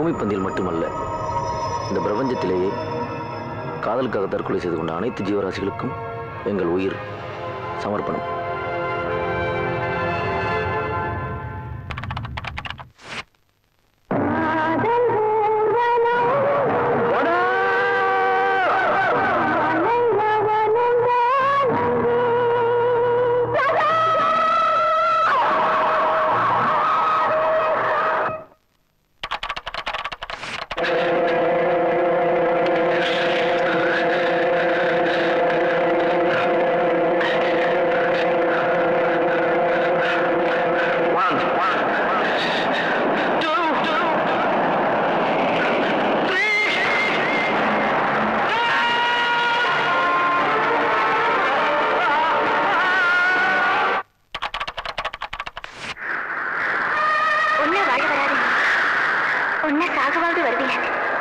பூமி பந்தியில் மட்டுமல்ல இந்த பிரபஞ்சத்திலேயே காதலுக்காக தற்கொலை செய்து கொண்ட அனைத்து ஜீவராசிகளுக்கும் எங்கள் உயிர் சமர்ப்பணம் ஒன்ன வாழ வராதீங்க ஒன்ன சாகவாவது வருவீங்க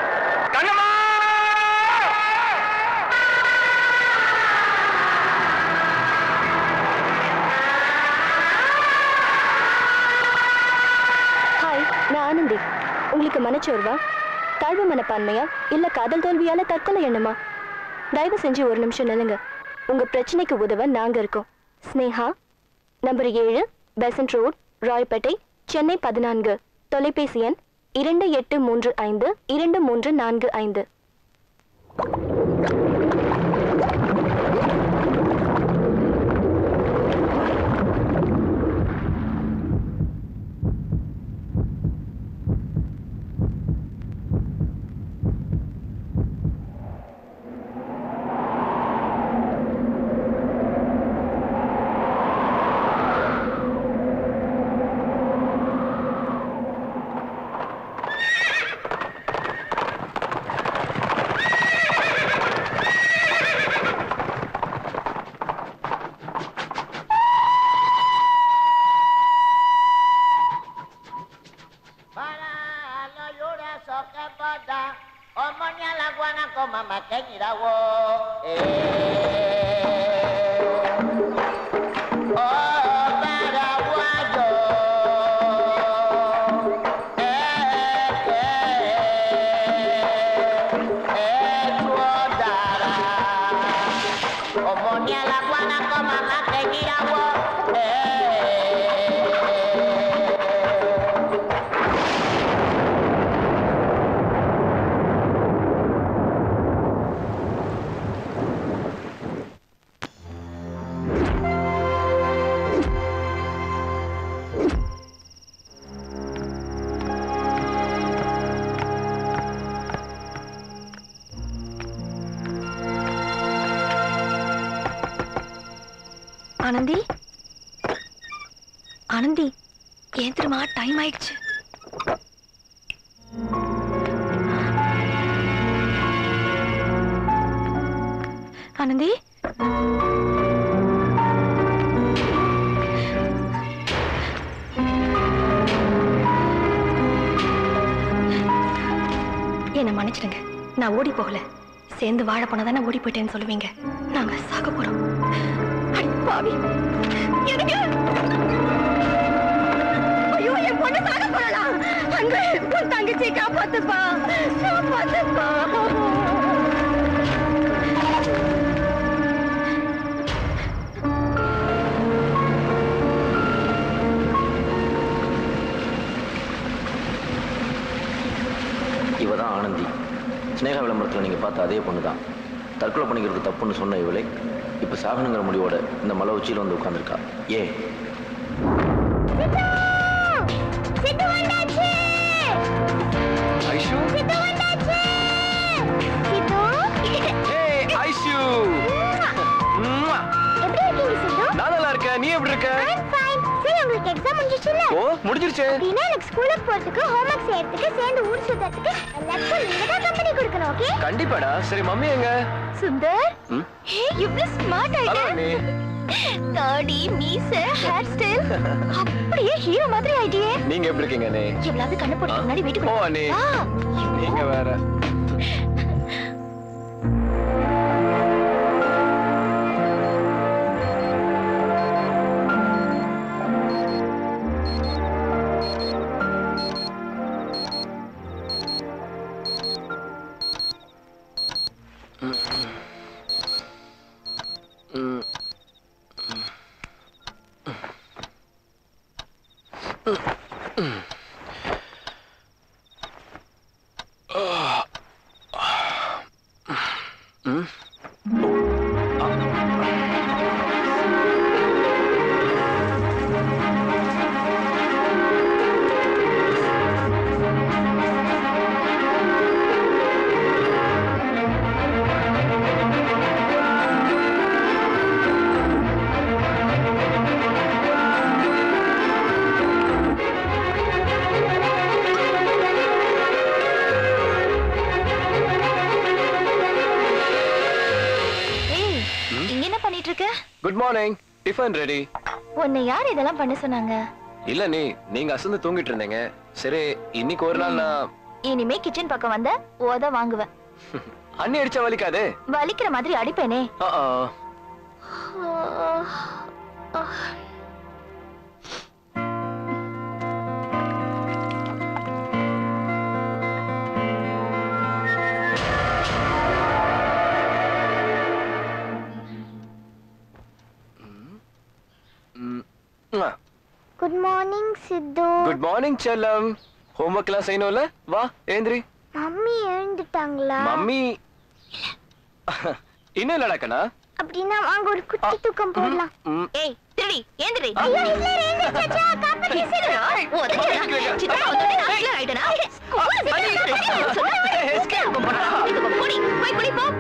ஹாய் நான் ஆனந்தி உங்களுக்கு மனச்சோர்வா தாழ்வு மனப்பான்மையா இல்ல காதல் தோல்வியால தற்கொலை எண்ணமா தயவு செஞ்சு ஒரு நிமிஷம் நில்லுங்க உங்க பிரச்சனைக்கு உதவ நாங்க இருக்கோம் ஸ்னேஹா நம்பர் ஏழு பெசன்ட் ரோட் ராய்பேட்டை சென்னை பதினான்கு தொலைபேசி எண் இரண்டு எட்டு மூன்று ஐந்து இரண்டு மூன்று நான்கு ஐந்து Para lo llora so que bada, ọmọ ní alágbára kọ màmá kẹ́yìn ìdáwọ́. Ọ̀bára wájọ. Ẹ̀ẹ́dù ọ̀dàrà. Ọmọ ní alágbára kọ màmá kẹ́yìn ìdáwọ́. Anandhi Anandhi ஏன் தெரியுமா டைம் ஆயிடுச்சு ஆனந்தி என்னை மன்னிச்சிடுங்க நான் ஓடி போகல சேர்ந்து வாழ போனதானே ஓடி போயிட்டேன்னு சொல்லுவீங்க நாங்க சாக போறோம் அடி பாவி எனக்கு ஐயோ என் பொண்ணு சாக போறலாம் அன்பு உன் தங்கச்சி காப்பாத்துப்பா காப்பாத்துப்பா இவ தான் ஆனந்தி ஸ்னேகா விளம்பரத்தில் நீங்கள் பார்த்த அதே பொண்ணு தான் தற்கொலை பண்ணிக்கிறது தப்புன்னு சொன்ன இவளை இப்போ சாகணுங்கிற முடிவோட இந்த மலை உச்சியில் வந்து உட்காந்துருக்கா ஏ சித்து வந்தாச்சு ஐஷு சித்து வந்தாச்சு சித்து ஏய் ஐஷு ம்மா. எப்படி இருக்கீங்க சித்து நான் நல்லா இருக்கேன் நீ எப்படி இருக்க I'm fine. சரி உங்களுக்கு எக்ஸாம் முடிஞ்சிச்சுல்ல ஓ முடிஞ்சிருச்சு அப்படின்னா எனக்கு ஸ்கூலுக்கு போறதுக்கு ஹோம்ஒர்க் செய்யறதுக்கு சேர்ந்து ஊர் சுத்தறதுக்கு எல்லாத்துக்கும் நீங்க தான் கம்பெனி கொடுக்கணும் ஓகே கண்டிப்பாடா சரி மம்மி எங்க சுந்தர் ம்? ஹே இவ்ளோ ஸ்மார்ட் ஹலோ ஆயிட்ட நீ தாடி மீச ஹேர் ஸ்டைல் அப்படியே ஹீரோ மாதிரி ஆயிட்டியே நீங்க எப்படி இருக்கீங்க நீ எவ்வளவு கண்ணு போட்டு முன்னாடி வீட்டுக்கு ஓ வா. அண்ணே ஆ, நீங்க வேற ஏய் இங்க என்ன பண்ணிட்டு இருக்க குட் மார்னிங் டிஃபன் ரெடி உன்னை யார் இதெல்லாம் பண்ண சொன்னாங்க இல்ல நீ நீங்க அசந்து தூங்கிட்டு இருந்தீங்க சரி இன்னைக்கு ஒரு நாள் நான் இனிமே கிச்சன் பக்கம் வந்த ஓத வாங்குவேன் அண்ணி அடிச்சா வலிக்காதே வலிக்கிற மாதிரி அடிப்பேனே ஆ, ஆ. ம். ம்மா. Good morning Siddhu good morning செல்லம் ஹோம்ஒர்க் எல்லாம் செய்யணும்ல வா ஏந்திரி மம்மி எழுந்துட்டாங்களா மம்மி இன்னும் இல்லடா கண்ணா அப்படின்னா வாங்க ஒரு குட்டி தூக்கம் போடலாம் ம். ஏய் திருடி ஏந்திரி ஐயோ ஹிட்லர் எழுந்துச்சாச்சா காப்பாத்தி சித்தா வந்து ஹிட்லர் ஆயிட்டனா ஸ்கூல் போடி போய் குடி போ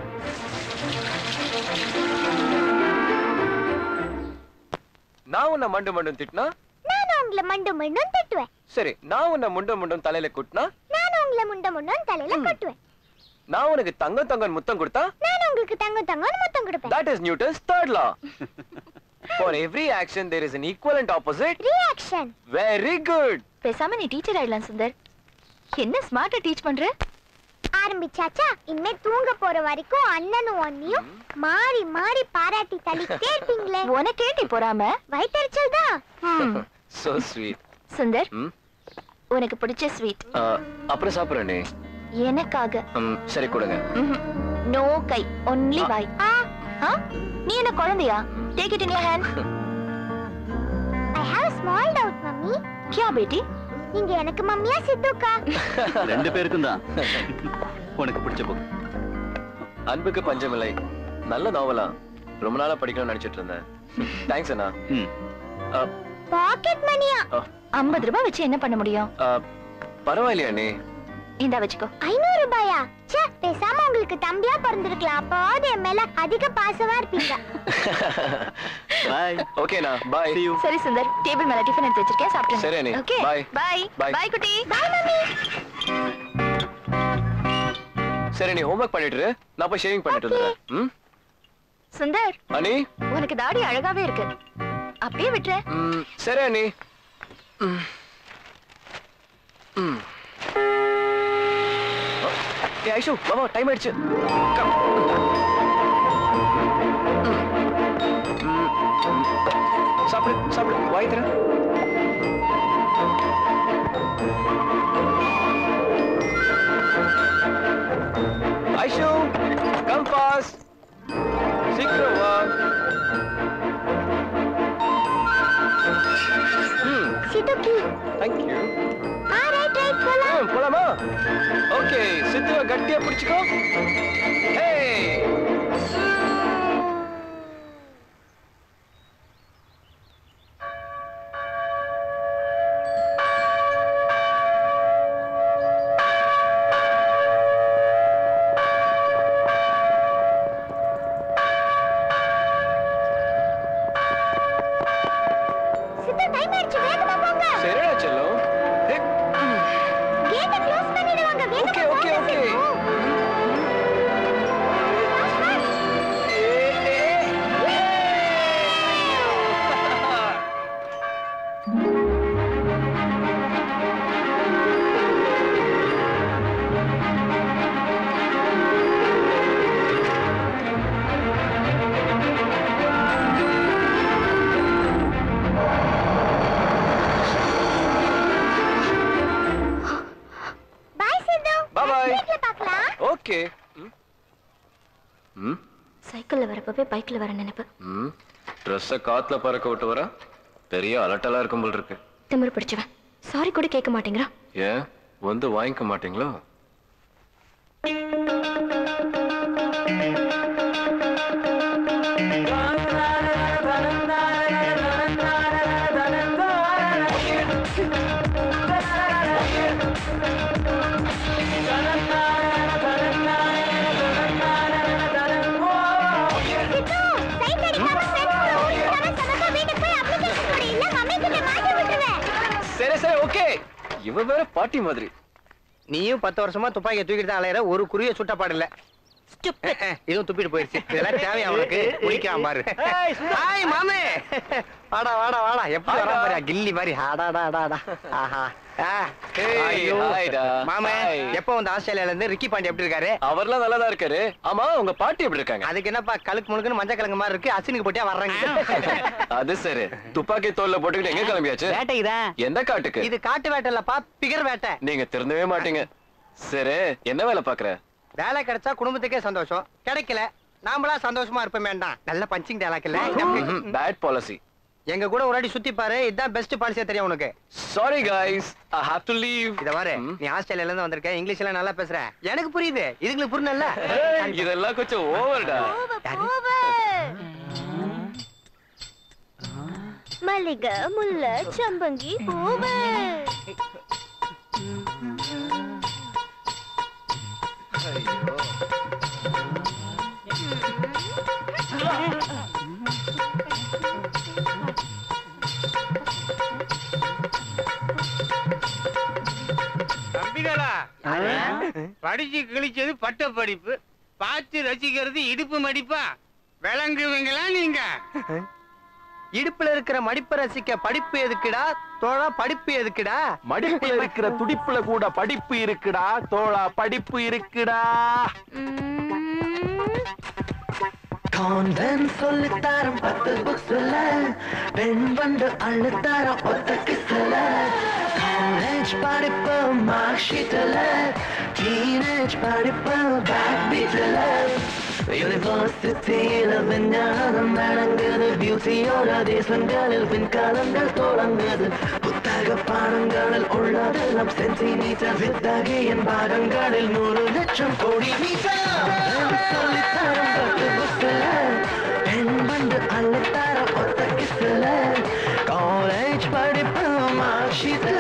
நான் உன்னை மண்டு மண்டும் திட்டினா நானும் உங்களை மண்டு மண்டும் தட்டுவேன் சரி நான் உன்னை முண்டம் முண்டம் தலையில குட்டினா நானும் உங்களை முண்ட முண்டம் தலையில கட்டுவேன் நான் உனக்கு தங்கம் தங்கம் முத்தம் கொடுத்தா நானும் உங்களுக்கு தங்கம் தங்கம்னு மொத்தம் கொடுப்பேன் that is newton's third law for every action there is an equal and opposite reaction very good பேசாம நீ டீச்சர் ஆயிடலாம் சுந்தர் என்ன ஸ்மார்ட்டா டீச் பண்ற ஆரம்பிச்சாச்சா இனிமே தூங்க போற வரைக்கும் அண்ணனும் அண்ணியும் மாறி மாறி பாராட்டி தள்ளிக்கிட்டே இருப்பீங்களே உனக்கே நீ பொறாம வயிற்றுச்சல் தான் ம். so sweet சுந்தர் ம் உனக்கு பிடிச்ச ஸ்வீட் ஆ, அப்புறம் சாப்பிடுறேன் நீ எனக்காக ம், சரி கொடுங்க நோ கை ஒன்லி வாய் ஆ நீ என்ன குழந்தையா take it in your hand I have small doubt mummy கியா பேட்டி நீங்க எனக்கு மம்மியா சித்துக்கா ரெண்டு பேருக்கும் தான் உனக்கு பிடிச்ச புக் அன்புக்கு பஞ்சமில்லை நல்ல நாவலா ரொம்ப நாளா படிக்கணும்னு நினைச்சிட்டு இருந்தேன் தேங்க்ஸ் அண்ணா ம் ஆ, பாக்கெட் மணியா ஆ, ஐம்பது ரூபாய் வச்சு என்ன பண்ண முடியும் ஆ, பரவாயில்லையா நீ இந்தா வச்சுக்கோ ஐநூறு ரூபாயா ச்சே பேசாம உங்களுக்கு தம்பியா பிறந்திருக்கலாம் அப்போது என் மேல அதிக பாசமா இருப்பீங்க பாய் ஓகேண்ணா பாய் See you. சரி சுந்தர் டேபிள் மேல டிஃபன் எடுத்து வச்சிருக்கேன் சாப்பிடுங்க சரி, அண்ணி. Okay Bye. Bye Bye. Bye குட்டி பாய் மம்மி சரி நீ ஹோம்ஒர்க் பண்ணிட்டு இரு. நான் போய் ஷேவிங் பண்ணிட்டு வந்துடுறேன் ம் சுந்தர் அனி உனக்கு தாடி அழகாவே இருக்கு அப்படியே விட்டுற ம், சரி அண்ணி ம். ம். ஏ ஐஷு மாமா டைம் ஆயிடுச்சு Come. ம். ம். சாப்பிடு சாப்பிடு வாய் தரேன் ஐஷு கம் ஃபாஸ்ட் சீக்கிரம் வா ம் சித்துக்கி தேங்க் யூ ஆ ரைட் ரைட் போலாம் ம் போலாமா ஓகே சித்துவ கட்டியா பிடிச்சுக்கோ ஹே சித்து டைம் ஆயிடுச்சு வேகமா போங்க சரிடா செல்லம் ஹே கேட்ட க்ளோஸ் பண்ணிடுவாங்க வேகமா ஓகே ஓகே போங்க, okay Siddhu. Fast, fast. Bye, Siddhu. Bye, bye. வீட்ல பார்க்கலாம் ஓகே ம் ம் சைக்கிள்ல வரப்பவே பைக்ல வர நினைப்பு ம் ட்ரெஸ்ஸை காத்துல பறக்க விட்டு வர பெரிய அலட்டலா இருக்கும் போல் இருக்கு திமிரு பிடிச்சவன் சாரி கூட கேட்க மாட்டேங்கிறான் ஏன் வந்து வாங்கிக்க மாட்டீங்களோ சித்து, சைட் அடிக்காம friends கூட ஓடிடாம சமத்தா வீட்டுக்கு போய் application கொடு. இல்ல mummy கிட்ட மாட்டி விட்டுருவேன். சரி சரி ஓகே இவ வேற பாட்டி மாதிரி நீயும் பத்து வருஷமா துப்பாக்கியை தூக்கிட்டு தான் அலையிற ஒரு குருவிய சுட்டப்பாடு இல்ல அஹ், அஹ், இதுவும் துப்பிட்டு போயிருச்சு இதெல்லாம் தேவையா உனக்கு முடிக்காம பாரு ஹாய் மாமே வாடா வாடா வாடா எப்படி வரா பாரு கில்லி மாதிரி ஆடாடா ஆடாடா ஆஹா ஆ, ஏய், ஐயோ. ஹாய்டா. மாமே ஹாய். எப்போ வந்து ஆஸ்திரேலியால இருந்து ரிக்கி பாண்டி எப்படி இருக்காரு அவர்லாம் நல்லா தான் இருக்காரு ஆமா உங்க பாட்டி எப்படி இருக்காங்க அதுக்கு என்னப்பா கழுக்கு முழுக்குன்னு மஞ்சள் கிழங்கு மாதிரி இருக்கு அசினுக்கு போட்டியா வர்றாங்க அது சரி துப்பாக்கி தோல்ல போட்டுக்கிட்டு எங்க கிளம்பியாச்சு வேட்டைக்குதான் எந்த காட்டுக்கு இது காட்டு வேட்டை இல்லப்பா பிகர் வேட்டை நீங்க திருந்தவே மாட்டீங்க சரி என்ன வேலை பாக்குற வேலை கிடைச்சா குடும்பத்துக்கே சந்தோஷம் கிடைக்கல நாமளா சந்தோஷமா இருப்போம் வேண்டாம் நல்ல பஞ்சிங் டேலாக் இல்ல பேட் பாலிசி எங்க கூட ஒரு வாட்டி சுத்தி பாரு இதுதான் பெஸ்ட் பாலிசியா தெரியும் உனக்கு sorry guys i have to leave இத பாரு ம். நீ ஆஸ்திரேலியால இருந்து வந்திருக்க இங்கிலீஷ் எல்லாம் நல்லா பேசுற எனக்கு புரியுது இதுங்களுக்கு புரியல ஏய், இதெல்லாம் கொஞ்சம் ஓவர்டா பூவு. மல்லிகை முல்லை சம்பங்கி பூவு தம்பிகளா படிச்சு கிழிச்சது பட்ட படிப்பு பார்த்து ரசிக்கிறது இடுப்பு மடிப்பா விளங்குவீங்களா நீங்க இடுப்புல இருக்கிற மடிப்பை ரசிக்க படிப்பு எதுக்குடா தோழா படிப்பு எதுக்குடா மடிப்புல இருக்கிற துடிப்புல கூட படிப்பு இருக்குடா தோழா படிப்பு இருக்குடா கான்வென்ட் சொல்லித்தாரம் பத்து புக்ஸ்ல பெண் வந்து அழுத்தாரம் ஒத்த கிஸ்ல காலேஜ் படிப்பு மார்க் ஷீட்ல டீனேஜ் படிப்பு பேக் பீட்ல யூனிவர்சிட்டியில விஞ்ஞானம் நடங்குது பியூட்டியோட தேசங்களில் பின்காலங்கள் தொடங்குது புத்தக பாடங்களில் உள்ளதெல்லாம் சென்டிமீட்டர் வித்தகையின் பாகங்களில் நூறு லட்சம் கோடி மீட்டர் சொல்லித்தரம் பட்டு புஸ்தல பெண் வந்து அள்ளத்தார ஒத்த கிஸ்ல காலேஜ் படிப்பு மார்க்ஷீட்ல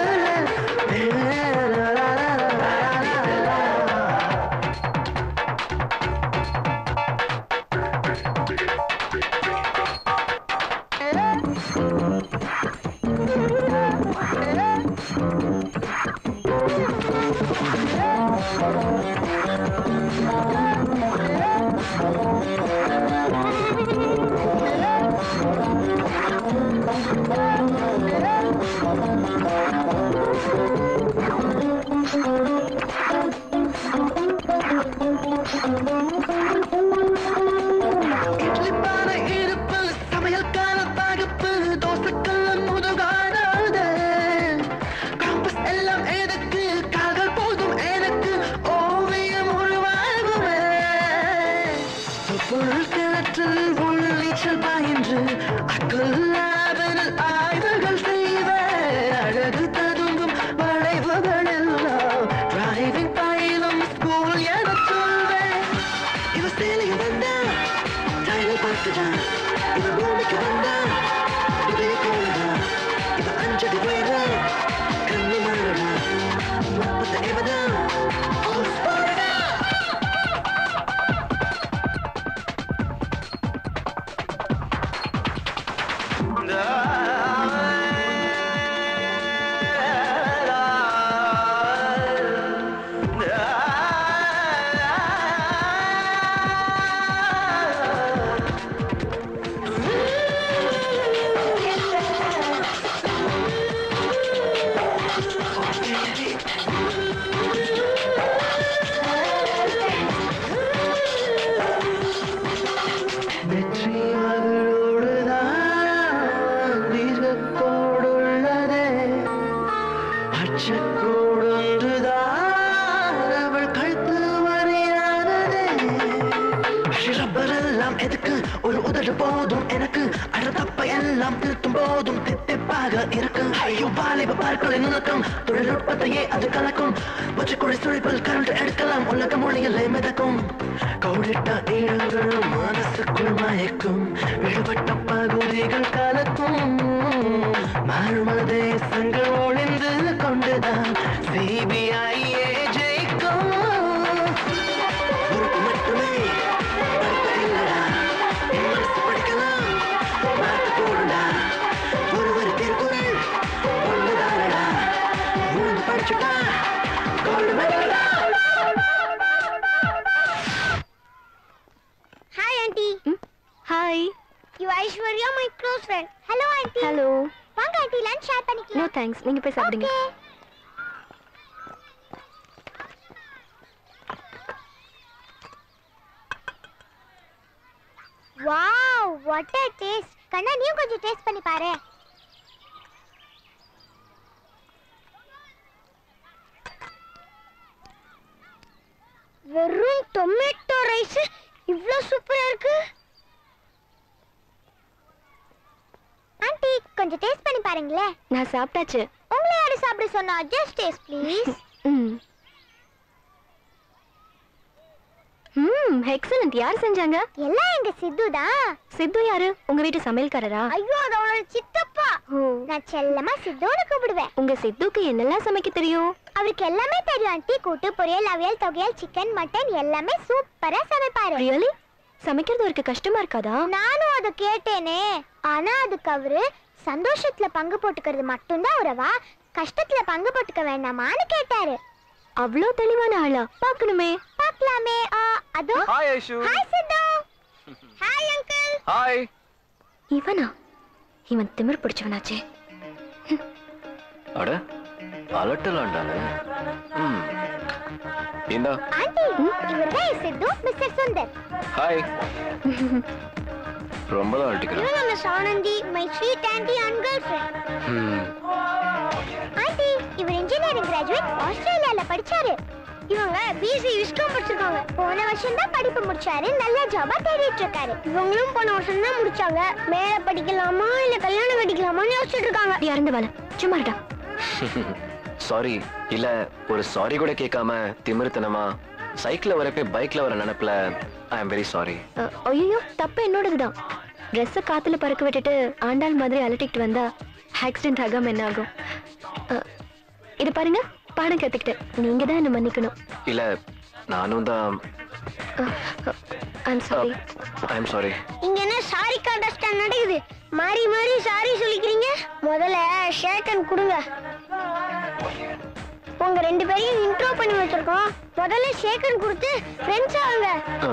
இட்லிப்பான இருப்பு சமையல்கான பகுப்பு தோசைக்கல்ல முதுகாடாது காம்பஸ் எல்லாம் எதுக்கு கால்கள் போதும் எனக்கு ஓவியம் உருவாகுமே பொருள் கிணற்றில் உள்ளீச்சல் பாயின்று அக்குல்லாவனில் ஆய்வுகள் செய்வேன் அழகு ததும்பும் வளைவுகள் எல்லாம் டிரைவிங் பயிலும் ஸ்கூல் என சொல்வேன் எதுக்கு ஒரு உதடு போதும் எனக்கு அட தப்ப எல்லாம் திருத்தும் போதும் தித்திப்பாக இருக்கு ஐயோ வாலிப பார்க்கலை நுணுக்கம் தொழில்நுட்பத்தையே அது கலக்கும் பச்சைக்குழி சுழிப்பில் கரண்ட் எடுக்கலாம் உலக மொழியிலே மிதக்கும் கோடிட்ட ஈரங்கள் மனசுக்குள் மயக்கும் விடுபட்ட பகுதிகள் கலக்கும் மாறும தேசங்கள் ஒளிந்து கொண்டுதான் சிபிஐயே ஜெயிக்கும் உறுப்பு மட்டுமே படிப்பு இல்லடா என் மனசு படிக்கலாம் மாற்று போடுடா ஒருவர் திருக்குறள் ஒண்ணுதானடா உழுந்து படிச்சுட்டா கோல்டு மெடல்டா hi aunty hi you Aishwarya my close friend hello aunty hello வாங்க ஆண்டி லஞ்ச் ஷேர் நோ பண்ணிக்கலாம் தேங்க்ஸ் நீங்க போய் சாப்பிடுங்க okay wow what a taste கண்ணா நீயும் கொஞ்சம் டேஸ்ட் பண்ணி பாரு வெறும் டொமேட்டோ ரைஸ் இவ்ளோ சூப்பரா இருக்கு ஆண்டி கொஞ்சம் டேஸ்ட் பண்ணி பாருங்களேன் நான் சாப்பிட்டாச்சு உங்களை யாரு சாப்பிட சொன்னா ஜஸ்ட் டேஸ்ட் ப்ளீஸ் ம் ம் எக்ஸலண்ட் யார் செஞ்சாங்க எல்லாம் எங்க சித்து தான் சித்து யாரு உங்க வீட்டு சமையல்காரரா ஐயோ அது அவளோட சித்தப்பா நான் செல்லமா சித்துன்னு கூப்பிடுவேன் உங்க சித்துக்கு என்னெல்லாம் சமைக்க தெரியும் அவருக்கு எல்லாமே தெரியும் ஆண்டி கூட்டு பொரியல் அவியல் தொகையல் சிக்கன் மட்டன் எல்லாமே சூப்பரா சமைப்பாரு ரியலி சமைக்கிறது அவருக்கு கஷ்டமா இருக்காதா நானும் அதை கேட்டேனே ஆனா அதுக்கு அவரு சந்தோஷத்துல பங்கு போட்டுக்கிறது மட்டும்தான் உறவா கஷ்டத்துல பங்கு போட்டுக்க வேண்டாமான்னு கேட்டாரு அவ்வளோ தெளிவான ஆளா பார்க்கணுமே பார்க்கலாமே ஆ, அதோ hi Aishu hi Siddhu hi uncle hi இவனா இவன் திமிர் பிடிச்சவனாச்சே அட அலட்டலாண்டானே ம் இந்தா ஆண்டி இவர்தான் என் சித்து மிஸ்டர் சுந்தர் ஹாய் ரொம்ப தான் அழட்டிக்கிறேன் இவங்க miss Anandhi my sweet aunty and girl friend ம் ஆண்டி இவர் இன்ஜினியரிங் கிராஜுவேட் ஆஸ்திரேலியால படிச்சாரு இவங்க பிசி விஸ்காம் படிச்சிருக்காங்க போன வருஷம் தான் படிப்பு முடிச்சாரு நல்ல ஜாபா தேடிட்டு இருக்காரு இவங்களும் போன வருஷம் தான் முடிச்சாங்க மேல படிக்கலாமா இல்ல கல்யாணம் கட்டிக்கலாமான்னு யோசிச்சுட்டு இருக்காங்க அப்படி இறந்து வாழ சும்மா இருடா சாரி இல்ல ஒரு சாரி கூட கேட்காம திமிருத்தனமா சைக்கிள்ல வரப்பே பைக்ல வர நினைப்புல ஐ அம் வெரி சாரி ஐயோ தப்பு என்னோடதுதான் ட்ரெஸ்ஸை காத்துல பறக்க விட்டுட்டு ஆண்டாள் மாதிரி அலட்டிக்கிட்டு வந்தா ஆக்சிடென்ட் ஆகாம என்ன ஆகும் அஹ், இது பாருங்க பாடம் கத்துக்கிட்டேன் நீங்க தான் என்ன மன்னிக்கணும் இல்ல நானும் தான் I'm sorry I am sorry இங்க என்ன சாரி கான்டெஸ்ட் நடக்குது மாறி மாறி சாரி சொல்லிக்கிறீங்க முதல்ல ஷேக்கன் கொடுங்க உங்க ரெண்டு பேரையும் இன்ட்ரோ பண்ணி வச்சிருக்கோம் முதல்ல ஷேக்கன் கொடுத்து ஃப்ரெண்ட்ஸ் ஆகுங்க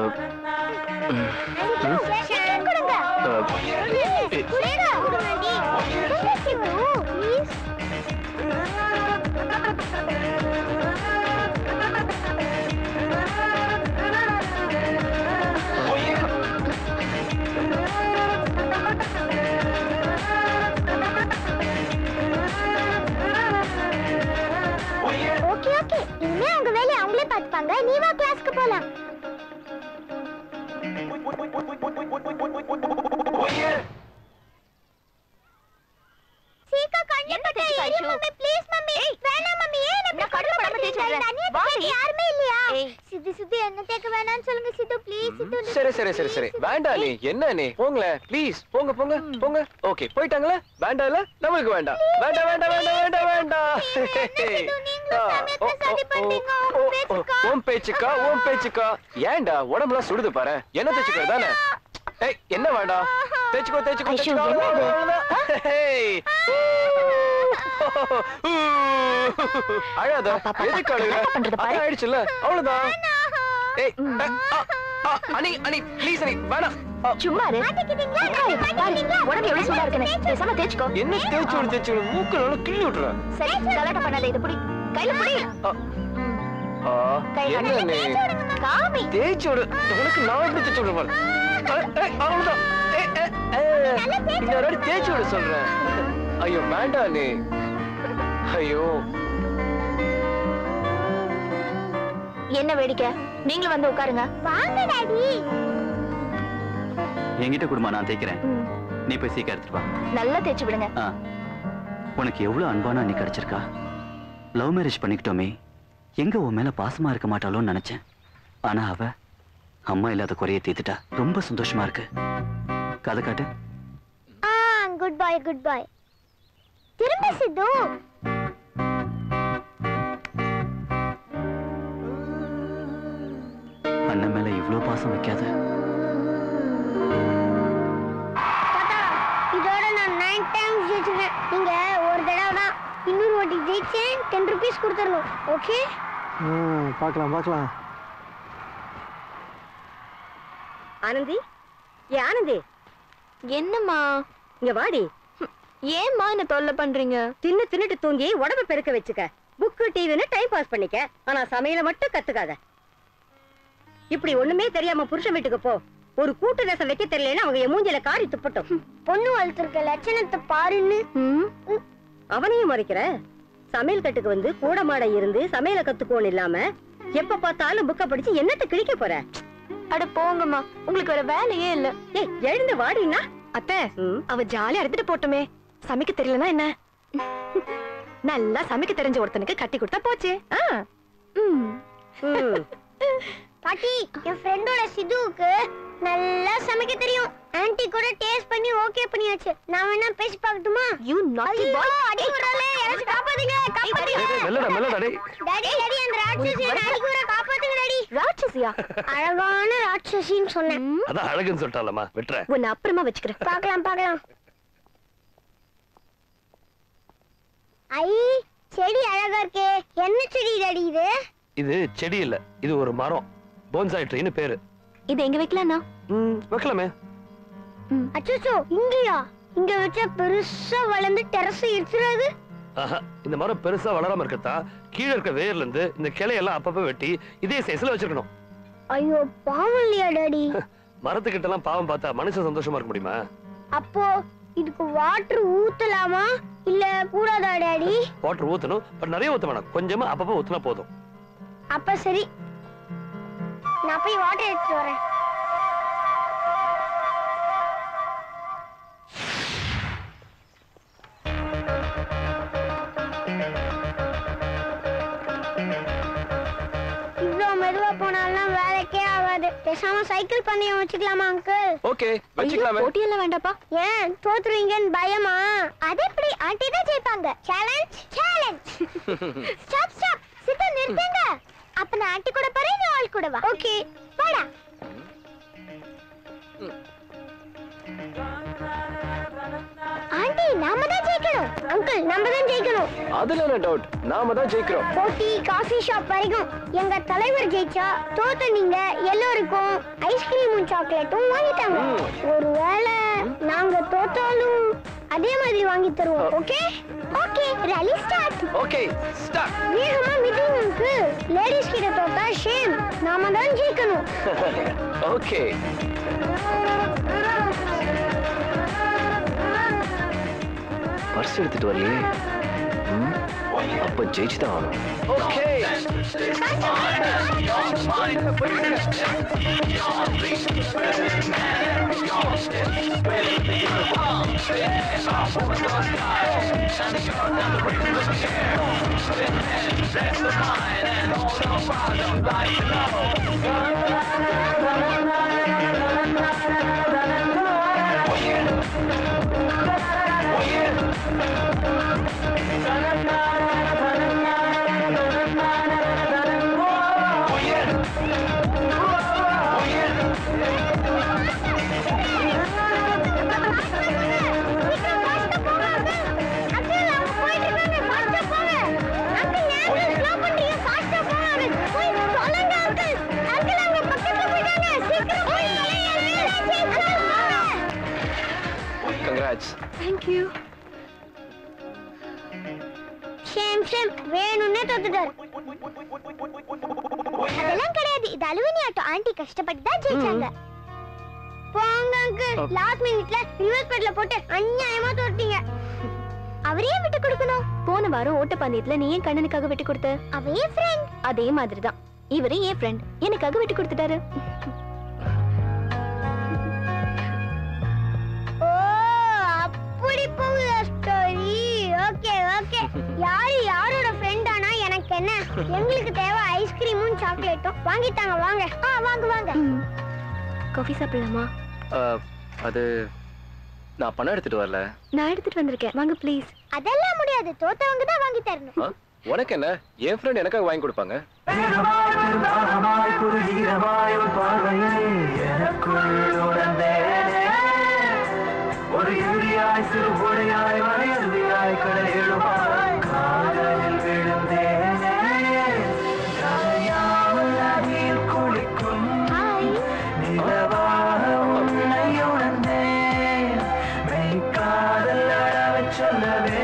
ஷேக்கன் கொடுங்க கொடுங்க கொடுங்கடி. கொடுங்க சித்து, please. ஓகே ஓகே இனிமே அவங்க வேலையை அவங்களே பார்த்துப்பாங்க நீ வா கிளாஸ்க்கு போலாம் சீக்கா கண்ணு பட்ட ஏறி மம்மி ப்ளீஸ் மம்மி வேணாம் மம்மி ஏன் என்ன கடல படாம தேய்ச்சறேன் யாருமே இல்லையா சித்து சித்து என்ன தேக்க வேணாம்னு சொல்லுங்க சித்து ப்ளீஸ் சித்து சரி சரி சரி சரி வேண்டாம் நீ என்ன நீ போங்களேன் ப்ளீஸ் போங்க போங்க போங்க ஓகே போயிட்டாங்களா வேண்டாம் இல்ல நம்மளுக்கு வேண்டாம் வேண்டாம் வேண்டாம் வேண்டாம் வேண்டாம் வேண்டாம் ஆ, ஓ, ஓ, ஓ, ஓ, ஓ, உன் பேச்சுக்கா உன் பேச்சுக்கா ஏன்டா உடம்புலாம் சுடுது பாரு என்ன தேய்ச்சிக்கிறது தானே ஏய் என்ன வேண்டாம் தேய்ச்சிக்கோ தேய்ச்சிக்கோ ஐஷு, தேய்ச்சிக்கோ என்னது? அவ்வளவுதான். ஹேய். அழாத எதுக்கு அழுகுற பண்றது பாரு. அதான் ஆயிடுச்சுல்ல அவ்வளவுதான் ஏய் அ, அ, அ, அனி அனி ப்ளீஸ் அனி வேணாம் அ, சும்மா இரு மாட்டிக்கிட்டீங்களா உட்காரு, பாரு, உடம்பு எவ்வளவு சூடா இருக்குன்னு பேசாம தேய்ச்சுக்கோ என்ன தேய்ச்சி விடு தேய்ச்சி விடு மூக்கு நல்லா கிள்ளி விட்டுற சரி கலாட்டம் பண்ணாத இது புடி கையில புடி ஆ, என்ன நீ காமி தேய்ச்சி விடு உனக்கு நான் எப்படி தேய்ச்சி விடுற பாரு அ, ஏய், அவ்வளவுதான் ஏய், ஏய், ஏய், இன்னொரு வாட்டி தேய்ச்சி விட சொல்றேன் ஐயோ வேண்டாம் நீ ஐயோ என்ன வேடிக்கை நீங்களும் வந்து உட்காருங்க வாங்க டாடி என்கிட்ட கொடுமா நான் தேய்க்கிறேன் ம், நீ போய் சீக்கிரம் எடுத்துட்டு வா நல்லா தேய்ச்சி விடுங்க ஆ. உனக்கு எவ்வளவு அன்பான நீ கிடைச்சிருக்கா லவ் மேரேஜ் பண்ணிக்கிட்டோமே எங்க உன் மேல பாசமா இருக்க மாட்டாளோன்னு நினைச்சேன் ஆனா அவ அம்மா இல்லாத குறைய தீர்த்துட்டா ரொம்ப சந்தோஷமா இருக்கு கதை காட்டு ஆ குட் பாய் குட் பாய் திரும்ப சித்து அண்ணன் மேல இவ்வளவு பாசம் வைக்காத தாத்தா இதோட நான் நைன் டைம்ஸ் ஜெயிச்சிருக்கேன் நீங்க ஒரு தடவை தான் இன்னொரு வாட்டி ஜெயிச்சேன் டென் ருபீஸ் கொடுத்துடணும் ஓகே பார்க்கலாம் பார்க்கலாம் ஆனந்தி ஏ ஆனந்தி என்னம்மா இங்க வாடி ஏம்மா என்ன தொல்லை பண்றீங்க தின்னு தின்னுட்டு தூங்கி உடம்ப பெருக்க வச்சுக்க புக்கு டிவின்னு டைம் பாஸ் பண்ணிக்க ஆனா சமையல மட்டும் கத்துக்காத இப்படி ஒண்ணுமே தெரியாம புருஷன் வீட்டுக்கு போ ஒரு கூட்டு ரசம் வைக்க தெரியலன்னு அவங்க என் மூஞ்சில காரி துப்பட்டும் பொண்ணு வளர்த்துருக்க லட்சணத்தை பாருன்னு ம், அவனையும் மறைக்கிற சமையல் கட்டுக்கு வந்து கூட மாட இருந்து சமையல கத்துக்கோன்னு இல்லாம எப்ப பார்த்தாலும் புக்க படிச்சு என்னத்த கிழிக்க போற அட போங்கம்மா உங்களுக்கு வேற வேலையே இல்ல ஏய் எழுந்து வாடினா அத்தை ம். அவ ஜாலியா எடுத்துட்டு போட்டுமே சமைக்க தெரியலனா என்ன நல்லா சமைக்க தெரிஞ்ச ஒருத்தனுக்கு கட்டி கொடுத்தா போச்சு ஆ. ம். ம். பாட்டி என் ஃப்ரெண்டோட சிதுவுக்கு நல்லா சமைக்க தெரியும் ஆன்ட்டி கூட டேஸ்ட் பண்ணி ஓகே பண்ணியாச்சு நான் வேணா பேசி பார்க்கட்டுமா You naughty ஐயோ, boy. அடி விடுறாளே, யாராச்சும் காப்பாத்துங்க, காப்பாத்துங்க. மெல்லடா மெல்லடா டேய் டாடி, டாடி, அந்த ராட்சசி என்னை அடிக்க வரா, காப்பாத்துங்க, டாடி. ராட்சசியா அழகான ராட்சசின்னு சொன்னேன் ம், அதான் அழகுன்னு சொல்லிட்டாலம்மா விட்டுற உன்னை அப்புறமா வச்சுக்கிறேன் பார்க்கலாம் பார்க்கலாம் ஐ செடி அழகா இருக்கே என்ன செடி டாடி இது இது செடி இல்ல இது ஒரு மரம் போன்சாய் ட்ரீன்னு பேரு இது எங்க வைக்கலாம்னா ம் வைக்கலாமே அச்சோ இங்கயா இங்க வச்சா பெருசா வளர்ந்து டெரஸ் இடிச்சிடாது ஆஹா இந்த மரம் பெருசா வளராம இருக்கத்தா கீழே இருக்க வேர்ல இருந்து இந்த கிளையெல்லாம் அப்பப்ப வெட்டி இதே சைஸ்ல வச்சிருக்கணும் ஐயோ பாவம் இல்லையா டாடி மரத்துக்கிட்ட எல்லாம் பாவம் பார்த்தா மனுஷன் சந்தோஷமா இருக்க முடியுமா அப்போ இதுக்கு வாட்டர் ஊத்தலாமா இல்ல கூடாதா டாடி வாட்டர் ஊத்தணும் பட் நிறைய ஊத்த வேணாம் கொஞ்சமா அப்பப்ப ஊத்துனா போதும் அப்ப சரி நான் போய் வாட்டர் எடுத்துட்டு வரேன் இவ்வளோ மெதுவா போனாலும் வேலைக்கே ஆகாது பேசாம சைக்கிள் பந்தயம் வச்சுக்கலாமா அங்கிள் ஓகே ஐயோ, போட்டியெல்லாம் வேண்டாப்பா ஏன் தோத்துருவீங்கன்னு பயமா அது எப்படி ஆண்டி தான் ஜெயிப்பாங்க சேலஞ்ச் சேலஞ்ச் ஸ்டாப் ஸ்டாப் சித்தா நிறுத்துங்க அப்ப நான் ஆண்டி கூட போறேன் நீ ஆள் கூட வா ஓகே போடா ஆண்டி நாம தான் ஜெயிக்கணும் அங்கிள் நம்ம தான் ஜெயிக்கணும் அதுல என்ன டவுட் நாம தான் ஜெயிக்கிறோம் போட்டி காஃபி ஷாப் வரைக்கும் எங்க தலைவர் ஜெயிச்சா தோத்த நீங்க எல்லோருக்கும் ஐஸ்கிரீமும் சாக்லேட்டும் வாங்கிட்டாங்க ஒருவேளை நாங்க தோத்தாலும் அதே மாதிரி வாங்கி தருவோம் okay okay rally start okay start வேகமா மீட்டிங்க்கு லேடிஸ் கிட்ட தோத்தா ஷேம் நாம தான் ஜெயிக்கணும் ஓகே பர்ஸ் எடுத்துட்டு வரலையே ம், அப்ப ஜெயிச்சு தான் ஆகணும் okay congrats Thank you. Shame shame வேணும்னே தோத்துட்டாரு அதெல்லாம் கிடையாது இது அலுவனி ஆட்டோ ஆண்டி கஷ்டப்பட்டு தான் ஜெயிச்சாங்க போங்க அங்கிள் லாஸ்ட் மினிட்ல ரிவர்ஸ் பெட்ல போட்டு அநியாயமா தோட்டீங்க அவரையே விட்டு கொடுக்கணும் போன வாரம் ஓட்டப்பந்தயத்துல நீ ஏன் கண்ணனுக்காக விட்டு கொடுத்த அவையே ஃப்ரெண்ட் அதே மாதிரிதான் இவரே என் ஃப்ரெண்ட் எனக்காக விட்டு கொடுத்துட்டாரு போகுதா ஸ்டோரி ஓகே ஓகே யாரு யாரோட ஃப்ரெண்ட் ஆனா எனக்கு என்ன எங்களுக்கு தேவை ஐஸ்கிரீமும் சாக்லேட்டும் வாங்கிட்டாங்க வாங்க ஆ வாங்க வாங்க காஃபி சாப்பிடலாமா அது நான் பணம் எடுத்துட்டு வரல நான் எடுத்துட்டு வந்திருக்கேன் வாங்க ப்ளீஸ் அதெல்லாம் முடியாது தோத்தவங்க தான் வாங்கி தரணும் ஆ? உனக்கு என்ன என் ஃப்ரெண்ட் எனக்காக வாங்கி கொடுப்பாங்க தாகமாய் குறுகிரமாய் உன் பார்வையை எனக்குள் உணர்ந்தேனே ஒரு இறுதியாய் சிறு ஒடையாய் வரையறுதியாய் கடல் எழுமாய் காதலில் விழுந்தேனே நனையாமல் நதியில் குளிக்கும் நிலவாக உன்னை உணர்ந்தேன் மெய் காதல் அளவை சொல்லவே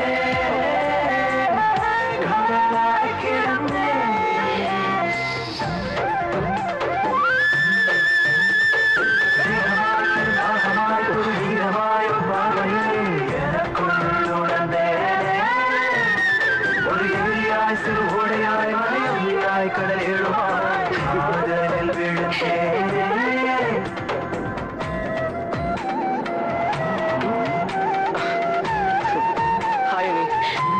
கடலாய் கிடந்தேன் தாகமாய் குறுகிரமாய் உன் பார்வையை எனக்குள் உணர்ந்தேனே ஒரு எதிரியாய் சிறு ஓடையாய் மலையாய் கடல் எழுமாய் காதலில் விழுந்தேனே ஹாய் அனி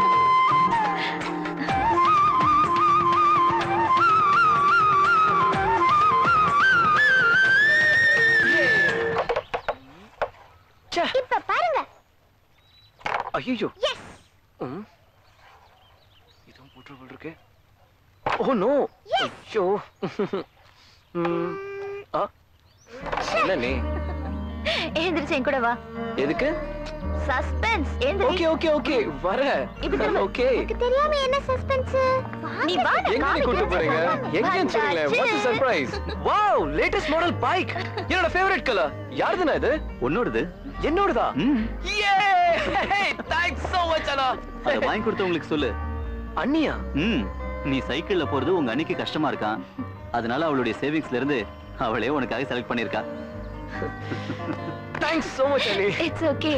இப்ப பாருங்க ஐயோ எஸ் ம் இதுவும் போட்டு போல் இருக்கு ஓ நோ ஐயோ ம் ஆ என்ன நீ எழுந்திருச்சு என் கூட வா எதுக்கு சஸ்பென்ஸ் ஓகே ஓகே ஓகே வர ஓகே தெரியாம என்ன சஸ்பென்ஸ் நீ வா நான் எங்க நீ கூட்டு போறீங்க எங்கன்னு சொல்லுங்களேன் what's surprise wow latest model bike என்னோட ஃபேவரட் கலர் யாருதுனா இது உன்னோடது என்னோடதா ம் யே தேங்க்ஸ் so much அண்ணா அதை வாங்கி கொடுத்தவங்களுக்கு சொல்லு அண்ணியா ம் நீ சைக்கிள்ல போறது உங்க அன்னைக்கு கஷ்டமா இருக்கான் அதனால அவளுடைய சேவிங்ஸ்ல இருந்து அவளே உனக்காக செலக்ட் பண்ணிருக்கா தேங்க்ஸ் so much அண்ணி it's okay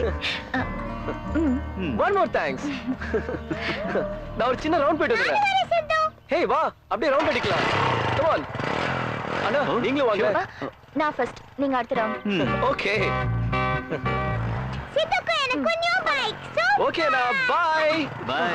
one more thanks நான் ஒரு சின்ன ரவுண்ட் போயிட்டு வந்துடுறேன் ஹே வா அப்படியே ரவுண்ட் அடிக்கலாம் கம் ஆன் அண்ணா நீங்களும் வாங்க நான் ஃபர்ஸ்ட் நீங்க அடுத்த ரவுண்ட் ஓகே சித்துக்கு எனக்கு நியூ பைக் சோ ஓகே அண்ணா bye Bye.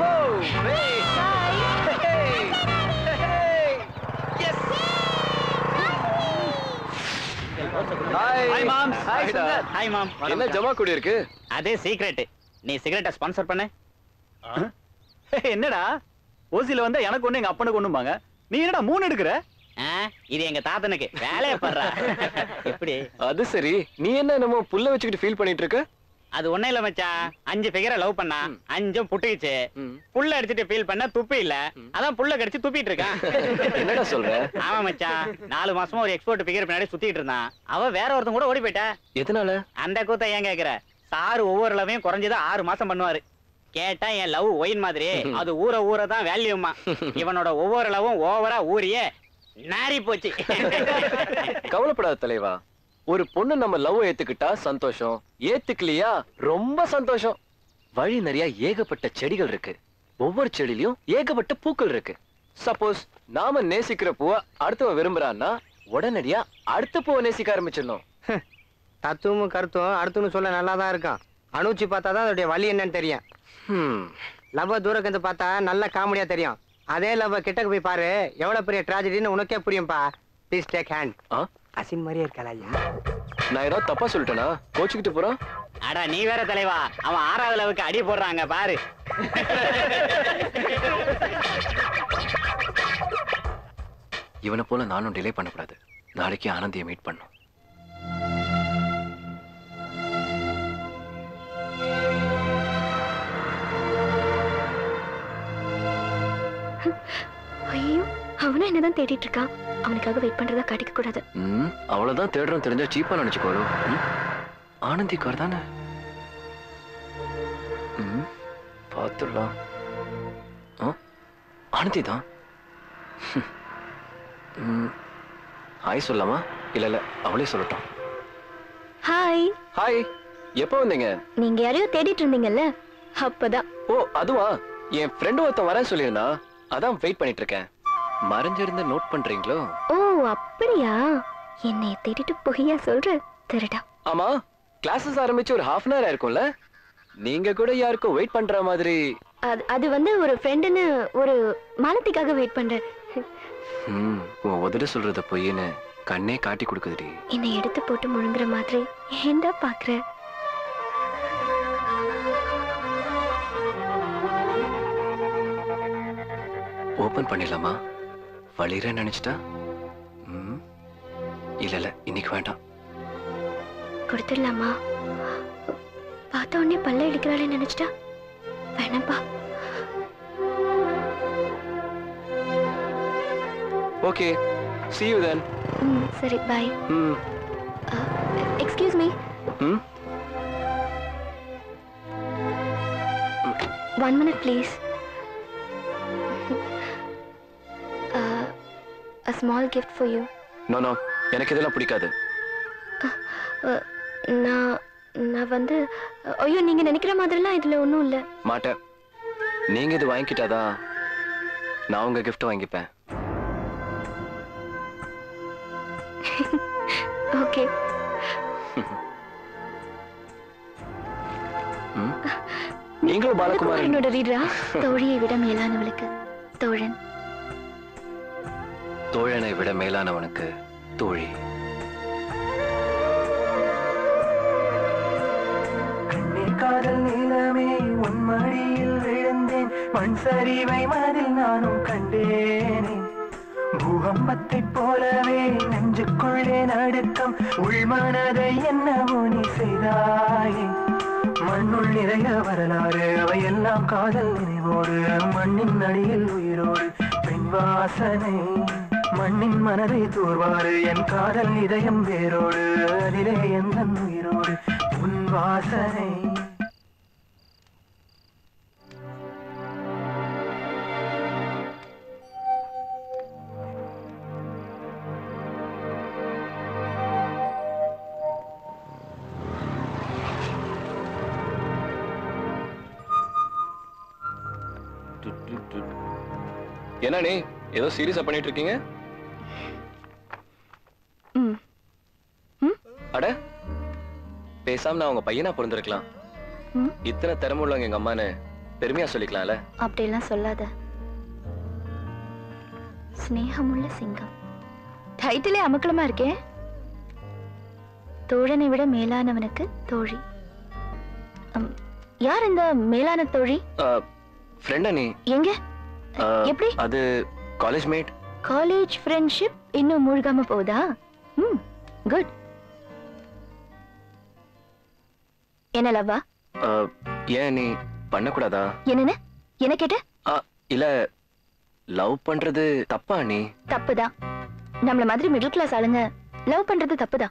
Hi mom hi hi mom என்ன ஜமா கூடி இருக்கு அதே சீக்ரெட் நீ சிகரெட்டை ஸ்பான்சர் பண்ண என்னடா ஓசில வந்தா எனக்கு ஒண்ணு எங்க அப்பனுக்கு ஒண்ணுமாங்க நீ என்னடா மூணு எடுக்கிற ஆ, இது எங்க தாத்தனுக்கு வேலையை பண்றா எப்படி அது சரி நீ என்ன என்னமோ புல்ல வச்சுக்கிட்டு ஃபீல் பண்ணிட்டு இருக்க அது ஒண்ணே இல்ல மச்சான் அஞ்சு ஃபிகரை லவ் பண்ணா அஞ்சும் புட்டுக்குச்சு புல்ல அடிச்சிட்டு ஃபீல் பண்ண துப்பி இல்ல அதான் புல்ல கடிச்சு துப்பிட்டு இருக்கான் என்னடா சொல்ற ஆமா மச்சான் நாலு மாசமா ஒரு எக்ஸ்போர்ட் ஃபிகர் பின்னாடி சுத்திட்டு இருந்தான் அவ வேற ஒருத்தன் கூட ஓடி போயிட்டா எதனால அந்த கூத்த ஏன் கேக்குற சாரு ஒவ்வொரு லவையும் குறைஞ்சது ஆறு மாசம் பண்ணுவாரு கேட்டா என் லவ் ஒயின் மாதிரி அது ஊற ஊற தான் வேல்யூமா இவனோட ஒவ்வொரு லவும் ஓவரா ஊறியே நாரி போச்சு கவலைப்படாத தலைவா ஒரு பொண்ணு நம்ம லவ் ஏத்துக்கிட்டா சந்தோஷம் ஏத்துக்கலையா ரொம்ப சந்தோஷம் வழி நிறைய ஏகப்பட்ட செடிகள் இருக்கு ஒவ்வொரு செடியிலயும் ஏகப்பட்ட பூக்கள் இருக்கு சப்போஸ் நாம நேசிக்கிற பூவை அடுத்தவன் விரும்புறான்னா உடனடியா அடுத்த பூவை நேசிக்க ஆரம்பிச்சிடணும் தத்துவமும் கருத்தும் அடுத்துன்னு சொல்ல நல்லா தான் இருக்கும் அனுச்சி பார்த்தா தான் அதோடைய வழி என்னன்னு தெரியும் லவ்வ தூரக்கு இருந்து பார்த்தா நல்ல காமெடியா தெரியும் அதே லவ்வ கிட்டக்கு போய் பாரு எவ்வளவு பெரிய ட்ராஜடின்னு உனக்கே புரியும்பா ப்ளீஸ் டேக் ஹேண்ட் அசின் மாதிரியே இருக்கல ஐயா நான் ஏதாவது தப்பா சொல்லிட்டேனா கோச்சுக்கிட்டு போறான் அடா நீ வேற தலைவா அவன் ஆறாவது லவுக்கு அடி போடுறாங்க பாரு இவனை போல நானும் டிலே பண்ணக்கூடாது நாளைக்கு ஆனந்தியை மீட் பண்ணும் ஐயோ அவனும் என்னதான் தேடிட்டு இருக்கான் அவனுக்காக வெயிட் பண்றதா காட்டிக்க கூடாது ம் அவ்வளவுதான் தேடுறோம் தெரிஞ்சா சீப்பா நினைச்சுக்கோரு ம்? ஆனந்திக்கு வருதானே ம் பார்த்துடலாம் ஆ ஆனந்தி தான் ம் ஹாய் சொல்லலாமா இல்ல இல்ல அவளே சொல்லட்டும் ஹாய் ஹாய் எப்போ வந்தீங்க நீங்க யாரையோ தேடிட்டு இருந்தீங்கல்ல அப்பதான் ஓ அதுவா என் ஃப்ரெண்டு ஒருத்தன் வரேன் சொல்லியிருந்தா அதான் வெயிட் பண்ணிட்டு இருக்கேன் மறைஞ்சிருந்து நோட் பண்றீங்களோ ஓ அப்படியா என்னைய தேடிட்டு பொய்யா சொல்ற திருடா ஆமா கிளாஸஸ் ஆரம்பிச்சு ஒரு ஹாஃப் அன் ஹவர் இருக்கும்ல நீங்க கூட யாருக்கும் வெயிட் பண்ற மாதிரி அது அது வந்து ஒரு ஃப்ரெண்டுன்னு ஒரு மாலத்திக்காக வெயிட் பண்றேன் ம் உன் உதட சொல்றத பொய்ன்னு கண்ணே காட்டி கொடுக்குதுடி என்னை எடுத்து போட்டு முழுங்குற மாதிரி ஏன்டா பாக்குற ஓபன் பண்ணிடலாமா வலிரேன்னு நினைச்சிட்டா ம் இல்ல இல்ல இன்னைக்கு வேண்டாம் கொடுத்துடலாமா பார்த்த உடனே பல்ல இடிக்கிறாளே நினைச்சிட்டா வேணாம்ப்பா ஓகே see you then ம் சரி பாய் ம் எக்ஸ்கியூஸ் மீ ம் one minute please a small gift for you no no எனக்கு இதெல்லாம் பிடிக்காது Uh, நான் நான் வந்து ஐயோ நீங்க நினைக்கிற மாதிரிலாம் இதுல ஒன்றும் இல்லை மாட்டேன் நீங்க இது வாங்கிக்கிட்டாதான் நான் உங்க gift வாங்கிப்பேன் ஓகே நீங்களும் பாலகுமாரன் என்னோட ரீடரா தோழியை விட மேலானவளுக்கு தோழன் தோழனை விட மேலானவனுக்கு தோழி கண்ணே காதல் நீளமே உன் மடியில் விழுந்தேன் மண் சரிவை மனதில் நானும் கண்டேனே பூகம்பத்தைப் போலவே நெஞ்சுக்குள்ளே நடுக்கம் உள்மனதை என்னவோ நீ செய்தாயே மண்ணுள் நிறைய வரலாறு அவையெல்லாம் காதல் நினைவோடு மண்ணின் அடியில் உயிரோடு பெண் வாசனை மண்ணின் மனதை தூர்வாரு என் காதல் இதயம் வேரோடு அதிலே எந்த உயிரோடு உன் வாசனை என்ன நீ ஏதோ சீரியஸா பண்ணிட்டு இருக்கீங்க ம் அட பேசாம நான் உங்க பையனா பிறந்திருக்கலாம் ம். இத்தனை திறமை உள்ளவங்க எங்க அம்மான்னு பெருமையா சொல்லிக்கலாம்ல அப்படியெல்லாம் சொல்லாத ஸ்னேகமுள்ள சிங்கம் டைட்டிலே அமக்கலமா இருக்கே தோழனை விட மேலானவனுக்கு தோழி அம், யார் இந்த மேலான தோழி ஃப்ரெண்டா நீ எங்க ஆ, எப்படி? அது காலேஜ் மேட் காலேஜ் ஃப்ரெண்ட்ஷிப் இன்னும் மூழ்காம போகுதா ம் குட் என்ன லவ்வா ஏன் நீ பண்ணக்கூடாதா என்னன்னு என்ன கேட்ட ஆ, இல்ல லவ் பண்றது தப்பா நீ தப்புதான் நம்மள மாதிரி மிடில் கிளாஸ் ஆளுங்க லவ் பண்றது தப்புதான்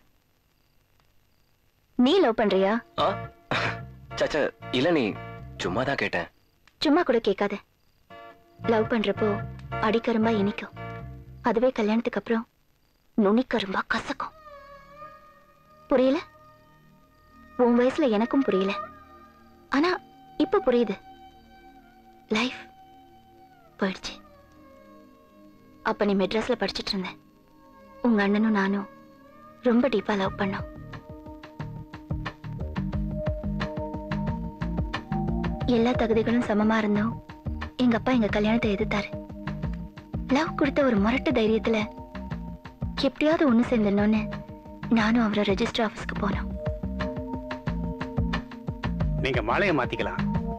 நீ லவ் பண்றியா ஆ சச்ச இல்ல நீ சும்மா தான் கேட்டேன் சும்மா கூட கேட்காத லவ் பண்றப்போ அடிக்கரும்பா இனிக்கும் அதுவே கல்யாணத்துக்கு அப்புறம் நுனிக்கரும்பா கசக்கும் புரியல உன் வயசுல எனக்கும் புரியல ஆனா இப்ப புரியுது லைஃப் போயிடுச்சு அப்ப நீ மெட்ராஸ்ல படிச்சிட்டு இருந்த உங்க அண்ணனும் நானும் ரொம்ப டீப்பா லவ் பண்ணோம் எல்லா தகுதிகளும் சமமா இருந்தோம் எங்க அப்பா எங்க கல்யாணத்தை எதிர்த்தாரு லவ் கொடுத்த ஒரு முரட்டு தைரியத்துல எப்படியாவது ஒண்ணு சேர்ந்துடணும்னு நானும் அவரை ரெஜிஸ்டர் ஆபீஸ்க்கு போனோம் நீங்க மாலையை மாத்திக்கலாம்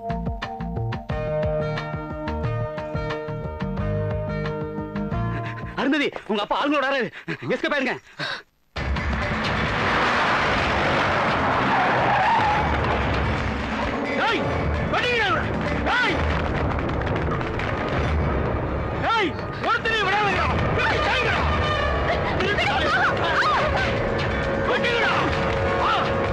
அருந்ததி உங்க அப்பா ஆளுங்களோட எஸ்கே பாருங்க ஏய் வடிங்கடா இவனை. ஏய் ஏய் ஒருத்தனை விடாதீங்க ஏய் கைங்கடா வடிங்கடா ஆ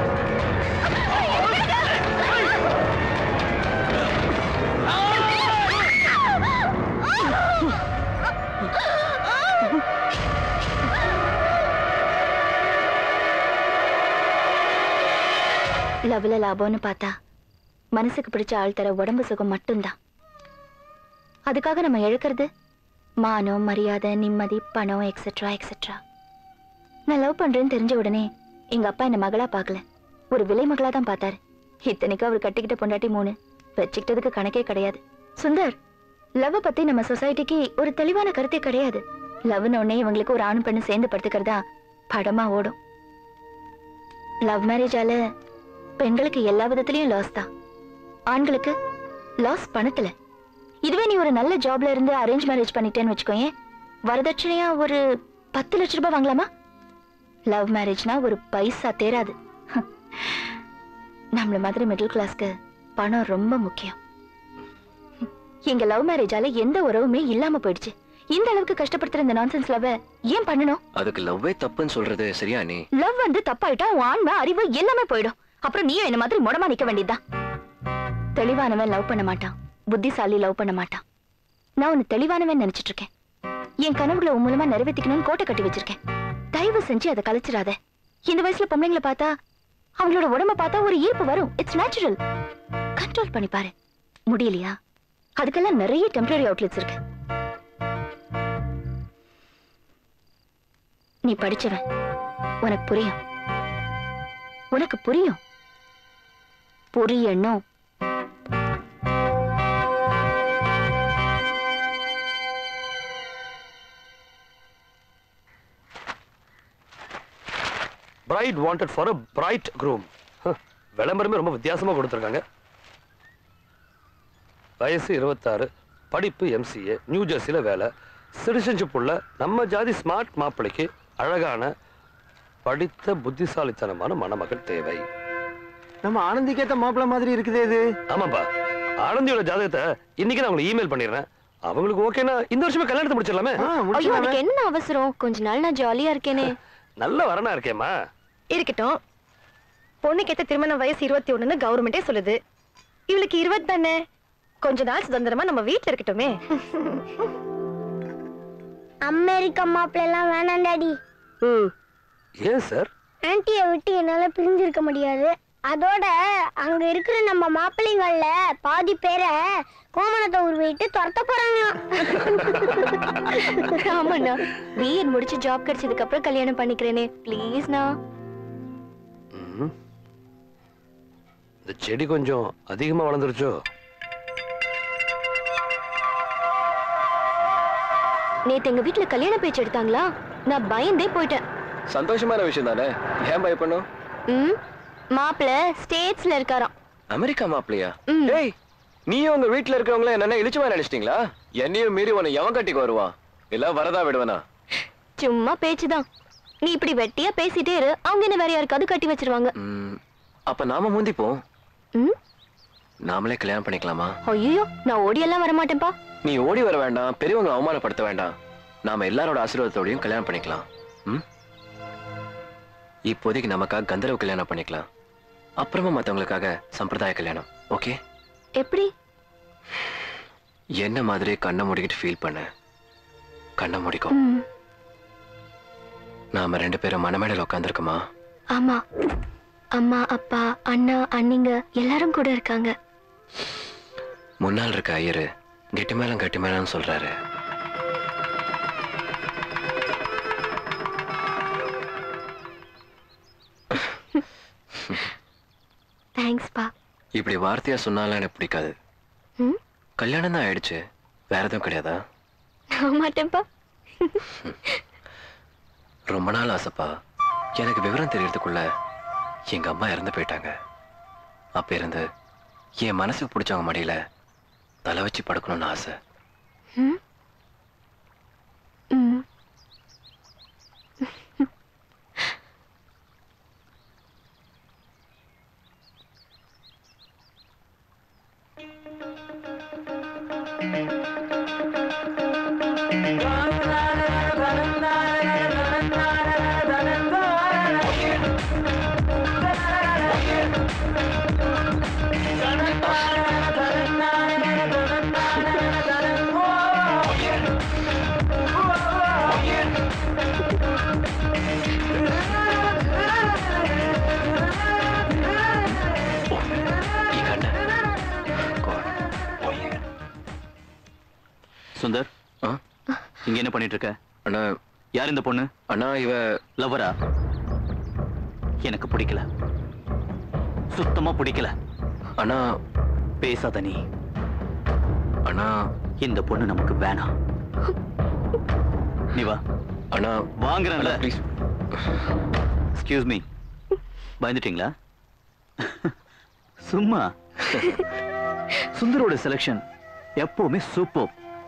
லவ்ல லாபம்னு பார்த்தா மனசுக்கு பிடிச்ச ஆள் தர உடம்பு சுகம் மட்டும்தான் அதுக்காக நம்ம இழக்கிறது மானம் மரியாதை நிம்மதி பணம் எக்ஸெட்ரா எக்ஸெட்ரா நான் லவ் பண்றேன்னு தெரிஞ்ச உடனே எங்க அப்பா என்ன மகளா பார்க்கல ஒரு விலை மகளா தான் பார்த்தாரு இத்தனைக்கும் அவர் கட்டிக்கிட்ட பொண்டாட்டி மூணு வச்சுக்கிட்டதுக்கு கணக்கே கிடையாது சுந்தர் லவ் பத்தி நம்ம சொசைட்டிக்கு ஒரு தெளிவான கருத்தே கிடையாது லவ்னு உடனே இவங்களுக்கு ஒரு ஆணும் பெண்ணு சேர்ந்து படுத்துக்கிறதா படமா ஓடும் லவ் மேரேஜால பெண்களுக்கு எல்லா விதத்திலயும் லாஸ் தான் ஆண்களுக்கு லாஸ் பணத்துல இதுவே நீ ஒரு நல்ல ஜாப்ல இருந்து அரேஞ்ச் மேரேஜ் பண்ணிட்டேன்னு வச்சுக்கோயேன் வரதட்சணையா ஒரு பத்து லட்ச ரூபாய் வாங்கலாமா லவ் மேரேஜ்னா ஒரு பைசா தேராது நம்மள மாதிரி மிடில் கிளாஸ்க்கு பணம் ரொம்ப முக்கியம் எங்க லவ் மேரேஜால எந்த உறவுமே இல்லாம போயிடுச்சு இந்த அளவுக்கு கஷ்டப்படுத்துற இந்த நான்சென்ஸ் லவ் ஏன் பண்ணணும் அதுக்கு லவ்வே தப்புன்னு சொல்றது சரியா நீ லவ் வந்து தப்பாயிட்டா உன் ஆன்மை அறிவு எல்லாமே போயிடும் அப்புறம் நீயும் என்ன மாதிரி முடமா நிக்க வேண்டியதுதான் தெளிவானவன் லவ் பண்ண மாட்டான் புத்திசாலி லவ் பண்ண மாட்டான் நான் உன்னை தெளிவானவன் நினைச்சிட்டு இருக்கேன் என் கனவுகளை உன் மூலமா நிறைவேற்றிக்கணும்னு கோட்டை கட்டி வச்சிருக்கேன் தயவு செஞ்சு அதை கலைச்சிடாத இந்த வயசுல பொம்பளைங்களை பார்த்தா அவங்களோட உடம்ப பார்த்தா ஒரு ஈர்ப்பு வரும் இட்ஸ் நேச்சுரல் கண்ட்ரோல் பண்ணி பாரு முடியலையா அதுக்கெல்லாம் நிறைய டெம்பரரி அவுட்லெட்ஸ் இருக்கு நீ படிச்சவன் உனக்கு புரியும் உனக்கு புரியும் புரியணும் bride wanted for a bridegroom விளம்பரமே ரொம்ப வித்தியாசமா கொடுத்துருக்காங்க வயசு இருபத்தாறு படிப்பு எம்சிஏ நியூ ஜெர்சியில வேலை சிட்டிசன்ஷிப் உள்ள நம்ம ஜாதி ஸ்மார்ட் மாப்பிள்ளைக்கு அழகான படித்த புத்திசாலித்தனமான மணமகள் தேவை நம்ம ஆனந்திக்கேத்த மாப்பிள்ள மாதிரி இருக்குது இது ஆமாப்பா ஆனந்தியோட ஜாதகத்தை இன்னைக்கு நான் உங்களுக்கு இமெயில் பண்ணிடுறேன் அவங்களுக்கு ஓகேனா இந்த வருஷமே கல்யாணத்தை முடிச்சிடலாமே ஐயோ அதுக்கு என்ன அவசரம் கொஞ்ச நாள் நான் ஜாலியா இருக்கேனே நல்ல வரனா இருக்கேம்மா இருக்கட்டும் பொண்ணுக்கு ஏத்த திருமண வயசு இருபத்தி ஒண்ணுன்னு கவர்மெண்டே சொல்லுது இவளுக்கு இருபது தானே கொஞ்ச நாள் சுதந்திரமா நம்ம வீட்ல இருக்கட்டுமே அமெரிக்கா மாப்பிள்ள எல்லாம் வேணாம் டாடி ஏன் சார் ஆன்ட்டியை விட்டு என்னால பிரிஞ்சிருக்க முடியாது அதோட அங்க இருக்கிற நம்ம மாப்பிள்ளைங்கள்ல பாதி பேரை கோமணத்தை உருவிட்டு துரத்த போறாங்களாம் ஆமாண்ணா பிஎட் முடிச்சு ஜாப் கிடைச்சதுக்கு அப்புறம் கல்யாணம் பண்ணிக்கிறேனே ப்ளீஸ்ண்ணா ம்ஹும். இந்த செடி கொஞ்சம் அதிகமா வளர்ந்துருச்சோ நேத்து எங்க வீட்ல கல்யாண பேச்சு எடுத்தாங்களா நான் பயந்தே போயிட்டேன் சந்தோஷமான விஷயம் தானே ஏன் பயப்படணும் ம் மாப்பிள்ள ஸ்டேட்ஸ்ல இருக்காராம் அமெரிக்கா மாப்பிளையா டேய் நீயும் உங்க வீட்ல இருக்கவங்கள என்ன இழிச்சுமா நினைச்சிட்டீங்களா என்னையும் மீறி உன்னை எவன் கட்டிக்கு வருவான் இல்ல வரதா விடுவனா சும்மா பேச்சுதான் நீ இப்படி வெட்டியா பேசிட்டே இரு அவங்க என்ன வேற யாருக்காவது கட்டி வச்சிருவாங்க ம், அப்ப நாம முந்திப்போம் ம் நாமளே கல்யாணம் பண்ணிக்கலாமா ஐயோ நான் ஓடி எல்லாம் வர மாட்டேன்ப்பா நீ ஓடி வர வேண்டாம் பெரியவங்களை அவமானப்படுத்த வேண்டாம் நாம எல்லாரோட ஆசீர்வாதத்தோடையும் கல்யாணம் பண்ணிக்கலாம் ம்? இப்போதைக்கு நமக்காக கந்தரவ கல்யாணம் பண்ணிக்கலாம் அப்புறமா மத்தவங்களுக்காக சம்பிரதாய கல்யாணம் ஓகே எப்படி என்ன மாதிரி கண்ணை மூடிக்கிட்டு ஃபீல் பண்ண கண்ணை மூடிக்கோ ம் நாம ரெண்டு பேரும் மனமேடையில் உட்காந்துருக்கோமா ஆமா அம்மா அப்பா அண்ணா அண்ணிங்க எல்லாரும் கூட இருக்காங்க முன்னால் இருக்க ஐயரு கெட்டி மேலம் கெட்டி மேலம்னு சொல்றாரு தேங்க்ஸ்ப்பா இப்படி வார்த்தையா சொன்னாலும் எனக்கு பிடிக்காது ம் கல்யாணம் தான் ஆயிடுச்சு வேற எதுவும் கிடையாதா நான் மாட்டேன்ப்பா ரொம்ப நாள் ஆசைப்பா எனக்கு விவரம் தெரியறதுக்குள்ள எங்க அம்மா இறந்து போயிட்டாங்க அப்ப இருந்து என் மனசுக்கு பிடிச்சவங்க மடியில தலை வச்சு படுக்கணும்னு ஆசை ம் ம் சுந்தர் இங்க என்ன பண்ணிட்டு இருக்க அண்ணா யார் இந்த பொண்ணு அண்ணா இவ லவ்வரா எனக்கு பிடிக்கல சுத்தமா பிடிக்கல அண்ணா பேசாத நீ அண்ணா இந்த பொண்ணு நமக்கு வேணாம் நீ வா அண்ணா வாங்குறேன்ல ப்ளீஸ் எக்ஸ்கியூஸ் மீ பயந்துட்டீங்களா சும்மா சுந்தரோட செலக்ஷன் எப்பவுமே super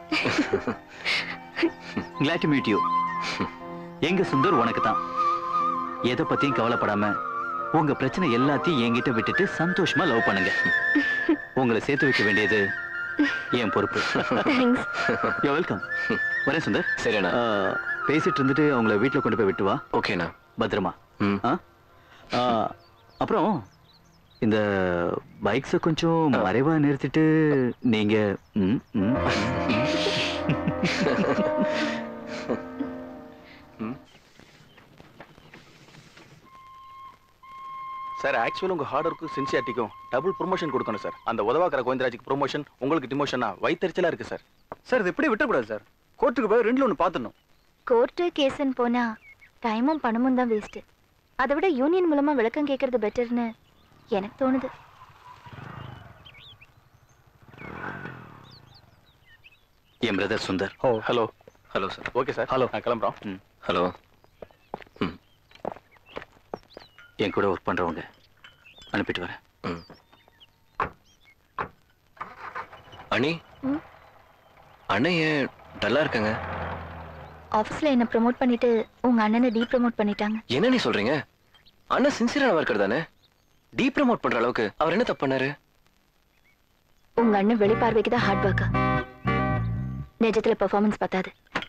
glad to meet you எங்க சுந்தர் உனக்கு தான் எதை பத்தியும் கவலைப்படாம உங்க பிரச்சனை எல்லாத்தையும் என்கிட்ட விட்டுட்டு சந்தோஷமா லவ் பண்ணுங்க உங்களை சேர்த்து வைக்க வேண்டியது என் பொறுப்பு யூ வெல்கம் வரேன் சுந்தர் சரி அண்ணா பேசிட்டு இருந்துட்டு அவங்கள வீட்டுல கொண்டு போய் விட்டு வா ஓகேண்ணா பத்திரமா ம் ஆ? ஆ, அப்புறம் இந்த பைக்ஸை கொஞ்சம் மறைவா நிறுத்திட்டு நீங்க ம், ம், சார் ஆக்சுவலி உங்க ஹார்ட் ஒர்க்கு சின்சியாரிட்டிக்கும் டபுள் ப்ரொமோஷன் கொடுக்கணும் சார் அந்த உதவாக்கிற கோவிந்தராஜுக்கு ப்ரொமோஷன் உங்களுக்கு டிமோஷனா வயிற்றுச்சலா இருக்கு சார் சார் இது எப்படி விட்டுறக்கூடாது சார் கோர்ட்டுக்கு போய் ரெண்டுல ஒன்று பார்த்துடணும் கோர்ட்டு கேஸ்ன்னு போனா டைமும் பணமும் தான் வேஸ்ட் அதை விட யூனியன் மூலமா விளக்கம் கேட்கறது பெட்டர்னு எனக்கு தோணுது என் brother Sundar oh hello hello sir okay sir hello நான் கிளம்புறோம் ஹலோ என் கூட ஒர்க் பண்றவங்க அனுப்பிட்டு வரேன் அண்ணி ம்? அண்ணன் ஏன் டல்லா இருக்காங்க ஆஃபீஸ்ல என்ன ப்ரோமோட் பண்ணிட்டு உங்க அண்ணனை டீ ப்ரோமோட் பண்ணிட்டாங்க என்ன நீ சொல்றீங்க அண்ணன் சின்சியரான ஒர்க்கர் தானே டீ ப்ரமோட் பண்ற அளவுக்கு அவர் என்ன தப்பு பண்ணாரு உங்க அண்ணன் வெளிப்பார்வைக்கு தான் ஹார்ட் ஒர்க்கா நிஜத்துல பெர்ஃபார்மன்ஸ் பத்தாது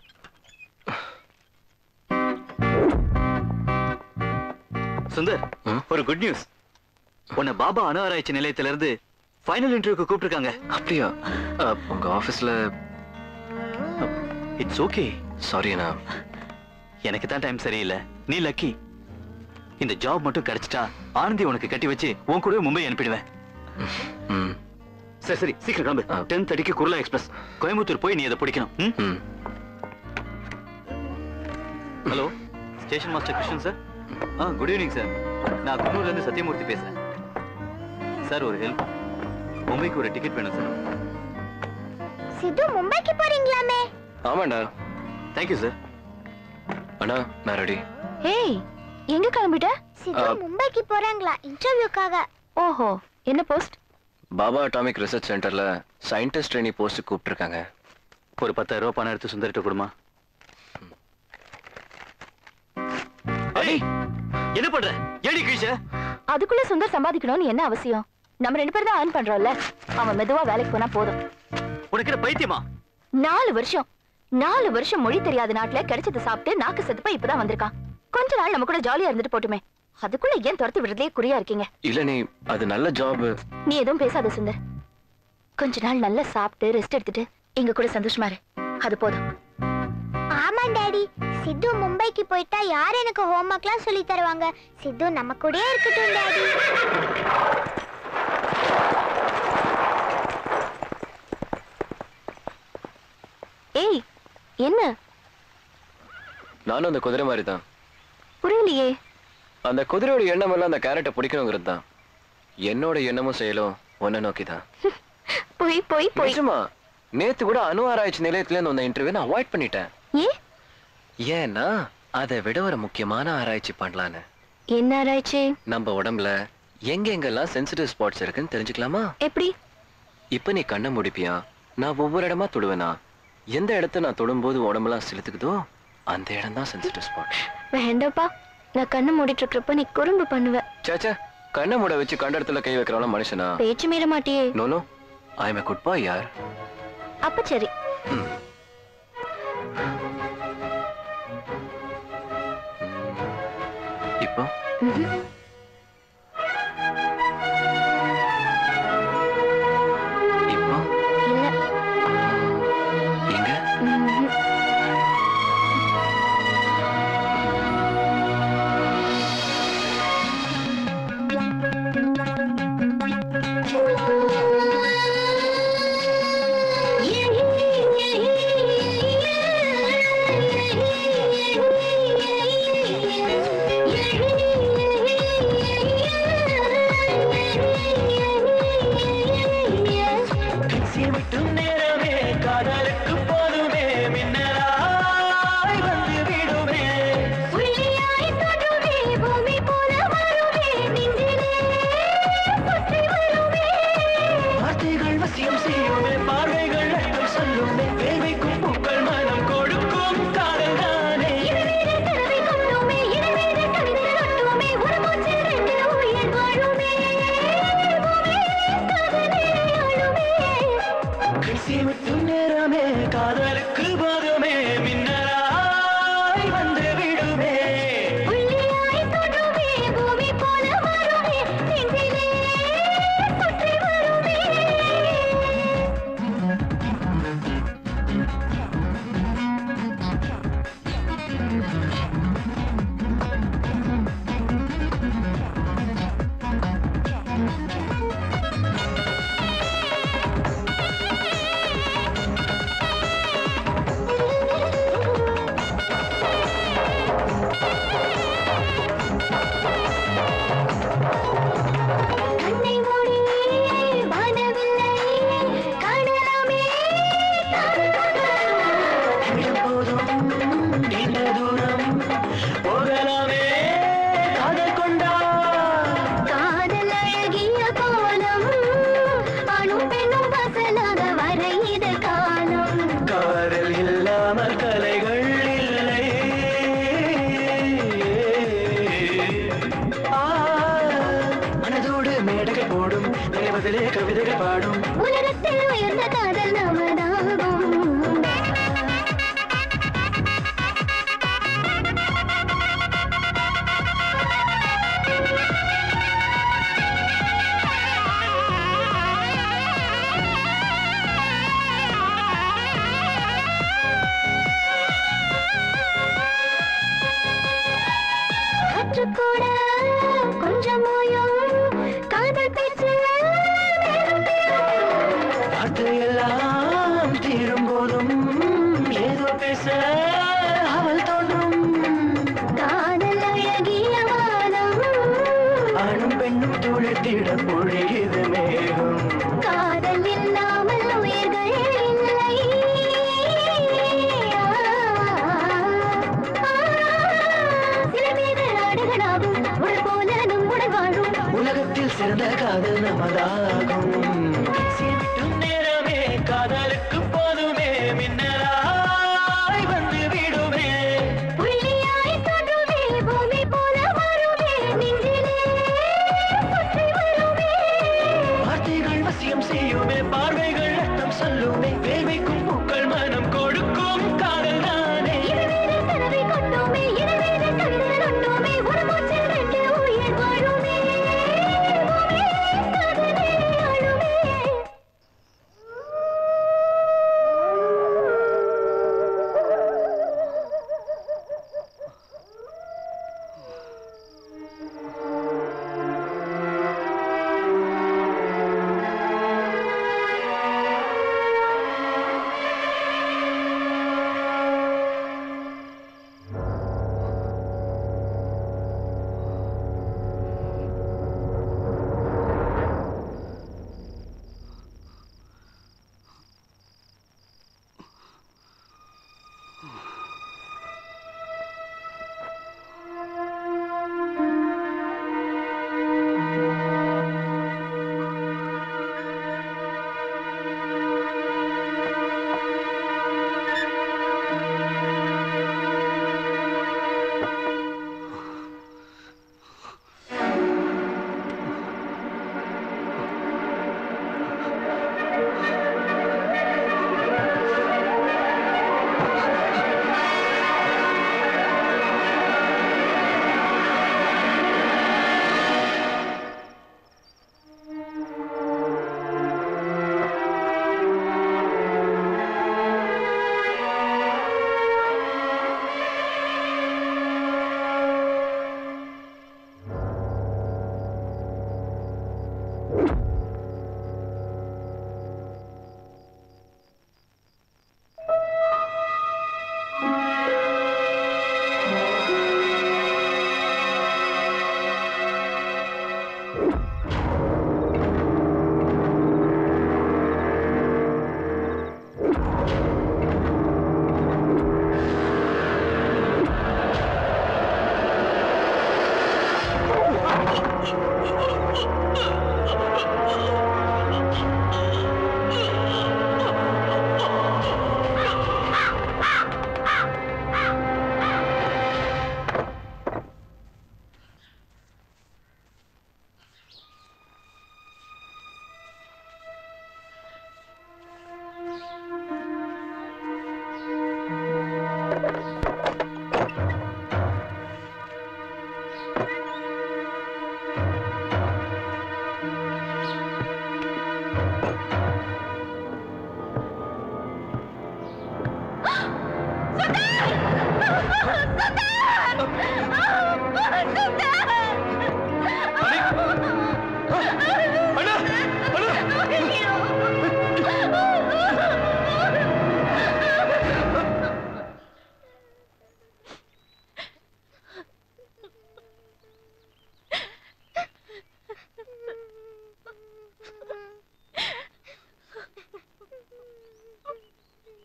சுந்தர் ஒரு குட் நியூஸ் உன்னை பாபா அணு ஆராய்ச்சி நிலையத்தில இருந்து ஃபைனல் இன்டர்வியூக்கு கூப்பிட்டுருக்காங்க அப்படியா அஹ், உங்க ஆபீஸ்ல இட்ஸ் ஓகே சாரி அண்ணா எனக்கு தான் டைம் சரியில்லை நீ லக்கி இந்த ஜாப் மட்டும் கிடைச்சிட்டா ஆனந்தி உனக்கு கட்டி வச்சு உன் கூடவே மும்பை அனுப்பிடுவேன் ம் சரி சரி சீக்கிரம் கிளம்பு டென் தேர்ட்டிக்கு குருலா எக்ஸ்பிரஸ் கோயம்புத்தூர் போய் நீ அதை பிடிக்கணும் ம் hello station master Krishnan sir ஆ குட் ஈவினிங் சார் நான் குன்னூர்ல இருந்து சத்யமூர்த்தி பேசுறேன் சார் ஒரு ஹெல்ப் மும்பைக்கு ஒரு டிக்கெட் வேணும் சார் சித்து மும்பைக்கு போறீங்களாமே ஆமாண்டா தேங்க்யூ சார் அண்ணா நான் ரெடி ஏய் எங்க கிளம்பிட்ட சித்து மும்பைக்கு போறாங்களா இன்டர்வியூக்காக ஓஹோ என்ன போஸ்ட் பாபா அட்டாமிக் ரிசர்ச் சென்டர்ல சயின்டிஸ்ட் ட்ரெயினி போஸ்ட் கூப்பிட்டுருக்காங்க ஒரு பத்தாயிரம் ரூபாய் பணம் எடுத்து சுந்தரிட்ட கொடுமா ஏய், என்ன பண்ற ஏடி கீழ அதுக்குள்ள சுந்தர் சம்பாதிக்கணும்னு என்ன அவசியம் நம்ம ரெண்டு பேரும் தான் earn பண்றோம்ல அவன் மெதுவா வேலைக்கு போனா போதும் உனக்கு என்ன பைத்தியமா நாலு வருஷம் நாலு வருஷம் மொழி தெரியாத நாட்டுல கிடைச்சதை சாப்பிட்டு நாக்கு செத்துப்பா இப்பதான் வந்திருக்கான் கொஞ்ச நாள் நம்ம கூட ஜாலியா இருந்துட்டு போட்டுமே அதுக்குள்ள ஏன் துரத்து விடுறதே குறியா இருக்கீங்க இல்ல நீ அது நல்ல ஜாப் நீ எதுவும் பேசாத சுந்தர் கொஞ்ச நாள் நல்லா சாப்பிட்டு ரெஸ்ட் எடுத்துட்டு எங்க கூட சந்தோஷமா இரு அது போதும் ஆமா டாடி சித்து மும்பைக்கு போயிட்டா யார் எனக்கு ஹோம்ஒர்க்லாம் சொல்லி தருவாங்க சித்து நம்ம கூடயே இருக்கட்டும் டாடி ஏய் என்ன நானும் அந்த குதிரை மாதிரி தான் புரியலையே அந்த குதிரையோட எண்ணம் எல்லாம் அந்த கேரட்டை பிடிக்கணுங்கிறது தான் என்னோட எண்ணமும் செயலும் ஒன்ன நோக்கி தான் போய் போய் போய் நிஜமா நேத்து கூட அணு ஆராய்ச்சி நிலையத்துல இருந்து வந்த இன்டர்வியூ நான் அவாய்ட் பண்ணிட்டேன் ஏன் ஏன்னா அதை விட ஒரு முக்கியமான ஆராய்ச்சி பண்ணலான்னு என்ன ஆராய்ச்சி நம்ம உடம்புல எங்க எங்கெல்லாம் சென்சிட்டிவ் ஸ்பாட்ஸ் இருக்குன்னு தெரிஞ்சுக்கலாமா எப்படி இப்ப நீ கண்ணை முடிப்பியா நான் ஒவ்வொரு இடமா தொடுவேனா எந்த இடத்த நான் தொடும்போது உடம்பெல்லாம் செலுத்துக்குதோ அந்த இடம் தான் சென்சிட்டிவ் ஸ்பாட் வேண்டாப்பா நான் கண்ணு மூடிட்டு இருக்கிறப்ப நீ குறும்பு பண்ணுவ சேச்சே கண்ணை மூட வச்சு கண்ட இடத்துல கை வைக்கிறவன மனுஷனா பேச்சு மீற மாட்டியே no no I am good boy யார் அப்ப சரி இப்போ ம்ஹும். இப்போ இல்ல எங்க ம்ஹும். நேரமே காதலுக்கு போதுமே மின்னலாய் வந்து விடுமே புள்ளியாய் தொடுமே பூமி போல வருமே நெஞ்சிலே சுற்றி வருமே கண்ணை மூடி வானவில்லை காணலாமே போதும் நீண்ட தூரம் போகலாமே காதல் கொண்டா காதல் அழகிய கோலம் ஆணும் பெண்ணும் பசலாக வர இது காலம் காதல் இல்லாமல் கலைகள் இல்லை ஆ, மனதோடு மேடைகள் போடும் நினைவதிலே கவிதைகள் பாடும் உலகத்தில் உயர்ந்த காதல் நமதாகும் காற்றுக்கூட கொஞ்சம் ஓயும் காதல் பேச்சு வார்த்தையெல்லாம் தீரும் போதும் ஏதோ பேச அவள் தோன்றும் காதல் அழகிய வானம் ஆணும் பெண்ணும் துளிர்த்திட பொழியுது மேகம் காதல் இல்லாமல் உயிர்கள் இல்லை சில பேர்கள் ஆடுகளாகும் உடல் போல நம்முடன் வாழும் உலகத்தில் சிறந்த காதல் நமதாகும் சிரிட்டும் நேரமே காதலுக்கு போதுமே மின்னலாய் வந்து விடுமே புள்ளியாய் தோன்றுமே பூமி போல வருமே நெஞ்சிலே சுற்றி வருமே வார்த்தைகள் வசியம் செய்யுமே பார்வைகள் அர்த்தம் சொல்லுமே வேர்வைக்கும் பூக்கள் மனம் கொடுக்கும் காதல் தானே இருவேறு கனவை கொண்டோமே இருவேறு கவிதைகள் உண்டோமே ஒரு மூச்சில் ரெண்டு உயிர் வாழுமே பூமி காதலே ஆளுமே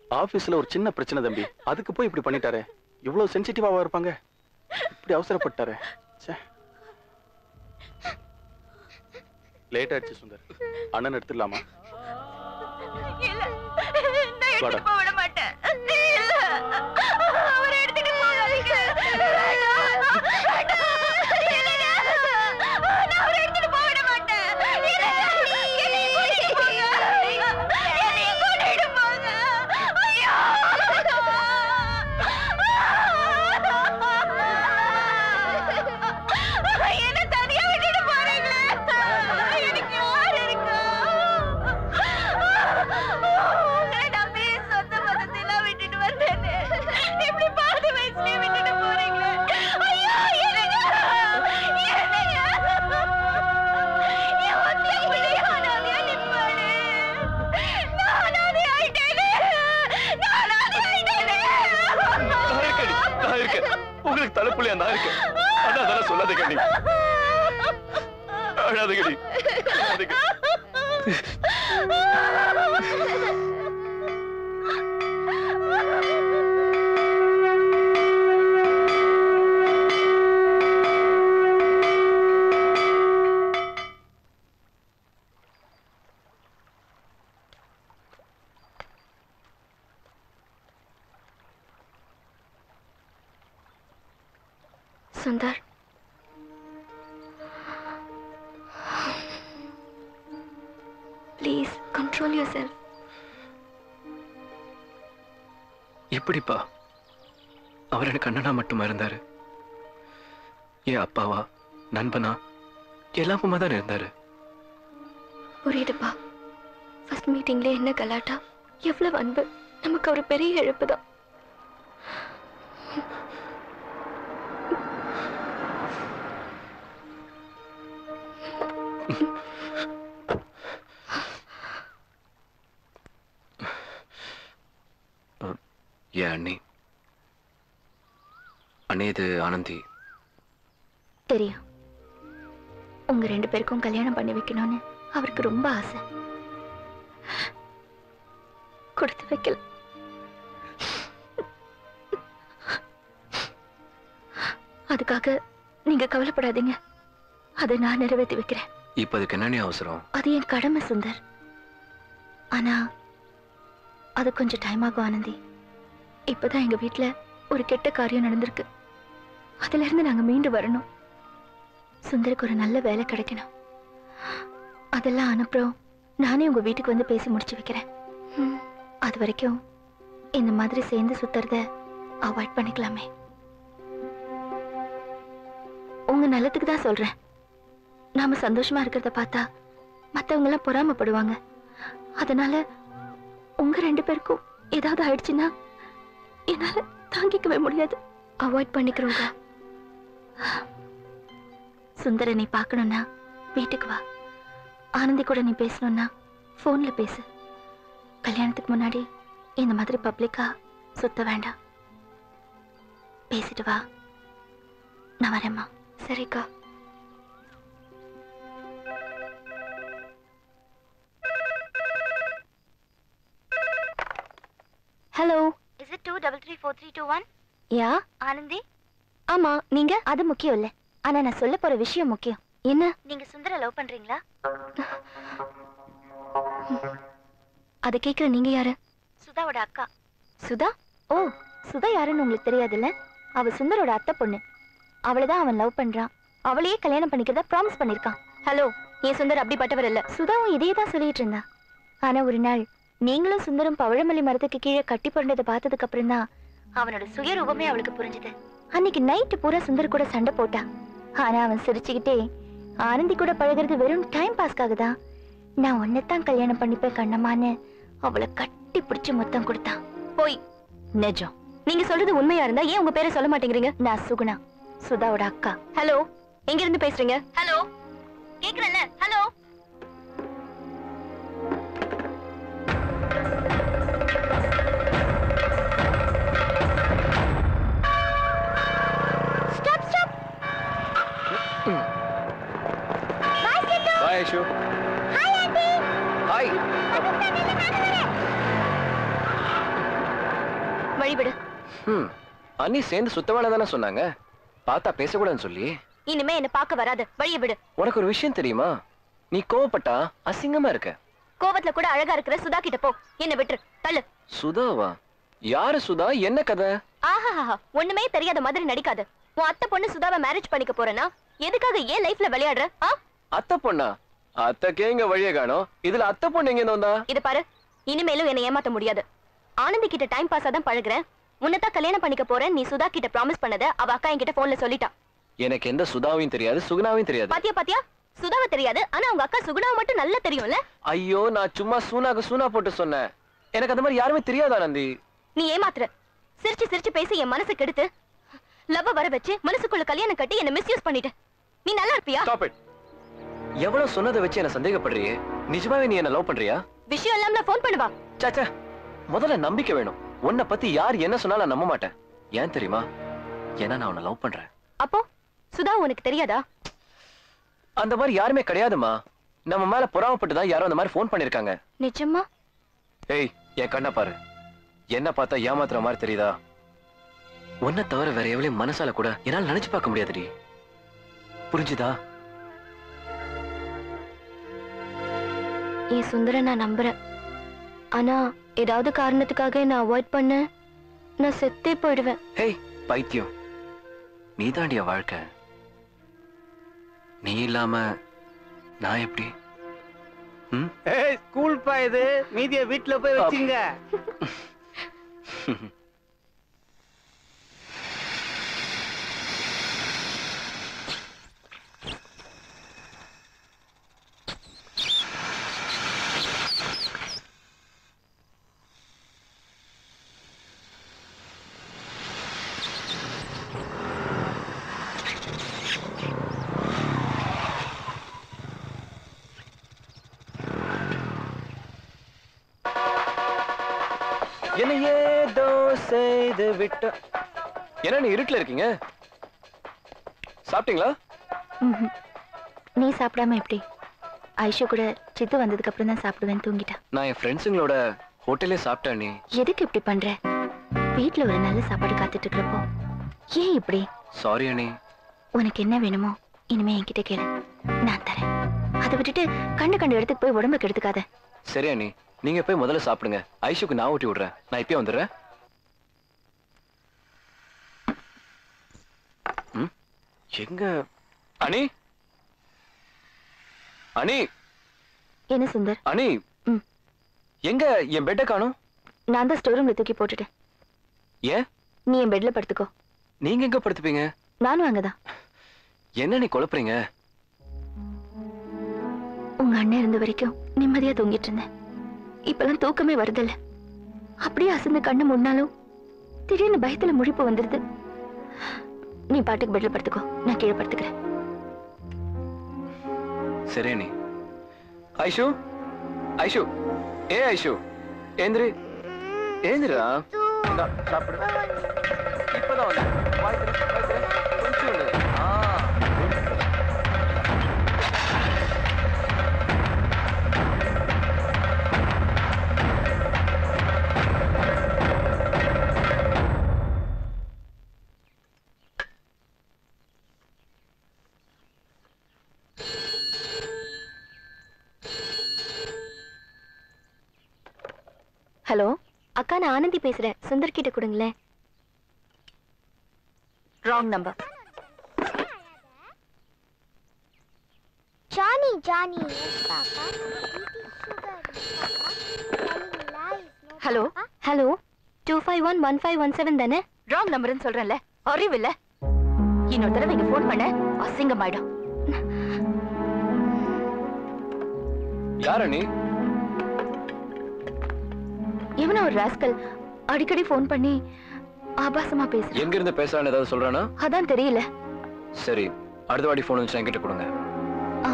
ஆபீஸ்ல ஒரு சின்ன பிரச்சனை தம்பி அதுக்கு போய் இப்படி பண்ணிட்டாரே இவ்வளவு சென்சிட்டிவாவா இருப்பாங்க இப்படி அவசரப்பட்டாரே ச்சே லேட் ஆயிடுச்சு சுந்தர் அண்ணன் எடுத்துடலாமா இல்ல நான் வாடா. எடுத்துட்டு போக விட மாட்டேன் இல்ல அவரை எடுத்துட்டு போகாதீங்க வேண்டாம் வேண்டாம் இல்லைங்க. நான் அவரை எடுத்துட்டு போக விட மாட்டேன் இல்ல. என்னையும் கூட்டிட்டு போங்க. என்னையும் கூட்டிட்டு போங்க. ஐயோ. என்னை தனியா விட்டுட்டு போறீங்களே. எனக்கு யார் இருக்கா? உங்களை நம்பி சொந்த பந்தத்தெல்லாம் விட்டுட்டு வந்தேன்னு இப்படி பாதி வயசுலயே விட்டுட்டு போறீங்களே. ஐயோ, என்னங்க? என்னங்க? என் ஒத்த புள்ளைய அனாதையா நிப்பாரு. நான் அனாதை ஆயிட்டேனே. நான் அனாதை ஆயிட்டேனே. நான் இருக்கேன் நான் இருக்கேன் உங்களுக்கு தலைப்புள்ளியா நான் இருக்கேன் அண்ணா அதெல்லாம் சொல்லாதீங்க நீ அழாதீங்க நீ அழாதீங்க. Sundar please control yourself எப்படிப்பா அவர் எனக்கு அண்ணனா மட்டுமா இருந்தாரு என் அப்பாவா நண்பனா எல்லாமுமா தான் இருந்தாரு புரியுதுப்பா ஃபர்ஸ்ட் மீட்டிங்ல என்ன கலாட்டா எவ்வளவு அன்பு நமக்கு ஒரு பெரிய இழப்பு தான் ஏன் அண்ணி அண்ணே இது ஆனந்தி தெரியும் உங்க ரெண்டு பேருக்கும் கல்யாணம் பண்ணி வைக்கணும்னு அவருக்கு ரொம்ப ஆசை கொடுத்து வைக்கல அதுக்காக நீங்க கவலைப்படாதீங்க அதை நான் நிறைவேற்றி வைக்கிறேன் இப்ப அதுக்கு என்னண்ணே அவசரம் அது என் கடமை சுந்தர் ஆனா அது கொஞ்சம் டைம் ஆகும் ஆனந்தி இப்பதான் எங்க வீட்ல ஒரு கெட்ட காரியம் நடந்திருக்கு அதுல இருந்து நாங்க மீண்டு வரணும் சுந்தருக்கு ஒரு நல்ல வேலை கிடைக்கணும் அதெல்லாம் அனுப்புறோம் நானே உங்க வீட்டுக்கு வந்து பேசி முடிச்சு வைக்கிறேன் ம், அது வரைக்கும் இந்த மாதிரி சேர்ந்து சுத்துறத அவாய்ட் பண்ணிக்கலாமே உங்க நல்லதுக்கு தான் சொல்றேன் நாம சந்தோஷமா இருக்கிறத பார்த்தா மத்தவங்க எல்லாம் பொறாமப்படுவாங்க அதனால உங்க ரெண்டு பேருக்கும் ஏதாவது ஆயிடுச்சுன்னா என்னால தாங்கிக்கவே முடியாது அவாய்ட் பண்ணிக்கிறோங்க சுந்தர நீ பார்க்கணும்னா வீட்டுக்கு வா ஆனந்தி கூட நீ பேசணும்னா ஃபோன்ல பேசு கல்யாணத்துக்கு முன்னாடி இந்த மாதிரி பப்ளிக்கா சுத்த வேண்டாம் பேசிட்டு வா நான் வரேம்மா சரிக்கா hello is it two double three four three two one yeah Anandhi ஆமா நீங்க அது முக்கியம் இல்ல ஆனா நான் சொல்ல போற விஷயம் முக்கியம் என்ன நீங்க சுந்தர லவ் பண்றீங்களா அதை கேக்குற நீங்க யாரு சுதாவோட அக்கா சுதா ஓ சுதா யாருன்னு உங்களுக்கு தெரியாதுல்ல அவ சுந்தரோட அத்தை பொண்ணு அவளை தான் அவன் லவ் பண்றான் அவளையே கல்யாணம் பண்ணிக்கிறதா ப்ராமிஸ் பண்ணிருக்கான் ஹலோ என் சுந்தர் அப்படிப்பட்டவர் இல்ல சுதாவும் இதே தான் சொல்லிட்டு இருந்தா ஆனா ஒரு நாள் நீங்களும் சுந்தரம் பவழமல்லி மரத்துக்கு கீழே கட்டி புரண்டதை பார்த்ததுக்கு அப்புறம் தான் அவனோட சுயரூபமே அவளுக்கு புரிஞ்சுது அன்னைக்கு நைட்டு பூரா சுந்தர் கூட சண்டை போட்டா ஆனா அவன் சிரிச்சுக்கிட்டே ஆனந்தி கூட பழகுறது வெறும் டைம் பாஸ்க்காக தான் நான் உன்னைத்தான் கல்யாணம் பண்ணிப்பேன் கண்ணம்மான்னு அவளை கட்டி பிடிச்சு முத்தம் கொடுத்தான் போய் நிஜம் நீங்க சொல்றது உண்மையா இருந்தா ஏன் உங்க பேரை சொல்ல மாட்டேங்கிறீங்க நான் சுகுணா சுதாவோட அக்கா ஹலோ எங்க இருந்து பேசுறீங்க ஹலோ கேக்குறேன்ல hello stop stop bye Siddhu bye Aishu hi aunty hi வழிவிடு ம் அண்ணி சேர்ந்து சுத்த வேலை தானே சொன்னாங்க பார்த்தா பேசக்கூடாதுன்னு சொல்லி இனிமே என்ன பார்க்க வராது வழிய விடு உனக்கு ஒரு விஷயம் தெரியுமா நீ கோவப்பட்டா அசிங்கமா இருக்க கோவத்துல கூட அழகா இருக்கிற சுதா கிட்ட போ என்ன விட்டுரு தள்ளு சுதாவா யாரு சுதா என்ன கதை ஆஹாஹா ஒண்ணுமே தெரியாத மாதிரி நடிக்காத உன் அத்தை பொண்ணு சுதாவை மேரேஜ் பண்ணிக்க போறேனா எதுக்காக ஏன் லைஃப்ல விளையாடுற ஆ அத்தை பொண்ணா அத்தைக்கே இங்க வழிய காணோம் இதுல அத்தை பொண்ணு எங்க வந்தா இது பாரு இனிமேலும் என்னை ஏமாத்த முடியாது ஆனந்தி கிட்ட டைம் பாஸா தான் பழகுறேன் உன்னதான் கல்யாணம் பண்ணிக்க போறேன் நீ சுதா கிட்ட ப்ராமிஸ் பண்ணத அவ அக்கா என்கிட்ட போன்ல சொல்லிட்டா எனக்கு எந்த சுதாவையும் தெரியாது சுகுணாவையும் தெரியாது பாத்தியா பாத்தியா சுதாவை தெரியாது ஆனா உங்க அக்கா சுகுணாவை மட்டும் நல்லா தெரியும்ல ஐயோ நான் சும்மா சூனாக்கு சூனா போட்டு சொன்னேன் எனக்கு அந்த மாதிரி யாருமே தெரியாது ஆனந்தி நீ ஏமாத்துற சிரிச்சு சிரிச்சு பேசி என் மனசு கெடுத்து லவ் வர வச்சு மனசுக்குள்ள கல்யாணம் கட்டி என்ன மிஸ்யூஸ் பண்ணிட்ட நீ நல்லா இருப்பியா ஸ்டாப் இட் எவ்வளவு சொன்னதை வச்சு என்ன சந்தேகப்படுறியே நிஜமாவே நீ என்ன லவ் பண்றியா விஷயம் இல்லாம போன் பண்ணுவா சாச்சா முதல்ல நம்பிக்கை வேணும் உன்னை பத்தி யார் என்ன சொன்னாலும் நான் நம்ப மாட்டேன் ஏன் தெரியுமா ஏன்னா நான் உன்னை லவ் பண்றேன் அப்போ சுதா உனக்கு தெரியாதா அந்த மாதிரி யாருமே கிடையாதுமா நம்ம மேல பொறாமப்பட்டு தான் யாரும் அந்த மாதிரி ஃபோன் பண்ணிருக்காங்க நிஜமா ஏய் என் கண்ணை பாரு என்ன பார்த்தா ஏமாத்துற மாதிரி தெரியுதா உன்னை தவிர வேற எவ்வளவு மனசால கூட என்னால நினைச்சு பார்க்க முடியாதுடி புரிஞ்சுதா என் சுந்தர நான் நம்புறேன் ஆனா ஏதாவது காரணத்துக்காக நான் அவாய்ட் பண்ண நான் செத்தே போயிடுவேன் ஹேய் பைத்தியம் நீ தாண்டிய வாழ்க்கை நீ இல்லாம நான் எப்படி ஏய் ஸ்கூல் பா இது மீதிய வீட்ல போய் வச்சுங்க என்ன ஏதோ செய்து விட்ட என்ன நீ இருட்டுல இருக்கீங்க சாப்பிட்டீங்களா ம்ஹும். நீ சாப்பிடாம எப்படி ஐஷு கூட சித்து வந்ததுக்கு அப்புறம் தான் சாப்பிடுவேன் தூங்கிட்டா நான் என் ஃப்ரெண்ட்ஸுங்களோட ஹோட்டலே சாப்பிட்டேன் நீ எதுக்கு இப்படி பண்ற வீட்ல ஒரு நல்ல சாப்பாடு காத்துட்டு இருக்கிறப்போ ஏன் இப்படி சாரி அண்ணி உனக்கு என்ன வேணுமோ இனிமே என்கிட்ட கேளு நான் தரேன் அதை விட்டுட்டு கண்டு கண்டு இடத்துக்கு போய் உடம்புக்கு எடுத்துக்காத சரி அண்ணி நீங்க போய் முதல்ல சாப்பிடுங்க ஐஷுக்கு நான் ஊட்டி விடுறேன் நான் இப்பயே வந்துடுறேன் ம்? எங்க அனி அனி என்ன சுந்தர் அனி ம். எங்க என் பெட்டை காணும் நான் தான் ஸ்டோர் ரூம்ல தூக்கி போட்டுட்டேன் ஏன் நீ என் பெட்ல படுத்துக்கோ நீங்க எங்க படுத்துப்பீங்க நானும் அங்கதான் என்ன நீ குழப்புறீங்க உங்க அண்ணன் இருந்த வரைக்கும் நிம்மதியா தூங்கிட்டு இருந்தேன் இப்பெல்லாம் தூக்கமே வருதில்ல அப்படியே அசந்து கண்ணு முன்னாலும் திடீர்னு பயத்துல முழிப்பு வந்துருது நீ பாட்டுக்கு பெட்ல படுத்துக்கோ நான் கீழே படுத்துக்கிறேன் சரி அண்ணி ஐஷு ஐஷு ஏ ஐஷு ஏந்திரி ஏந்திரா இந்தா, சாப்பிடு இப்பதான் வந்து வாய் திற, வாய் திற. கொஞ்சம் இரு. ஆ ஹலோ அக்கா நான் ஆனந்தி பேசுறேன் சுந்தர் கிட்ட கொடுங்களேன் wrong number Johnny, Johnny, yes, Papa. Eating sugar, yes, Papa. Telling lies, no, hello Papa. Hello two five one one five one seven தானே ராங் நம்பர்னு சொல்றேன்ல அறிவு இல்ல இன்னொரு தடவை இங்க ஃபோன் பண்ண அசிங்கமாயிடும் யார் அண்ணி இவன ஒரு ராஸ்கல் அடிக்கடி ஃபோன் பண்ணி ஆபாசமா பேசுறான் எங்க இருந்து பேசுறான்னு ஏதாவது சொல்றானா அதான் தெரியல சரி அடுத்த வாட்டி ஃபோன் வந்து என்கிட்ட கொடுங்க ஆ.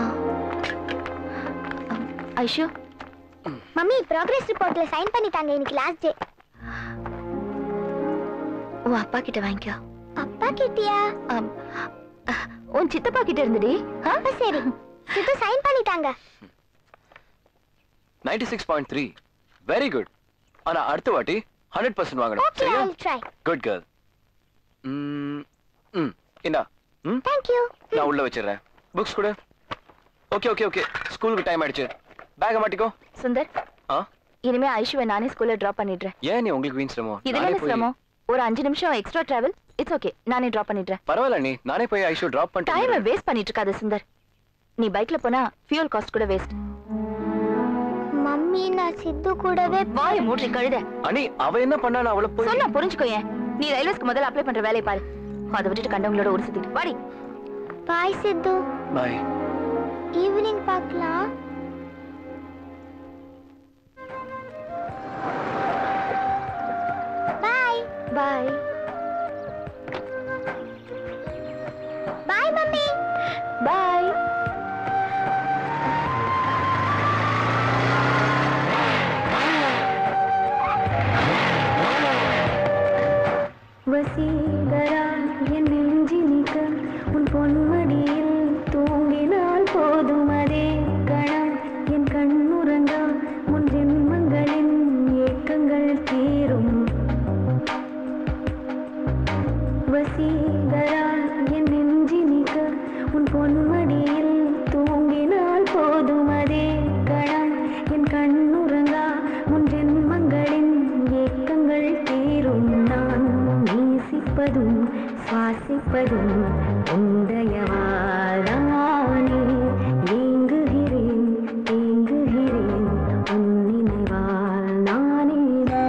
அம், ஐஷு மம்மி ப்ராக்ரஸ் ரிப்போர்ட்ல சைன் பண்ணிட்டாங்க இன்னைக்கு லாஸ்ட் டே உன் அப்பா கிட்ட வாங்கிக்கோ அப்பா கிட்டியா ஆம். உன் சித்தப்பா கிட்ட இருந்துடி அப்ப சரி சித்து சைன் பண்ணிட்டாங்க ninety six point three very good ஆனா அடுத்த வாட்டி ஹண்ட்ரட் பர்சன்ட் வாங்கணும் Okay, சரியா I'll try. குட் கேர்ள் ம் ம் இந்தா ம் Thank you. நான் உள்ள வச்சிடுறேன் புக்ஸ் கொடு ஓகே ஓகே ஓகே ஸ்கூலுக்கு டைம் ஆயிடுச்சு பேக மாட்டிக்கோ சுந்தர் ஆ இனிமே ஐஷுவை நானே ஸ்கூல்ல டிராப் பண்ணிடுறேன் ஏன் நீ உங்களுக்கு வீண் சிரமம் இது நானே என்ன போய் சிரமம் ஒரு அஞ்சு நிமிஷம் எக்ஸ்ட்ரா டிராவல் இட்ஸ் ஓகே நானே டிராப் பண்ணிடுறேன் பரவாயில்ல நீ நானே போய் ஐஷோ டிராப் பண்ணிட்டு டைமை வேஸ்ட் பண்ணிட்டு இருக்காத சுந்தர் நீ பைக்ல போனா ஃபியூல் காஸ்ட் கூட வேஸ்ட் மம்மி நான் சித்து கூடவே வாய மூடி கழுத அனி அவ என்ன பண்ணா நான் அவளை போய் சொன்னா புரிஞ்சுக்கோ ஏன் நீ ரயில்வேஸ்க்கு முதல்ல அப்ளை பண்ற வேலையை பாரு அதை விட்டுட்டு கண்டவங்களோட ஒரு சுத்திட்டு வாடி பாய் சித்து பாய் ஈவினிங் பார்க்கலாம் பாய் பாய் பாய் மம்மி பாய் வசீகரா என் நெஞ்சினிக்க உன் பொன்மடியில் தூங்கினால் போதும் அதே கணம் என் கண்ணுறங்கா முன் ஜென்மங்களின் ஏக்கங்கள் தீரும் வசீகரா என் நெஞ்சினிக்க உன் பொன்மடியில் தூங்கினால் போதும் அதே கணம் என் கண்ணுறங்கா முன் ஜென்மங்களின் ஏக்கங்கள் தீரும் நான் நேசிப்பதும் சுவாசிப்பதும் உந்தயவாதானே ஏங்குகிறேன் ஏங்குகிறேன் உன் நினைவால் நானே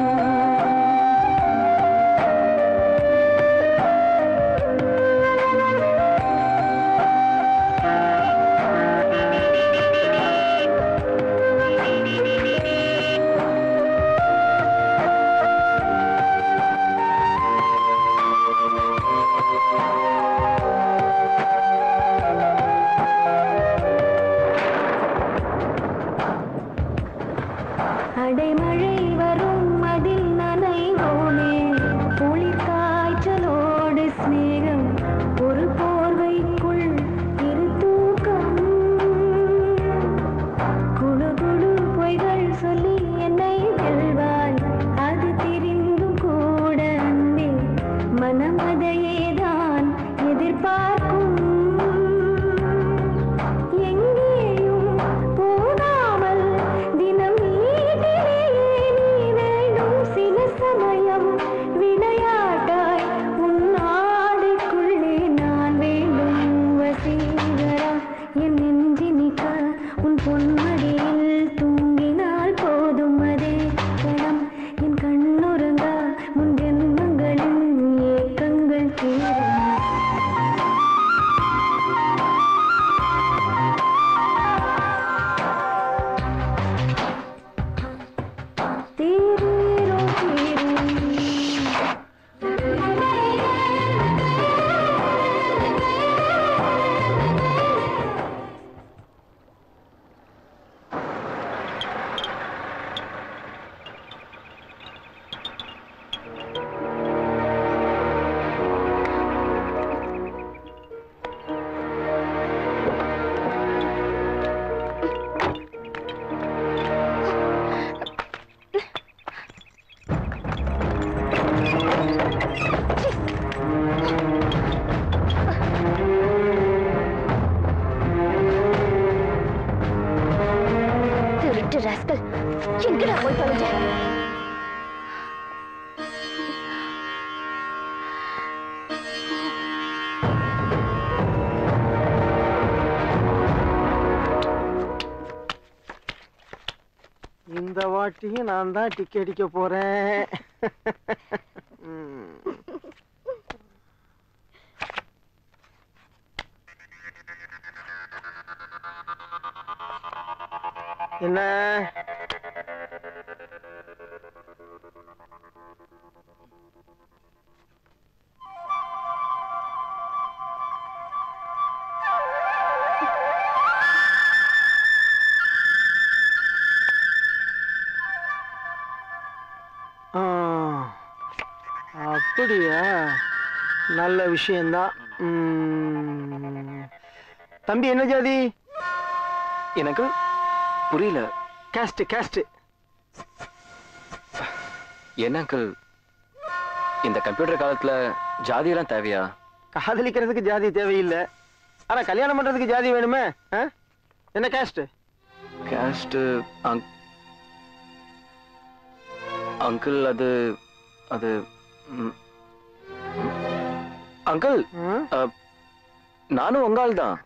அடைமழை வரும் அதில் நனைவோனே குளிர் காய்ச்சலோடு சிநேகம் ஒரு போர்வைக்குள் இரு தூக்கம் குழு குழு பொய்கள் சொல்லி என்னை வெல்வாய் அது தெரிந்தும் கூட அன்பே மனம் அதையேதான் எதிர்பார்க்கும் எங்கேயும் போகாமல் தினம் வீட்டிலேயே நீ வேண்டும் சில சமயம் விளையாட்டாய் உன் ஆடைக்குள்ளே நான் வேண்டும் வசீகரா என் நெஞ்சினிக்க உன் பொன்மடியில் தூங்கினால் போதும் அதே கணம் என் கண்ணுறங்கா முன் ஜென்மங்களின் ஏக்கங்கள் தீரும் தீரோ திருட்டு ராஸ்கல் எங்கடா போய் தொலைஞ்ச இந்த வாட்டியும் நான் தான் டிக்கெட் அடிக்க போறேன் ம். என்ன ஆ, அப்படியா நல்ல விஷயம்தான் ம். தம்பி என்ன ஜாதி எனக்கு புரியல கேஸ்ட் கேஸ்ட் என்ன அங்கிள் இந்த கம்ப்யூட்டர் காலத்துல ஜாதியெல்லாம் தேவையா காதலிக்கிறதுக்கு ஜாதி தேவையில்லை ஆனா கல்யாணம் பண்றதுக்கு ஜாதி வேணுமே ஆ? என்ன கேஸ்ட் கேஸ்ட் அங்கிள் அது அது ம், ம். அங்கிள் அ, நானும் உங்க ஆள் தான்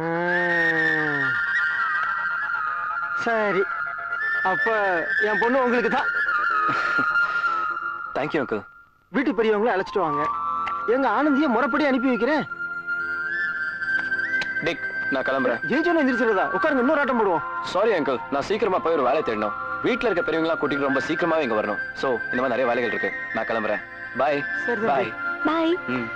சரி அப்ப என் பொண்ணு உங்களுக்கு தான் தேங்க்யூ அங்கிள் வீட்டு பெரியவங்கள அழைச்சிட்டு வாங்க எங்க ஆனந்திய முறைப்படி அனுப்பி வைக்கிறேன் டிக் நான் கிளம்புறேன் ஜெயிச்சோன்னு எந்திரிச்சிருதா உட்காருங்க இன்னொரு ஆட்டம் போடுவோம் சாரி அங்கிள் நான் சீக்கிரமா போய் ஒரு வேலையை தேடணும் வீட்ல இருக்க பெரியவங்களா கூட்டிட்டு ரொம்ப சீக்கிரமாவே இங்க வரணும் சோ இந்த மாதிரி நிறைய வேலைகள் இருக்கு நான் கிளம்புறேன் பாய் சரி, தம்பி. பாய் பாய் ம்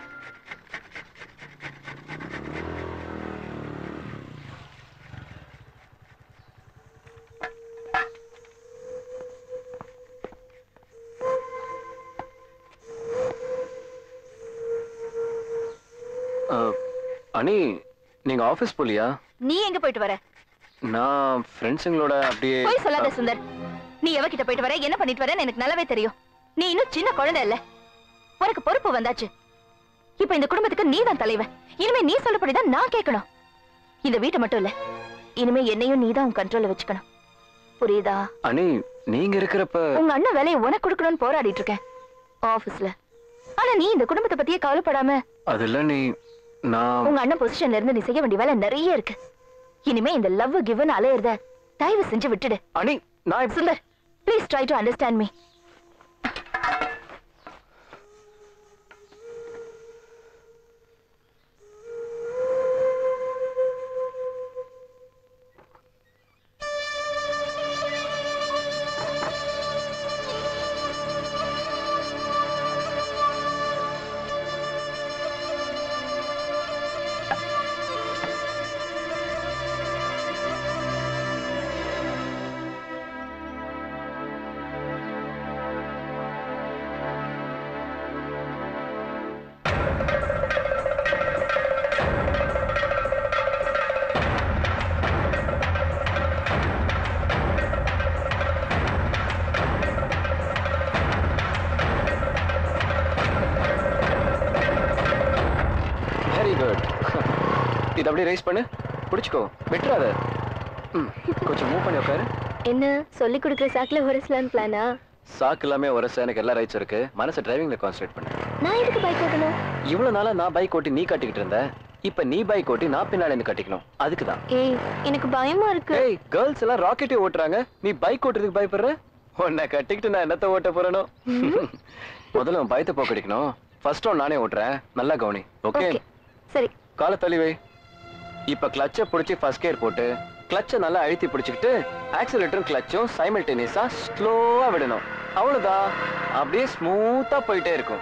அஹ், அனி நீங்க ஆபீஸ் போலியா நீ எங்க போயிட்டு வர நான் ஃப்ரெண்ட்ஸுங்களோட அப்படியே போய் சொல்லாத சுந்தர் நீ எவகிட்ட போயிட்டு வர என்ன பண்ணிட்டு வரேன்னு எனக்கு நல்லாவே தெரியும் நீ இன்னும் சின்ன குழந்தை இல்ல உனக்கு பொறுப்பு வந்தாச்சு இப்ப இந்த குடும்பத்துக்கு நீ தான் தலைவன் இனிமே நீ சொல்லப்படிதான் நான் கேட்கணும் இந்த வீட்டை மட்டும் இல்ல இனிமே என்னையும் நீ தான் உன் கண்ட்ரோல்ல வச்சுக்கணும் புரியுதா அனி நீங்க இருக்கிறப்ப உங்க அண்ணன் வேலையை உனக்கு கொடுக்கணும்னு போராடிட்டு இருக்கேன் ஆபீஸ்ல ஆனா நீ இந்த குடும்பத்தை பத்தியே கவலைப்படாம அதுல நீ நான் உங்க அண்ணன் பொசிஷன்ல இருந்து நீ செய்ய வேண்டிய வேலை நிறைய இருக்கு இனிமே இந்த லவ் கிவன் அலையறத தயவு செஞ்சு விட்டுடு அனி நான் Sundar please try to understand me very good இது அப்படியே ரைஸ் பண்ணு பிடிச்சிக்கோ விட்டுறாத ம், கொஞ்சம் மூவ் பண்ணி உட்காரு என்ன சொல்லி கொடுக்குற சாக்குல உரசலான்னு பிளானா சாக்கு எல்லாமே உரச எனக்கு எல்லா ரைட்ஸ் இருக்கு மனசை டிரைவிங்ல கான்சென்ட்ரேட் பண்ணு நான் எதுக்கு பைக் ஓட்டணும் இவ்வளவு நாளா நான் பைக் ஓட்டி நீ கட்டிக்கிட்டு இருந்த இப்ப நீ பைக் ஓட்டி நான் பின்னாடி இருந்து கட்டிக்கணும் அதுக்கு தான் ஏய் எனக்கு பயமா இருக்கு ஏய் கேர்ள்ஸ் எல்லாம் ராக்கெட்டே ஓட்டுறாங்க நீ பைக் ஓட்டுறதுக்கு பயப்படுற உன்னை கட்டிக்கிட்டு நான் என்னத்த ஓட்ட போறேனோ முதல்ல உன் பயத்தை போக்கடிக்கணும் ஃபர்ஸ்ட் ஒன் நானே ஓட்டுறேன் நல்லா கவனி ஓகே Okay. சரி காலை தள்ளி வை இப்ப கிளச்சை பிடிச்சி ஃபர்ஸ்ட் கியர் போட்டு கிளச்சை நல்லா அழுத்தி பிடிச்சிக்கிட்டு ஆக்சிலேட்டரும் கிளச்சும் சைமல்டேனியஸா ஸ்லோவா விடணும் அவ்வளவுதான் அப்படியே ஸ்மூத்தா போயிட்டே இருக்கும்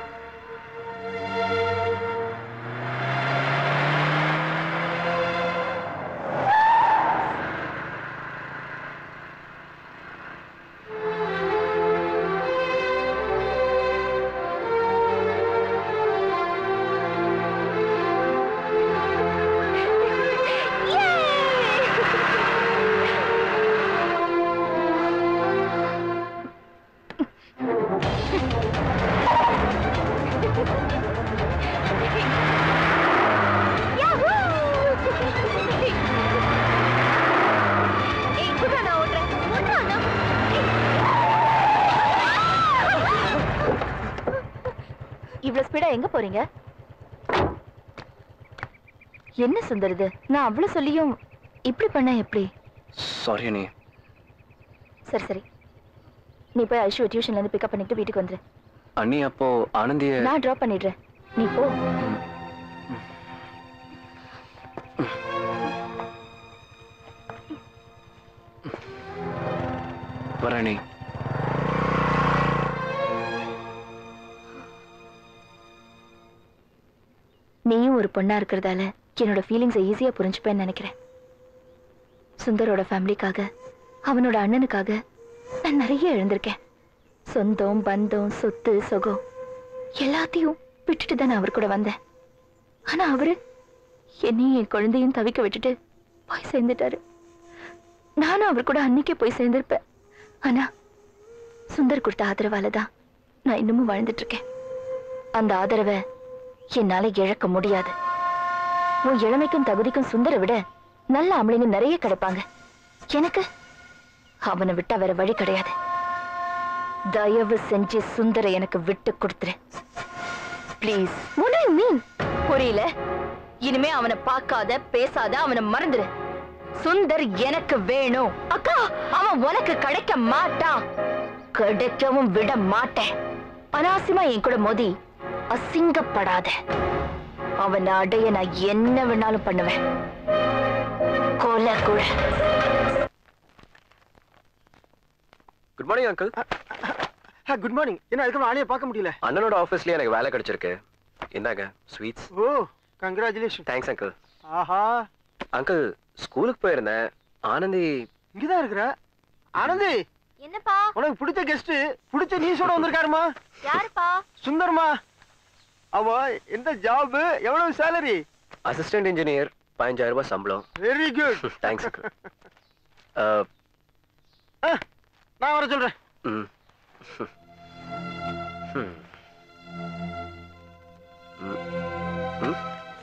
ஏய் குட்ரா நான் ஓட்டுறேன் குட்ரா நான் இவ்வளவு ஸ்பீடா எங்க போறீங்க என்ன சுந்தர் இது நான் அவ்வளவு சொல்லியும் இப்படி பண்ண எப்படி சாரி நீ சரி சரி நீ போய் ஐஷுவை டியூஷன்ல இருந்து பிக்கப் பண்ணிட்டு வீட்டுக்கு வந்துரு அண்ணி அப்போ ஆனந்திய நான் டிராப் பண்ணிடுறேன் நீ போ வரேன் நீ நீயும் ஒரு பொண்ணா இருக்கிறதால என்னோட ஃபீலிங்ஸை ஈஸியா புரிஞ்சுப்பேன்னு நினைக்கிறேன் சுந்தரோட ஃபேமிலிக்காக அவனோட அண்ணனுக்காக நான் நிறைய இழந்திருக்கேன் சொந்தம் பந்தம் சொத்து சொகம் எல்லாத்தையும் விட்டுட்டு தான் நான் அவர் கூட வந்தேன் ஆனா அவரு என்னையும் என் குழந்தையும் தவிக்க விட்டுட்டு போய் சேர்ந்துட்டாரு நானும் அவர் கூட அன்னைக்கே போய் சேர்ந்திருப்பேன் ஆனா சுந்தர் கொடுத்த ஆதரவால தான் நான் இன்னமும் வாழ்ந்துட்டு இருக்கேன் அந்த ஆதரவை என்னால இழக்க முடியாது உன் இளமைக்கும் தகுதிக்கும் சுந்தரை விட நல்ல ஆம்பளைங்க நிறைய கிடைப்பாங்க எனக்கு அவனை விட்டா வேற வழி கிடையாது தயவு செஞ்சு சுந்தரை எனக்கு விட்டு கொடுத்துரு please what do you mean புரியல இனிமே அவனை பார்க்காத பேசாத அவனை மறந்துரு சுந்தர் எனக்கு வேணும் அக்கா அவன் உனக்கு கிடைக்க மாட்டான் கிடைக்கவும் விட மாட்டேன் அனாவசியமா என் கூட மோதி அசிங்கப்படாத அவனை அடைய நான் என்ன வேணாலும் பண்ணுவேன் கொலை கூட good morning uncle good morning என்ன அதுக்கு ஆளைய பார்க்க முடியல அண்ணனோட ஆஃபீஸ்லயே எனக்கு வேலை கிடைச்சிருக்கு இந்தாங்க sweets oh congratulation thanks uncle ஆஹா அங்கிள் ஸ்கூலுக்கு போயிருந்தேன் ஆனந்தி இங்கதான் இருக்கிற ஆனந்தி என்னப்பா உனக்கு பிடிச்ச கெஸ்ட் பிடிச்ச நியூஸோட வந்திருக்காருமா யாருப்பா சுந்தர்மா அவ எந்த ஜாப் எவ்வளவு சேலரி அசிஸ்டன்ட் இன்ஜினியர் பதினஞ்சாயிரம் ரூபாய் சம்பளம் வெரி குட் தேங்க்ஸ் அங்கிள் நான் வர சொல்றேன் ம் ம். ம். ம்.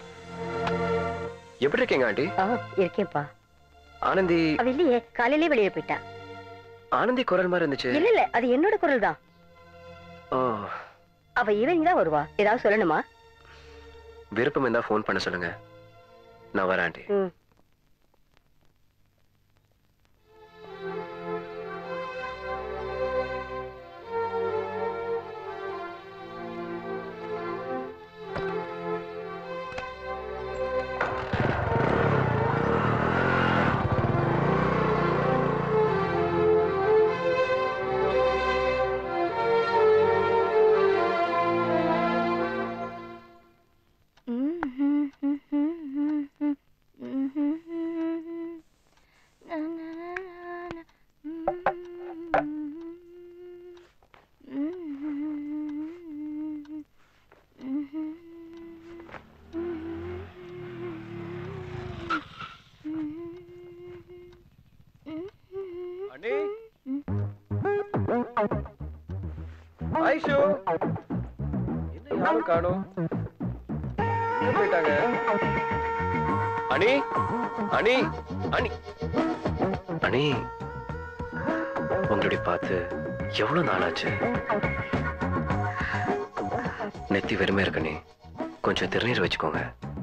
எப்படி இருக்கீங்க ஆண்டி இருக்கேன்ப்பா ஆனந்தி அவ இல்லையே காலையிலே வெளியே போயிட்டா ஆனந்தி குரல் மாதிரி இருந்துச்சு இல்ல இல்ல அது என்னோட குரல் தான் ஓ அவ ஈவினிங் தான் வருவா ஏதாவது சொல்லணுமா விருப்பம் இருந்தா ஃபோன் பண்ண சொல்லுங்க நான் வரேன் ஆண்டி ம் அண்ணி ஐஷு என்ன யாரும் காணோம் எங்க போயிட்டாங்க அனி அனி அனி அனி உங்களுடைய பார்த்து எவ்வளவு நாளாச்சு நெத்தி வெறுமே இருக்கனே கொஞ்சம் திருநீர் வச்சுக்கோங்க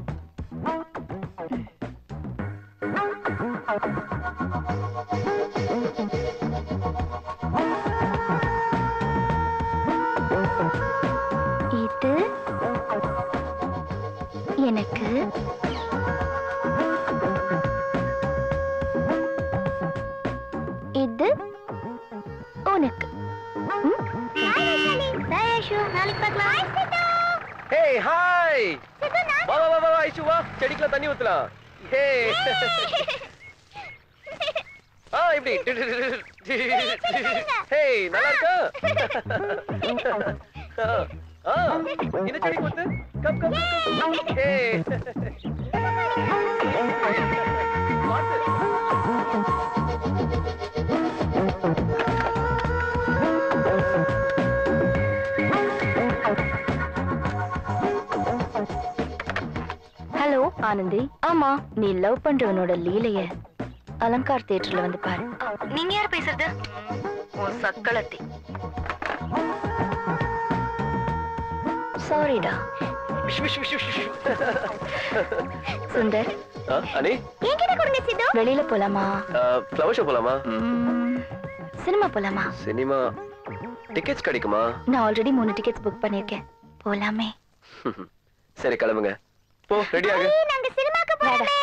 இது எனக்கு இது உனக்கு நாளைக்கு பார்க்கலாம் ஹே ஹாய் வா வா வா வா ஐஷு வா செடிக்குலாம் தண்ணி ஊத்தலாம் ஹே ஆ இப்படி ஹே நல்லா இருக்கா ஆ, ஆ இந்த செடி ஊத்து come come come, come hey hello Anandhi ஆமா நீ லவ் பண்றவனோட லீலைய அலங்கார் தியேட்டர்ல வந்து பாரு நீங்க யார் பேசுறது உன் சக்களத்தி சாரிடா சுந்தர் ஆ, அனி என்கிட்ட கொடுங்க சித்து வெளியில போலாமா ஃப்ளவர் ஷோ போலாமா சினிமா போலாமா சினிமா டிக்கெட்ஸ் கிடைக்குமா நான் ஆல்ரெடி மூணு டிக்கெட்ஸ் புக் பண்ணிருக்கேன் போலாமே சரி கிளம்புங்க போ ரெடி ஆகு நாங்க சினிமாக்கு போறோமே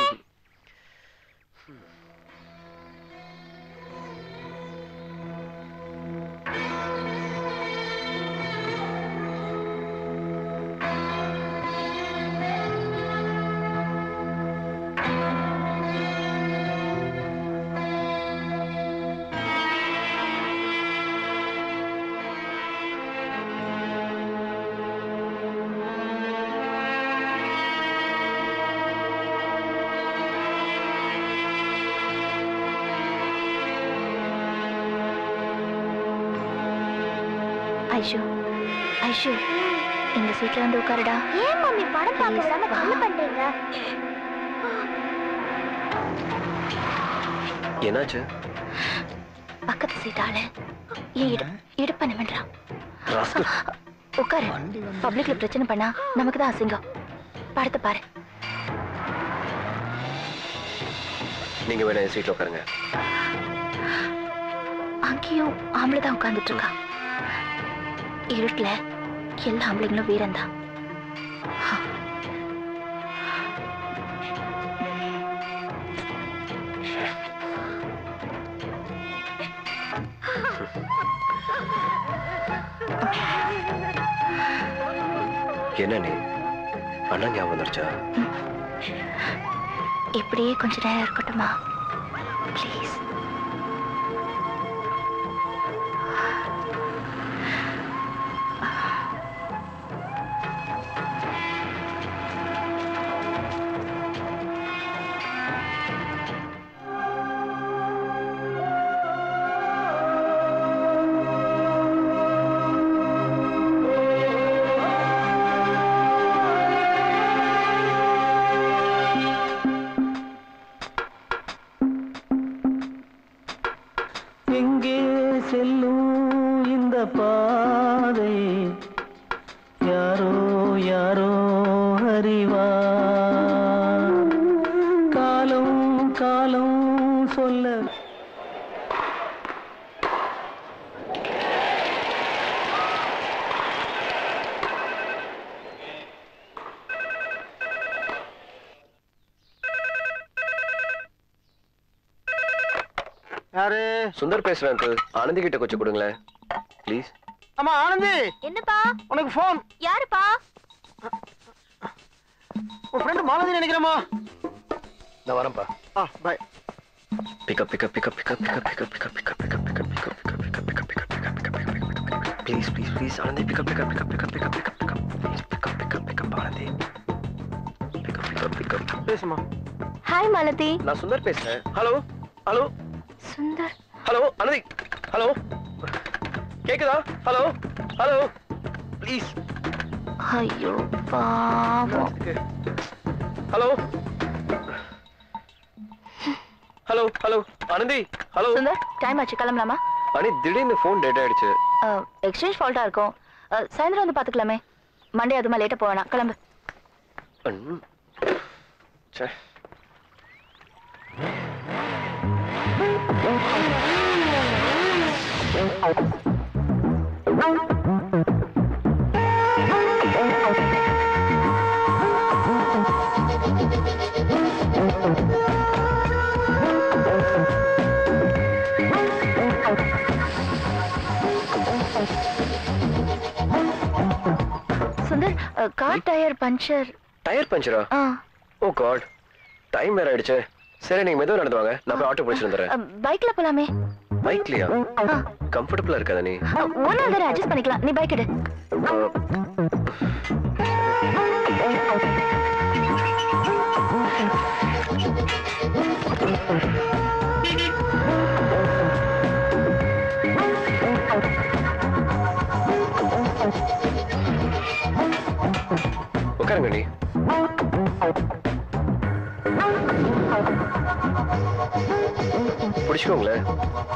ஆ ஐஷு ஐஷு இந்த சீட்ல வந்து உட்காருடா ஏன் மம்மி படம் பார்க்க விடாம கண்ணு பண்றீங்க என்னாச்சு பக்கத்து சீட்டால ஏன் இடு இடுப்ப நிமிடுறான் ராஸ்கல். உட்காரு பப்ளிக்ல பிரச்சனை பண்ணா நமக்கு தான் அசிங்கம் படத்தை பாரு நீங்க வேணா என் சீட்ல உட்காருங்க அங்கேயும் ஆம்பளை தான் உட்கார்ந்துட்டு இருக்கா இருட்டுல எல்லா ஆம்பளைங்களும் வீரந்தான் என்ன நீ அண்ணா ஞாபகம் வந்துருச்சா இப்படியே கொஞ்ச நேரம் இருக்கட்டுமா ப்ளீஸ் எங்கே செல்லும் இந்த பாதை யாரோ யாரோ அறிவா காலம் காலம் சொல்ல யாரு சுந்தர் பேசுறேன் அங்கிள் ஆனந்தி கிட்ட கொஞ்சம் கொடுங்களேன் ப்ளீஸ் ஆமா ஆனந்தி என்னப்பா உனக்கு ஃபோன் யாருப்பா உன் ஃப்ரெண்ட் மாலதி நினைக்கிறேமா நான் வரேன்ப்பா ஆ bye pick up pick up pick up pick up pick up pick up pick up pick up pick up pick up pick up pick up pick up pick up pick up pick up please please please Anandhi pick up pick up pick up pick up pick up pick up pick up please pick up pick up pick up Anandhi pick up pick up pick up பேசுமா hi Malathi நான் சுந்தர் பேசுறேன் hello hello Sundar hello Anandhi hello கேக்குதா hello hello please ஐயோ பாவம் hello hello hello Anandhi hello Sundar time ஆச்சு கிளம்பலாமா அனி திடீர்னு ஃபோன் டேட் ஆயிடுச்சு எக்ஸ்சேஞ்ச் ஃபால்ட்டா இருக்கும் அஹ், சாயந்தரம் வந்து பாத்துக்கலாமே மண்டே அதுமா லேட்டா போக வேணாம் கிளம்பு ம். ச்சே Sundar car tyre puncture tyre பஞ்சரா ஆ ஓ காட் டைம் வேற ஆயிடுச்சு சரி நீங்க மெதுவா நடந்து வாங்க நான் போய் ஆட்டோ பிடிச்சிட்டு வந்துடுறேன் பைக்ல போலாமே பைக்லயா கம்ஃபர்டபுளா இருக்காதா நீ ஒன்னு வேற அட்ஜஸ்ட் பண்ணிக்கலாம் நீ பைக் எடு உட்காருங்க நீ பிடிச்சுக்கோங்களேன்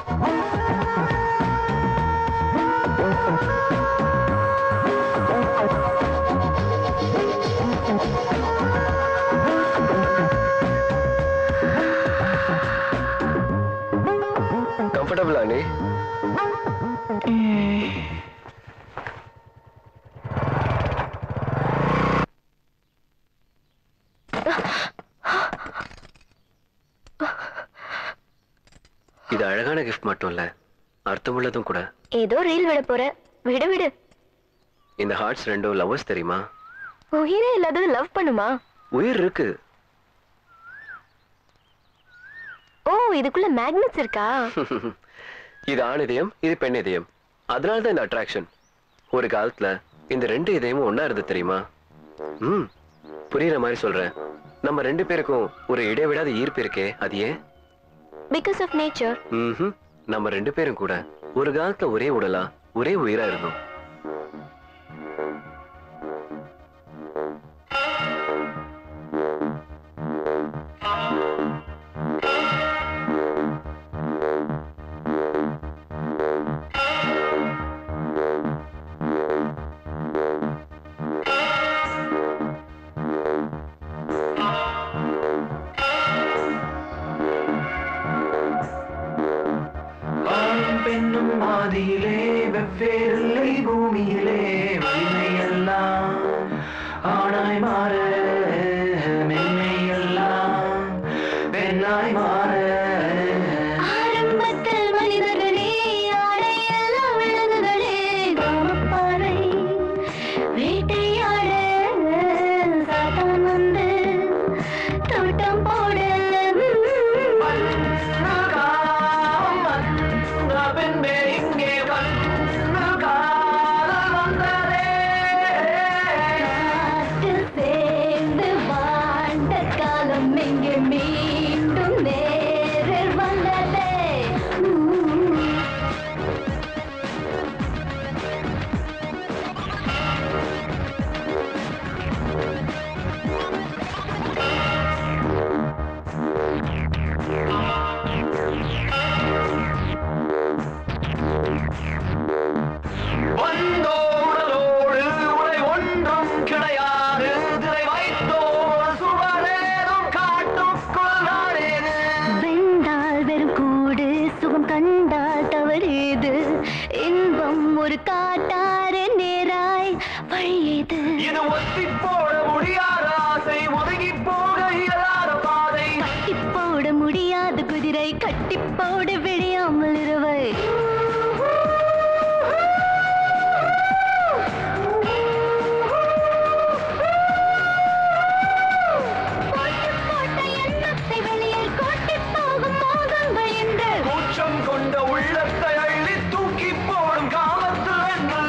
கம்ஃபர்டபுளா நீ இது அழகான கிஃப்ட் மட்டும் இல்ல அர்த்தமுள்ளதும் கூட ஏதோ ரீல் விட போற விடு விடு இந்த ஹார்ட்ஸ் ரெண்டும் லவ்வர்ஸ் தெரியுமா உயிரே இல்லாதது லவ் பண்ணுமா உயிர் இருக்கு ஓ இதுக்குள்ள மேக்னெட்ஸ் இருக்கா இது ஆண் இதயம் இது பெண் இதயம் அதனால தான் இந்த அட்ராக்ஷன் ஒரு காலத்துல இந்த ரெண்டு இதயமும் ஒண்ணா இருந்து தெரியுமா ம் புரியுற மாதிரி சொல்றேன் நம்ம ரெண்டு பேருக்கும் ஒரு இடைவிடாத ஈர்ப்பு இருக்கே அது ஏன் பிகாஸ் ஆஃப் நேச்சர் ம்ஹும். நம்ம ரெண்டு பேரும் கூட ஒரு காலத்துல ஒரே உடலா ஒரே உயிரா இருந்தோம் ஆணும் பெண்ணும் மாதியிலே வெவ்வேறில்லை பூமியிலே வலிமை எல்லாம் ஆணாய் மாற மென்மை எல்லாம் பெண்ணாய் மாற ஆரம்பத்தில் மனிதர்களே ஆடையெல்லாம் விலங்குகளே காமப்பாறை வேட்டையாட சாத்தான் வந்து தோட்டம் போட பெண்ணே இங்கே வந்து காதல் வந்ததே காற்று சேர்ந்து வாழ்ந்த காலம் எங்கே மீண்டும் நேரில் வந்ததே வந்தோடலோடு உரை ஒன்றும் கிடையாது திரை வைத்தோர் சுவரேதும் காட்டுக்குள் நாடேது வெந்தால் வெறும் கூடு சுகம் கண்டால் தவறேது இன்பம் ஒரு காட்டாறு நேராய் வழியேது இது ஒத்தி போட முடியாத ஆசை ஒதுங்கி போக இயலாத பாதை கட்டி போட முடியாத குதிரை கட்டி போட விழியாமல் இருவை வெளியில் கோட்டி போகும் மோகங்கள் என்று கூச்சம் கொண்ட உள்ளத்தை அள்ளி தூக்கி போடும் காலத்தில் என்று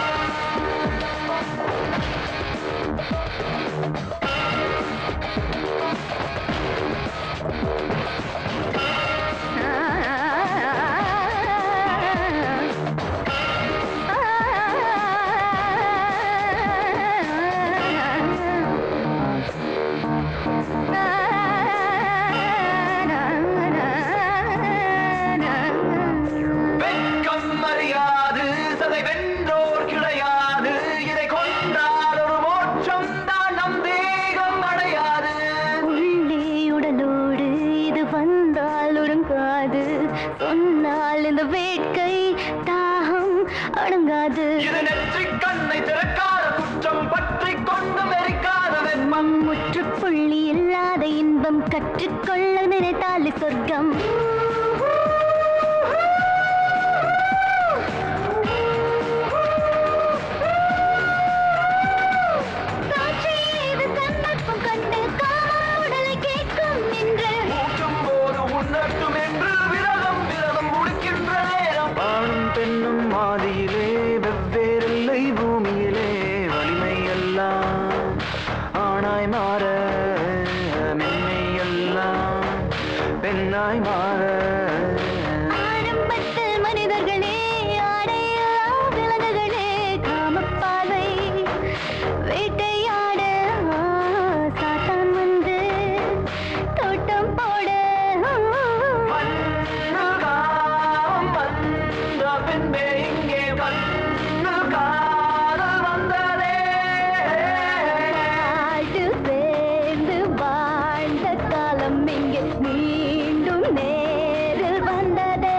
வெட்கம் அறியாது சதை வென்றோர் கிடையாது இதை கொண்டால் ஒரு மோட்சம் தான் நம் தேகம் அடையாது உள்ளே உடலோடு இது வந்தால் ஒருங்காது சொன்னால் இந்த வேட்கை தாகம் அடங்காது இது நெற்றிக் கண்ணை திறக்காத குற்றம் பற்றி கொண்டு மெரிக்காத வெப்பம் முற்றுப்புள்ளி இல்லாத இன்பம் கற்றுக்கொள்ள நினைத்தாலே சொர்க்கம் சாட்சியேது சந்தர்ப்பம் கண்டு காமம் உடலை கேட்கும் என்று ஊற்றும் போது உண்ணட்டும் என்று விரதம் விரதம் முடிக்கின்ற நேரம் ஆணும் பெண்ணும் மாதியிலே வெவ்வேறில்லை பூமியிலே வலிமை எல்லாம் ஆணாய் மாற மென்மை எல்லாம் பெண்ணாய் மாற ஆரம்பத்தில் மனிதர்களே ஆடையா விலங்குகளே காமப்பாவை வேட்டையாட சாத்தான் வந்து தோட்டம் போட காம் வந்த பின்பே இங்கே வந்து காதல் வந்ததே நாடு சேர்ந்து வாழ்ந்த காலம் இங்கே மீண்டும் நேரில் வந்ததே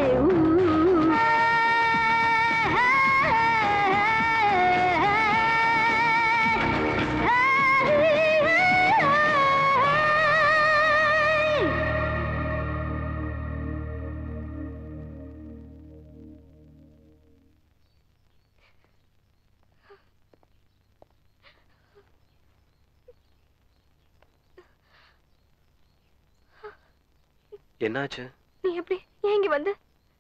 என்னாச்சு நீ எப்படி ஏன் இங்க வந்து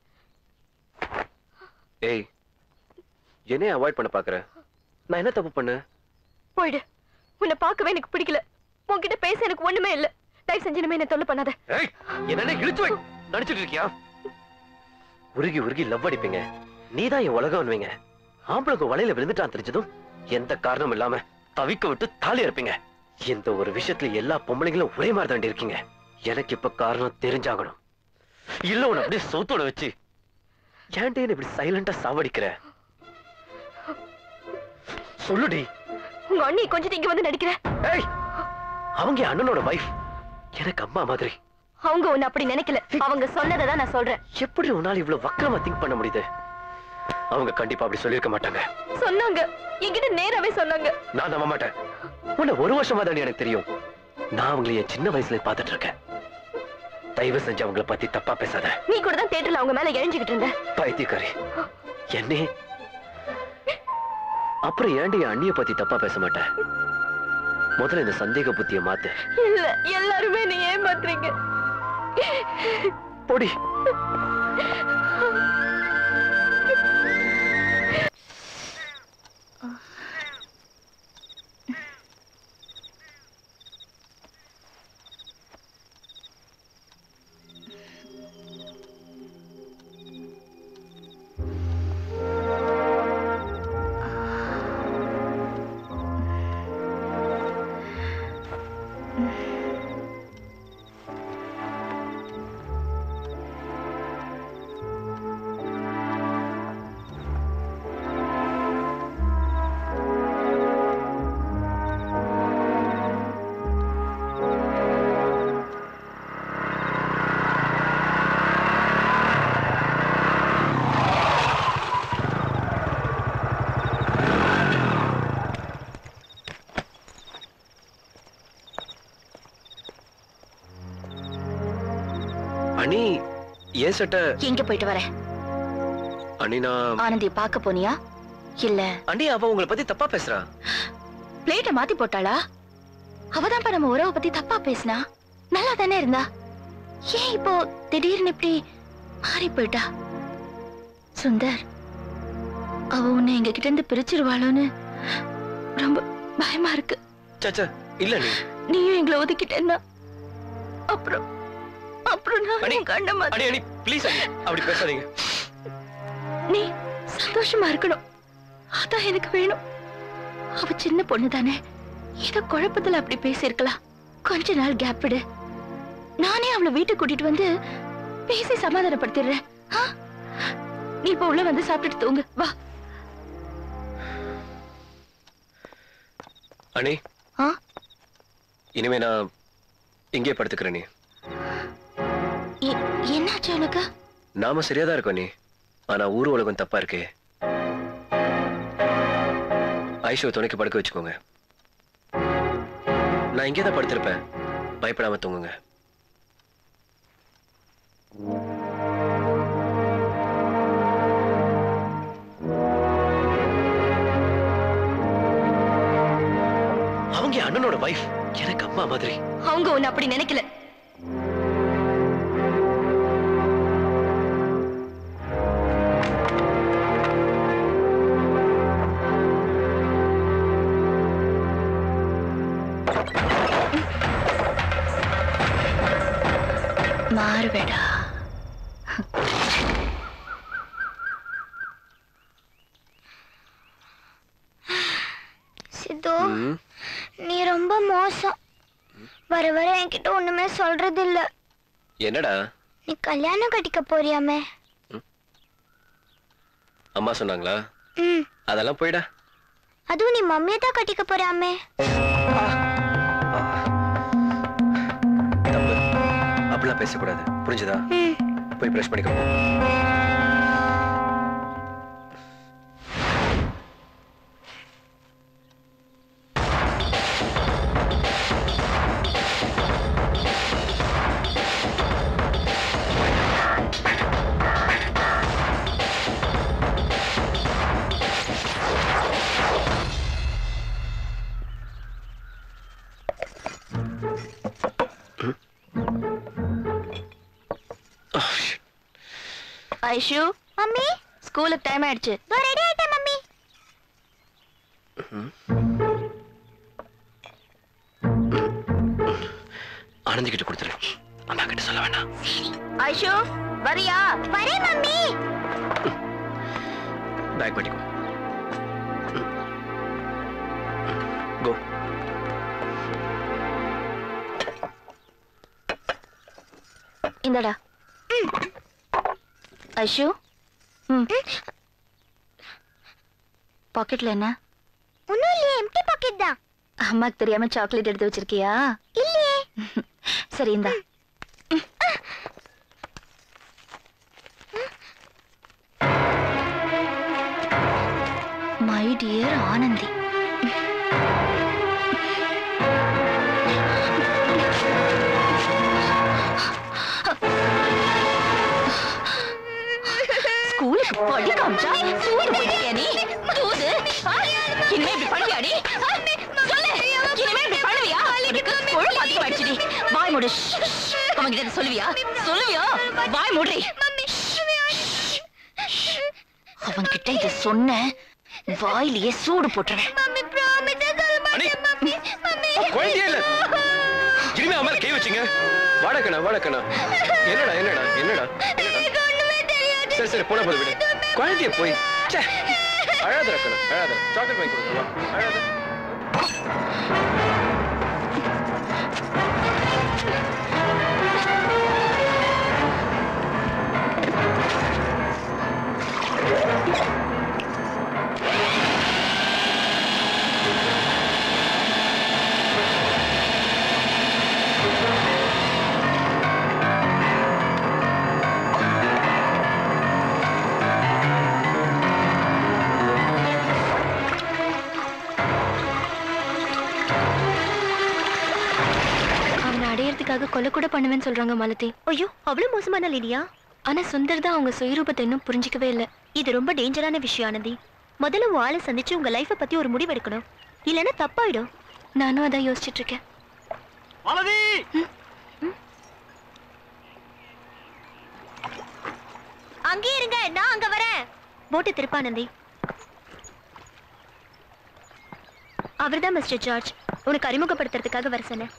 ஏய் என்னைய அவாய்ட் பண்ண பாக்குற நான் என்ன தப்பு பண்ணேன் போயிடு உன்னை பார்க்கவே எனக்கு பிடிக்கல உன்கிட்ட பேச எனக்கு ஒண்ணுமே இல்ல தயவு செஞ்சு இனிமே என்ன தொல்லை பண்ணாத ஏய் என்ன இழுத்து வை நடிச்சிட்டு இருக்கியா உருகி உருகி லவ் அடிப்பீங்க நீதான் என் உலகம் வைங்க ஆம்பளுக்கு வலையில விழுந்துட்டான் தெரிஞ்சதும் எந்த காரணம் இல்லாம தவிக்க விட்டு தாலி இருப்பீங்க இந்த ஒரு விஷயத்துல எல்லா பொம்பளைங்களும் ஒரே மாதிரி தாண்டி இருக்கீங்க எனக்கு இப்ப காரணம் தெரிஞ்சாகணும் இல்ல உன்னை அப்படியே சோத்தோட வச்சு ஏன்டே என்னை இப்படி சைலண்டா சாவடிக்கிற சொல்லுடி உங்க அண்ணி கொஞ்சம் இங்க வந்து நடிக்கிற ஏய் அவங்க என் அண்ணனோட வைஃப் எனக்கு அம்மா மாதிரி அவங்க ஒண்ணு அப்படி நினைக்கல அவங்க சொன்னதை தான் நான் சொல்றேன் எப்படி உன்னால இவ்வளவு வக்கரமா திங்க் பண்ண முடியுது அவங்க கண்டிப்பா அப்படி சொல்லியிருக்க மாட்டாங்க சொன்னாங்க என்கிட்ட நேராவே சொன்னாங்க நான் நம்ப மாட்டேன் உன்னை ஒரு வருஷமா தான் எனக்கு தெரியும் நான் அவங்களை என் சின்ன வயசுல பார்த்துட்டு இருக்கேன் தயவு செஞ்சு அவங்கள பத்தி தப்பா பேசாத நீ கூட தான் தேட்டர்ல அவங்க மேல எழிஞ்சுக்கிட்டு இருந்த பைத்தியக்காரி என்னே அப்புறம் ஏன்டி என் அண்ணிய பத்தி தப்பா பேச மாட்டேன் முதல்ல இந்த சந்தேக புத்திய மாத்து இல்ல எல்லாருமே நீ ஏமாத்துறீங்க பொடி அண்ணி ஏன் சட்டை எங்க போயிட்டு வர அண்ணி நான் ஆனந்திய பார்க்க போனியா இல்ல அண்ணி அவ உங்களை பத்தி தப்பா பேசுறா பிளேட்ட மாத்தி போட்டாளா அவதான் இப்ப நம்ம உறவை பத்தி தப்பா பேசினா நல்லா தானே இருந்தா ஏன் இப்போ திடீர்னு இப்படி மாறி போயிட்டா சுந்தர் அவ உன்னை எங்க கிட்ட இருந்து பிரிச்சிருவாளோன்னு ரொம்ப பயமா இருக்கு சச்சா இல்ல நீ நீயும் எங்களை ஒதுக்கிட்டேன்னா அப்புறம் அப்புறம் நான் உன் கண்ட அண்ணி மாதிரி அண்ணி ப்ளீஸ் அண்ணி அப்படி பேசாதீங்க நீ சந்தோஷமா இருக்கணும் அதான் எனக்கு வேணும் அவ சின்ன பொண்ணு தானே ஏதோ குழப்பத்துல அப்படி பேசியிருக்கலாம் கொஞ்ச நாள் கேப் விடு நானே அவளை வீட்டுக்கு கூட்டிட்டு வந்து பேசி சமாதானப்படுத்திடுறேன் ஆ? நீ இப்ப உள்ள வந்து சாப்பிட்டுட்டு தூங்கு வா அண்ணி ஆ? இனிமே நான் இங்கே படுத்துக்கிறேன் நீ எ- என்னாச்சு உனக்கு நாம சரியா தான் இருக்கோம் நீ ஆனா ஊர் உலகம் தப்பா இருக்கே ஐஷோ துணைக்கு படுக்க வச்சுக்கோங்க நான் இங்கே தான் படுத்திருப்பேன் பயப்படாம தூங்குங்க அவங்க என் அண்ணனோட வைஃப் எனக்கு அம்மா மாதிரி அவங்க ஒண்ணு அப்படி நினைக்கல மாறுவேடா சித்து நீ ரொம்ப மோசம் வர வர என்கிட்ட ஒண்ணுமே சொல்றது இல்ல என்னடா நீ கல்யாணம் கட்டிக்க போறியாமே அம்மா சொன்னாங்களா ம் அதெல்லாம் போயிடா அதுவும் நீ மம்மியை தான் கட்டிக்க போறியாமே தப்பு அப்படிலாம் பேசக்கூடாது புரிஞ்சுதா போய் ப்ரெஷ் பண்ணிக்கோ ஐஷு மம்மி ஸ்கூலுக்கு டைம் ஆயிடுச்சு இதோ ரெடி ஆயிட்டேன் மம்மி ஆனந்தி கிட்ட கொடுத்துரு அம்மா கிட்ட சொல்ல வேண்டாம் ஐஷு வரியா வரேன் மம்மி பேக் பண்ணிக்கோ கோ இந்தடா ஐஷு ம் பாக்கெட்ல என்ன ஒன்னும் இல்லையே எம்டி பாக்கெட் தான் அம்மாக்கு தெரியாம சாக்லேட் எடுத்து வச்சிருக்கியா இல்லையே சரி இந்தா மை டியர் ஆனந்தி ஸ்கூலுக்கு படி காமிச்சா சூடு போயிட்டியா நீ தூது ஆ? இனிமே இப்படி பண்ணுவியா நீ ஆ? சொல்லு இனிமே இப்படி பண்ணுவியா உனக்கு கொழுப்பு அதிகமாயிடுச்சுடி வாய் மூடு அவங்க கிட்ட சொல்லுவியா சொல்லுவியா வாய் மூடுறி அவன் கிட்ட இத சொன்ன வாயிலேயே சூடு போட்டுருவேன் குழந்தையே இல்ல இனிமே அவன் மேல கை வச்சுங்க வாடக்கண்ணா வாடக்கண்ணா என்னடா என்னடா என்னடா என்னடா சரி சரி போன போது விடு குழந்தைய போய் ச்சே. அழாத ரக்கண்ணா அழாத சாக்லேட் வாங்கி கொடுங்க வா. அழாத அவனை அடையறதுக்காக கொலை கூட பண்ணுவேன்னு சொல்றாங்க மாலதி ஐயோ அவ்வளவு மோசமான லிடியா ஆனா சுந்தர் தான் அவங்க சுயரூபத்தை இன்னும் புரிஞ்சிக்கவே இல்ல இது ரொம்ப டேஞ்சரான விஷயம் ஆனந்தி முதல்ல உன் ஆளை சந்திச்சு உங்க லைஃப பத்தி ஒரு முடிவு எடுக்கணும் இல்லைன்னா தப்பாயிடும் நானும் அதான் யோசிச்சுட்டு இருக்கேன் மாலதி அங்கே இருங்க நான் அங்க வரேன் போட்டு திருப்பானந்தி அவர்தான் மிஸ்டர் ஜார்ஜ் உனக்கு அறிமுகப்படுத்துறதுக்காக வர சொன்னேன்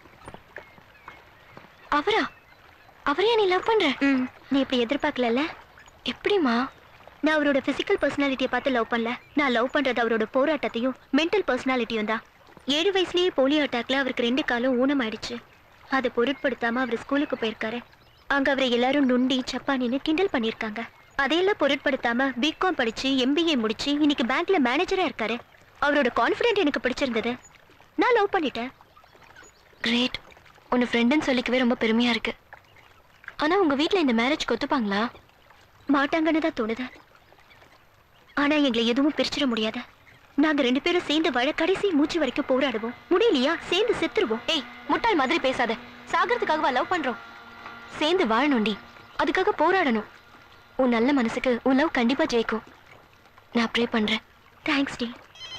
அவரா அவரையா நீ லவ் பண்ற நீ இப்படி எதிர்பார்க்கலல்ல எப்படிமா நான் அவரோட பிசிக்கல் பர்சனாலிட்டியை பார்த்து லவ் பண்ணல நான் லவ் பண்றது அவரோட போராட்டத்தையும் மென்டல் பர்சனாலிட்டியும் தான் ஏழு வயசுலயே போலியோ அட்டாக்ல அவருக்கு ரெண்டு காலும் ஊனம் ஆயிடுச்சு அதை பொருட்படுத்தாம அவர் ஸ்கூலுக்கு போயிருக்காரு அங்க அவரை எல்லாரும் நுண்டி சப்பானின்னு கிண்டல் பண்ணிருக்காங்க அதையெல்லாம் பொருட்படுத்தாம பிகாம் படிச்சு எம்பிஏ முடிச்சு இன்னைக்கு பேங்க்ல மேனேஜரா இருக்காரு அவரோட கான்ஃபிடென்ட் எனக்கு பிடிச்சிருந்தது நான் லவ் பண்ணிட்டேன் கிரேட் உன்னை ஃப்ரெண்டுன்னு சொல்லிக்கவே ரொம்ப பெருமையா இருக்கு ஆனா உங்க வீட்ல இந்த மேரேஜ் ஒத்துப்பாங்களா மாட்டாங்கன்னு தான் தோணுது ஆனா எங்களை எதுவும் பிரிச்சிட முடியாது நாங்க ரெண்டு பேரும் சேர்ந்து வாழ கடைசி மூச்சு வரைக்கும் போராடுவோம் முடியலையா சேர்ந்து செத்துருவோம் ஏய் முட்டாள் மாதிரி பேசாத சாகிறதுக்காகவா லவ் பண்றோம் சேர்ந்து வாழணும்டி அதுக்காக போராடணும் உன் நல்ல மனசுக்கு உன் லவ் கண்டிப்பா ஜெயிக்கும் நான் ப்ரே பண்றேன் தேங்க்ஸ் டி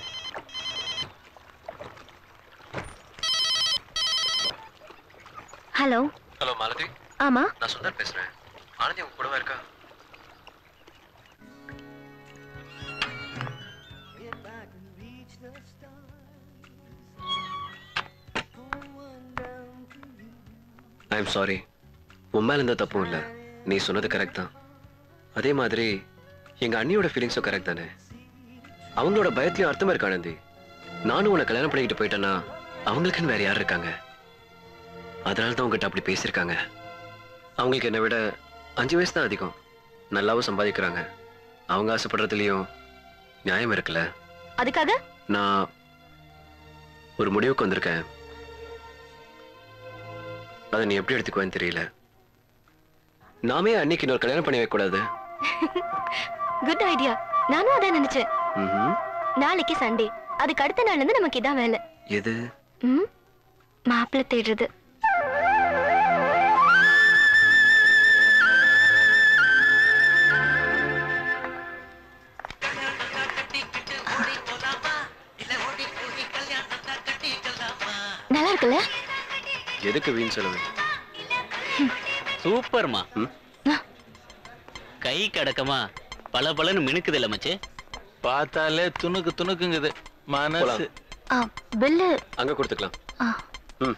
ஹலோ ஹலோ மாலதி ஆமா நான் சுந்தர் பேசுறேன் ஆனந்தி உங்க கூடவா இருக்கா ஐ எம் சாரி உன் மேல எந்த தப்பும் இல்லை நீ சொன்னது கரெக்ட் தான் அதே மாதிரி எங்க அண்ணியோட ஃபீலிங்ஸும் கரெக்ட் தானே அவங்களோட பயத்திலையும் அர்த்தம் இருக்கு ஆனந்தி நானும் உன்னை கல்யாணம் பண்ணிக்கிட்டு போயிட்டேன்னா அவங்களுக்குன்னு வேற யார் இருக்காங்க அதனால தான் உங்ககிட்ட அப்படி பேசியிருக்காங்க அவங்களுக்கு என்னை விட அஞ்சு வயசு தான் அதிகம் நல்லாவும் சம்பாதிக்கிறாங்க அவங்க ஆசைப்படுறதுலயும் நியாயம் இருக்குல்ல அதுக்காக நான் ஒரு முடிவுக்கு வந்திருக்கேன் அதை நீ எப்படி எடுத்துக்குவேன்னு தெரியல நாமே அன்னைக்கு இன்னொரு கல்யாணம் பண்ணி வைக்க கூடாது குட் ஐடியா நானும் அதான் நினைச்சேன் ம்ஹும். நாளைக்கு சண்டே அதுக்கு அடுத்த நாள்ல இருந்து நமக்கு இதான் வேலை எது ம் மாப்பிள்ளை தேடுறது நல்லா இருக்குல்ல எதுக்கு வீண் செலவு சூப்பர்மா கை கடக்கமா பல பலன்னு மினுக்குது இல்ல மச்சு பார்த்தாலே துணுக்கு துணுக்குங்குது மனசு ஆ பில்லு அங்க கொடுத்துக்கலாம் ஆ ம்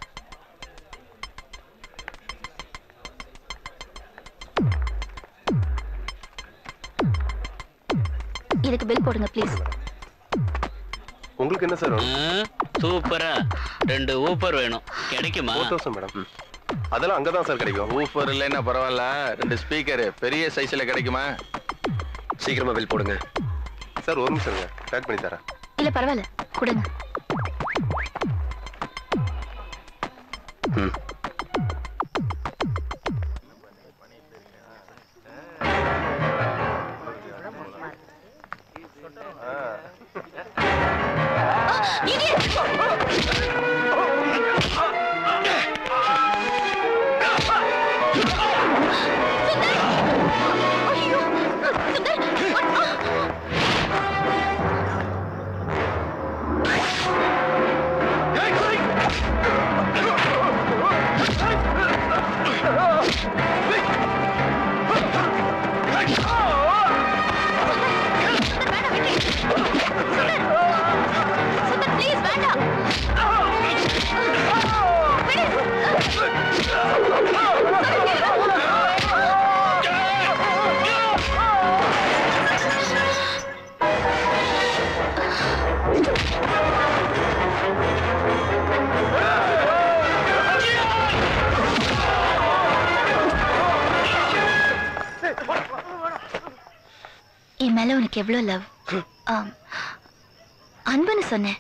இதுக்கு பில் போடுங்க ப்ளீஸ் உங்களுக்கு என்ன சார் சூப்பரா ரெண்டு ஊப்பர் வேணும் கிடைக்குமா மேடம் அதெல்லாம் அங்கதான் சார் கிடைக்கும் ஊஃபர் இல்லைன்னா பரவாயில்ல ரெண்டு ஸ்பீக்கர் பெரிய சைஸ்ல கிடைக்குமா சீக்கிரமா பில் போடுங்க சார் ஒரு நிமிஷம் பேக் பண்ணி தரேன் இல்ல பரவாயில்ல கொடுங்க என் மேல உனக்கு எவ்வளவு லவ் அன்புன்னு சொன்னேன்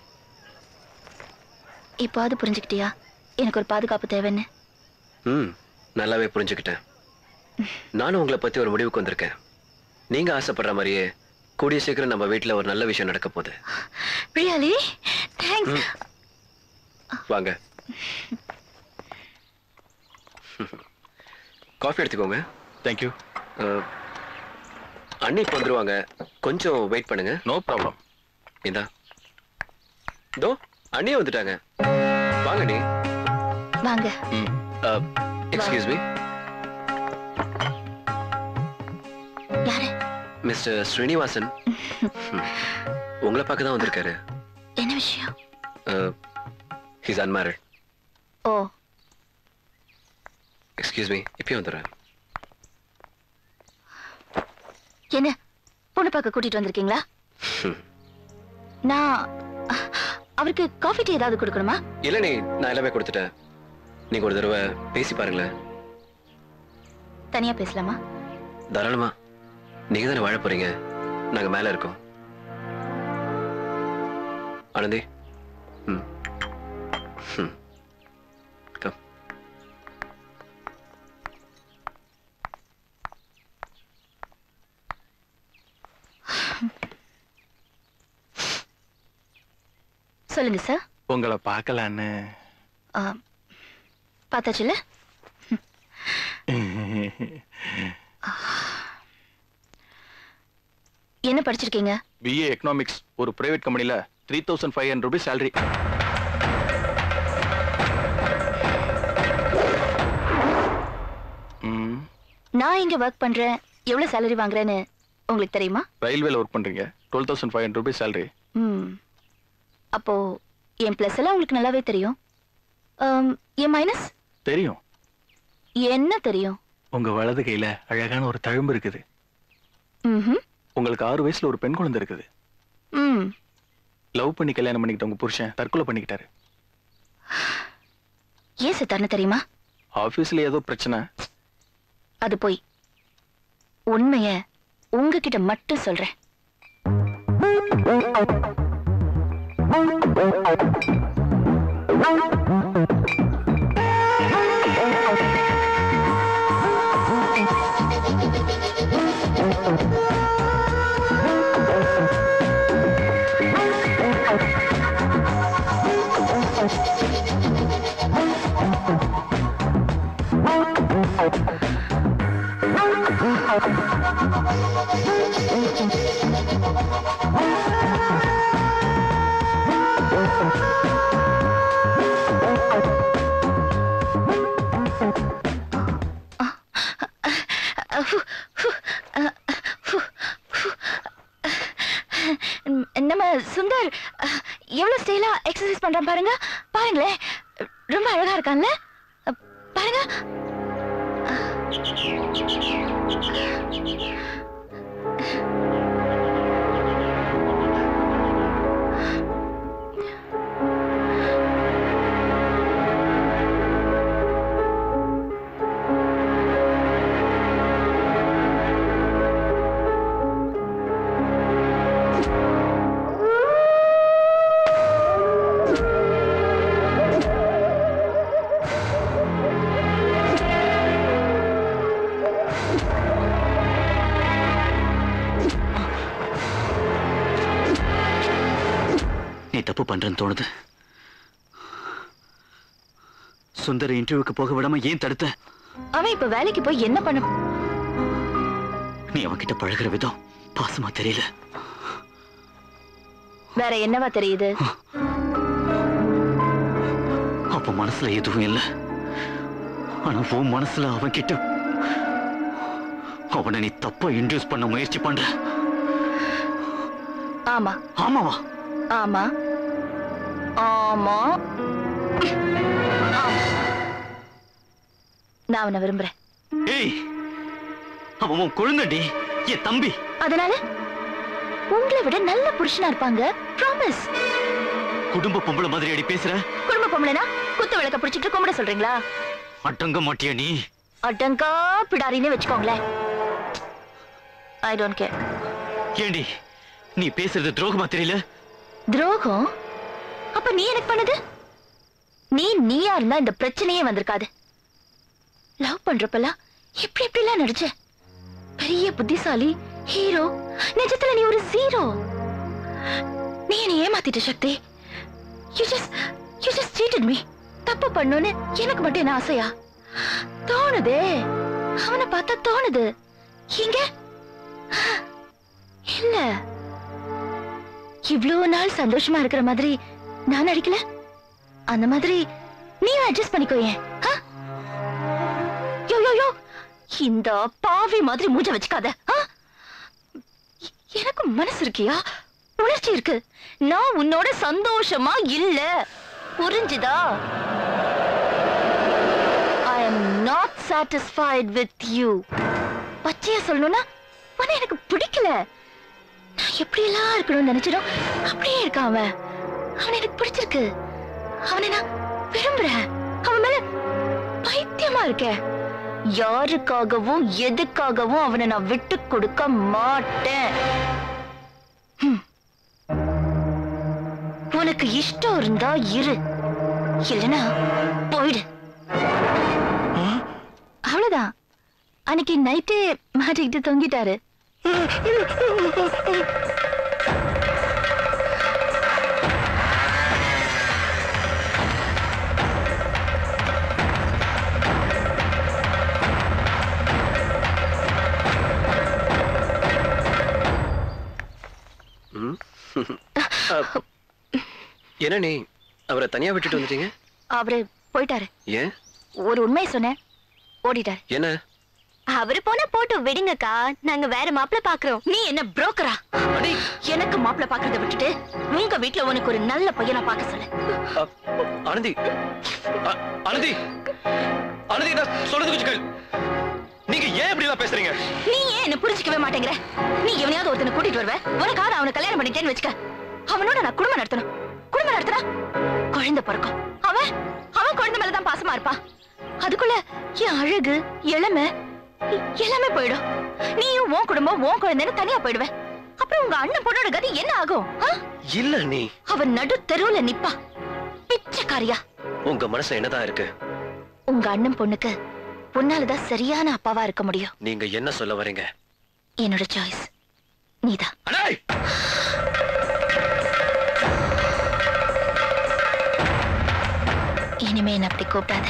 இப்போது புரிஞ்சுக்கிட்டியா எனக்கு ஒரு பாதுகாப்பு தேவைன்னு ம் நல்லாவே புரிஞ்சுக்கிட்டேன் நானும் உங்களை பத்தி ஒரு முடிவுக்கு வந்திருக்கேன் நீங்க ஆசைப்படுற மாதிரியே கூடிய சீக்கிரம் நம்ம வீட்ல ஒரு நல்ல விஷயம் நடக்க போகுது ரியலி தேங்க்ஸ் வாங்க காஃபி எடுத்துக்கோங்க தேங்க்யூ அண்ணி இப்போ வந்துருவாங்க கொஞ்சம் வெயிட் பண்ணுங்க நோ ப்ராப்ளம் இந்தா தோ அண்ணியே வந்துட்டாங்க வாங்க நீ வாங்க எக்ஸ்கியூஸ் மீ யாரு மிஸ்டர் ஸ்ரீனிவாசன் ம். உங்களை பார்க்க தான் வந்திருக்காரு என்ன விஷயம் his unmarried oh excuse me இப்பயும் வந்துடுறேன் என்ன பொண்ணு பார்க்க கூட்டிட்டு வந்திருக்கீங்களா ம். நான் அஹ், அவருக்கு காஃபி டீ ஏதாவது கொடுக்கணுமா இல்ல நீ நான் எல்லாமே கொடுத்துட்டேன் நீங்க ஒரு தடவை பேசி பாருங்களேன் தனியா பேசலாமா தாராளமா நீங்க தானே வாழ போறீங்க நாங்க மேல இருக்கோம் ஆனந்தி ம் ம் கம் சொல்லுங்க சார் உங்களை பார்க்கலான்னு பார்த்தாச்சுல என்ன படிச்சிருக்கீங்க பிஏ எக்கனாமிக்ஸ் ஒரு பிரைவேட் கம்பெனில three thousand five hundred rupees salary நான் இங்க ஒர்க் பண்றேன் எவ்வளவு salary வாங்குறேன்னு உங்களுக்கு தெரியுமா ரயில்வேல ஒர்க் பண்றீங்க twelve thousand five hundred rupees salary ம் அப்போ என் ப்ளஸ் எல்லாம் உங்களுக்கு நல்லாவே தெரியும் ஆம், என் மைனஸ் தெரியும் என்ன தெரியும் உங்க வலது கையில அழகான ஒரு தழும்பு இருக்குது ம்ஹும். உங்களுக்கு ஆறு வயசுல ஒரு பெண் குழந்தை இருக்குது ம் லவ் பண்ணி கல்யாணம் பண்ணிக்கிட்ட உங்க புருஷன் தற்கொலை பண்ணிக்கிட்டாரு ஏன் செத்தார்னு தெரியுமா ஆபீஸ்ல ஏதோ பிரச்சனை அது போய் உண்மைய உங்ககிட்ட மட்டும் சொல்றேன் நம்ம சுந்தர் அஹ், எவ்வளவு ஸ்டைலா எக்ஸசைஸ் பண்றான் பாருங்க பாருங்களேன் ரொம்ப அழகா இருக்கான்ல அஹ், பாருங்க நீ தப்பு பண்றேன்னு தோணுது சுந்தர இன்டர்வியூக்கு போக விடாம ஏன் தடுத்த அவன் இப்ப வேலைக்கு போய் என்ன பண்ண நீ அவன்கிட்ட பழகுற விதம் பாசமா தெரியல வேற என்னவா தெரியுது அப்ப மனசுல எதுவும் இல்ல ஆனா உன் மனசுல அவன் கிட்ட அவனை நீ தப்பா இன்டியூஸ் பண்ண முயற்சி பண்ற ஆமா ஆமாவா ஆமா ஆமா ஆமா. நான் அவனை விரும்புறேன் ஏய் அவன் உன் குழந்தைடி என் தம்பி அதனால உங்களை விட நல்ல புருஷனா இருப்பாங்க ப்ராமிஸ் குடும்ப பொம்பளை மாதிரி அடி பேசுற குடும்ப பொம்பளைனா குத்து விளக்க பிடிச்சிட்டு கும்பிட சொல்றீங்களா அடங்க மாட்டியா நீ அடங்கா பிடாரின்னு வச்சுக்கோங்களேன் ஐ டோன்ட் கேர் ஏண்டி நீ பேசுறது துரோகமா தெரியல துரோகம் அப்ப நீ எனக்கு பண்ணது நீ நீயா இருந்தா இந்த பிரச்சனையே வந்திருக்காது லவ் பண்றப்பெல்லாம் எப்படி எப்படிலாம் நடிச்ச பெரிய புத்திசாலி ஹீரோ நிஜத்துல நீ ஒரு ஜீரோ நீ என்னை ஏமாத்திட்ட Shakthi you just you just cheated me தப்பு பண்ணோன்னு எனக்கு மட்டும் என்ன ஆசையா தோணுதே அவனை பார்த்தா தோணுது இங்க இல்ல இவ்வளவு நாள் சந்தோஷமா இருக்கிற மாதிரி நான் நடிக்கல அந்த மாதிரி நீயும் அட்ஜஸ்ட் பண்ணிக்கோ ஏன் ஆ? யோ யோ யோ இந்த பாவி மாதிரி மூஞ்ச வச்சுக்காத ஆ? எ- எனக்கு மனசு இருக்கியா உணர்ச்சி இருக்கு நான் உன்னோட சந்தோஷமா இல்ல புரிஞ்சுதா I am not satisfied with you பச்சையா சொல்லணும்னா உன்னை எனக்கு பிடிக்கல நான் எப்படியெல்லாம் இருக்கணும்னு நினைச்சிடும் அப்படியே இருக்கான் அவன் அவனை எனக்கு பிடிச்சிருக்கு அவனை நான் விரும்புறேன் அவன் மேல பைத்தியமா இருக்கேன் யாருக்காகவும் எதுக்காகவும் அவனை நான் விட்டு கொடுக்க மாட்டேன் ஹம். உனக்கு இஷ்டம் இருந்தா இரு இல்லனா போயிடு அவ்வளவுதான் அன்னைக்கு நைட்டே மாட்டிக்கிட்டு தொங்கிட்டாரு ம். அ, என்ன நீ அவரை தனியா விட்டுட்டு வந்துட்டீங்க அவரு போயிட்டாரு ஏன் ஒரு உண்மையை சொன்னேன் ஓடிட்டாரு என்ன அவரு போன போட்டு விடுங்கக்கா நாங்க வேற மாப்பிள்ள பாக்குறோம் நீ என்ன புரோக்கரா எனக்கு மாப்பிள்ள பாக்குறத விட்டுட்டு உங்க வீட்ல உனக்கு ஒரு நல்ல பையனா பார்க்க சொல்லு அ, ஆனந்தி அ, ஆனந்தி ஆனந்தி நான் சொல்றது கொஞ்சம் கேளு. நீங்க ஏன் இப்படி எல்லாம் பேசுறீங்க நீ ஏன் என்ன புரிஞ்சுக்கவே மாட்டேங்கிற நீ எவனையாவது ஒருத்தனை கூட்டிட்டு வருவ உனக்காக அவனை கல்யாணம் பண்ணிட்டேன்னு வச்சுக்க அவனோட நான் குடும்பம் நடத்தணும் குடும்பம் நடத்தினா குழந்தை பிறக்கும் அவன் அவன் குழந்தை மேலதான் பாசமா இருப்பான் அதுக்குள்ள என் அழகு இளமை எ- எல்லாமே போயிடும் நீயும் உன் குடும்பம் உன் குழந்தைன்னு தனியா போயிடுவ அப்புறம் உங்க அண்ணன் பொண்ணோட கதி என்ன ஆகும் ஆ? இல்ல நீ அவன் நடு தெருவுல நிப்பா பிச்சைக்காரியா உங்க மனசுல என்னதான் இருக்கு உங்க அண்ணன் பொண்ணுக்கு உன்னாலதான் சரியான அப்பாவா இருக்க முடியும் நீங்க என்ன சொல்ல வரீங்க என்னோட சாய்ஸ் நீதான் இனிமே என்ன அப்படி கூப்பிடாத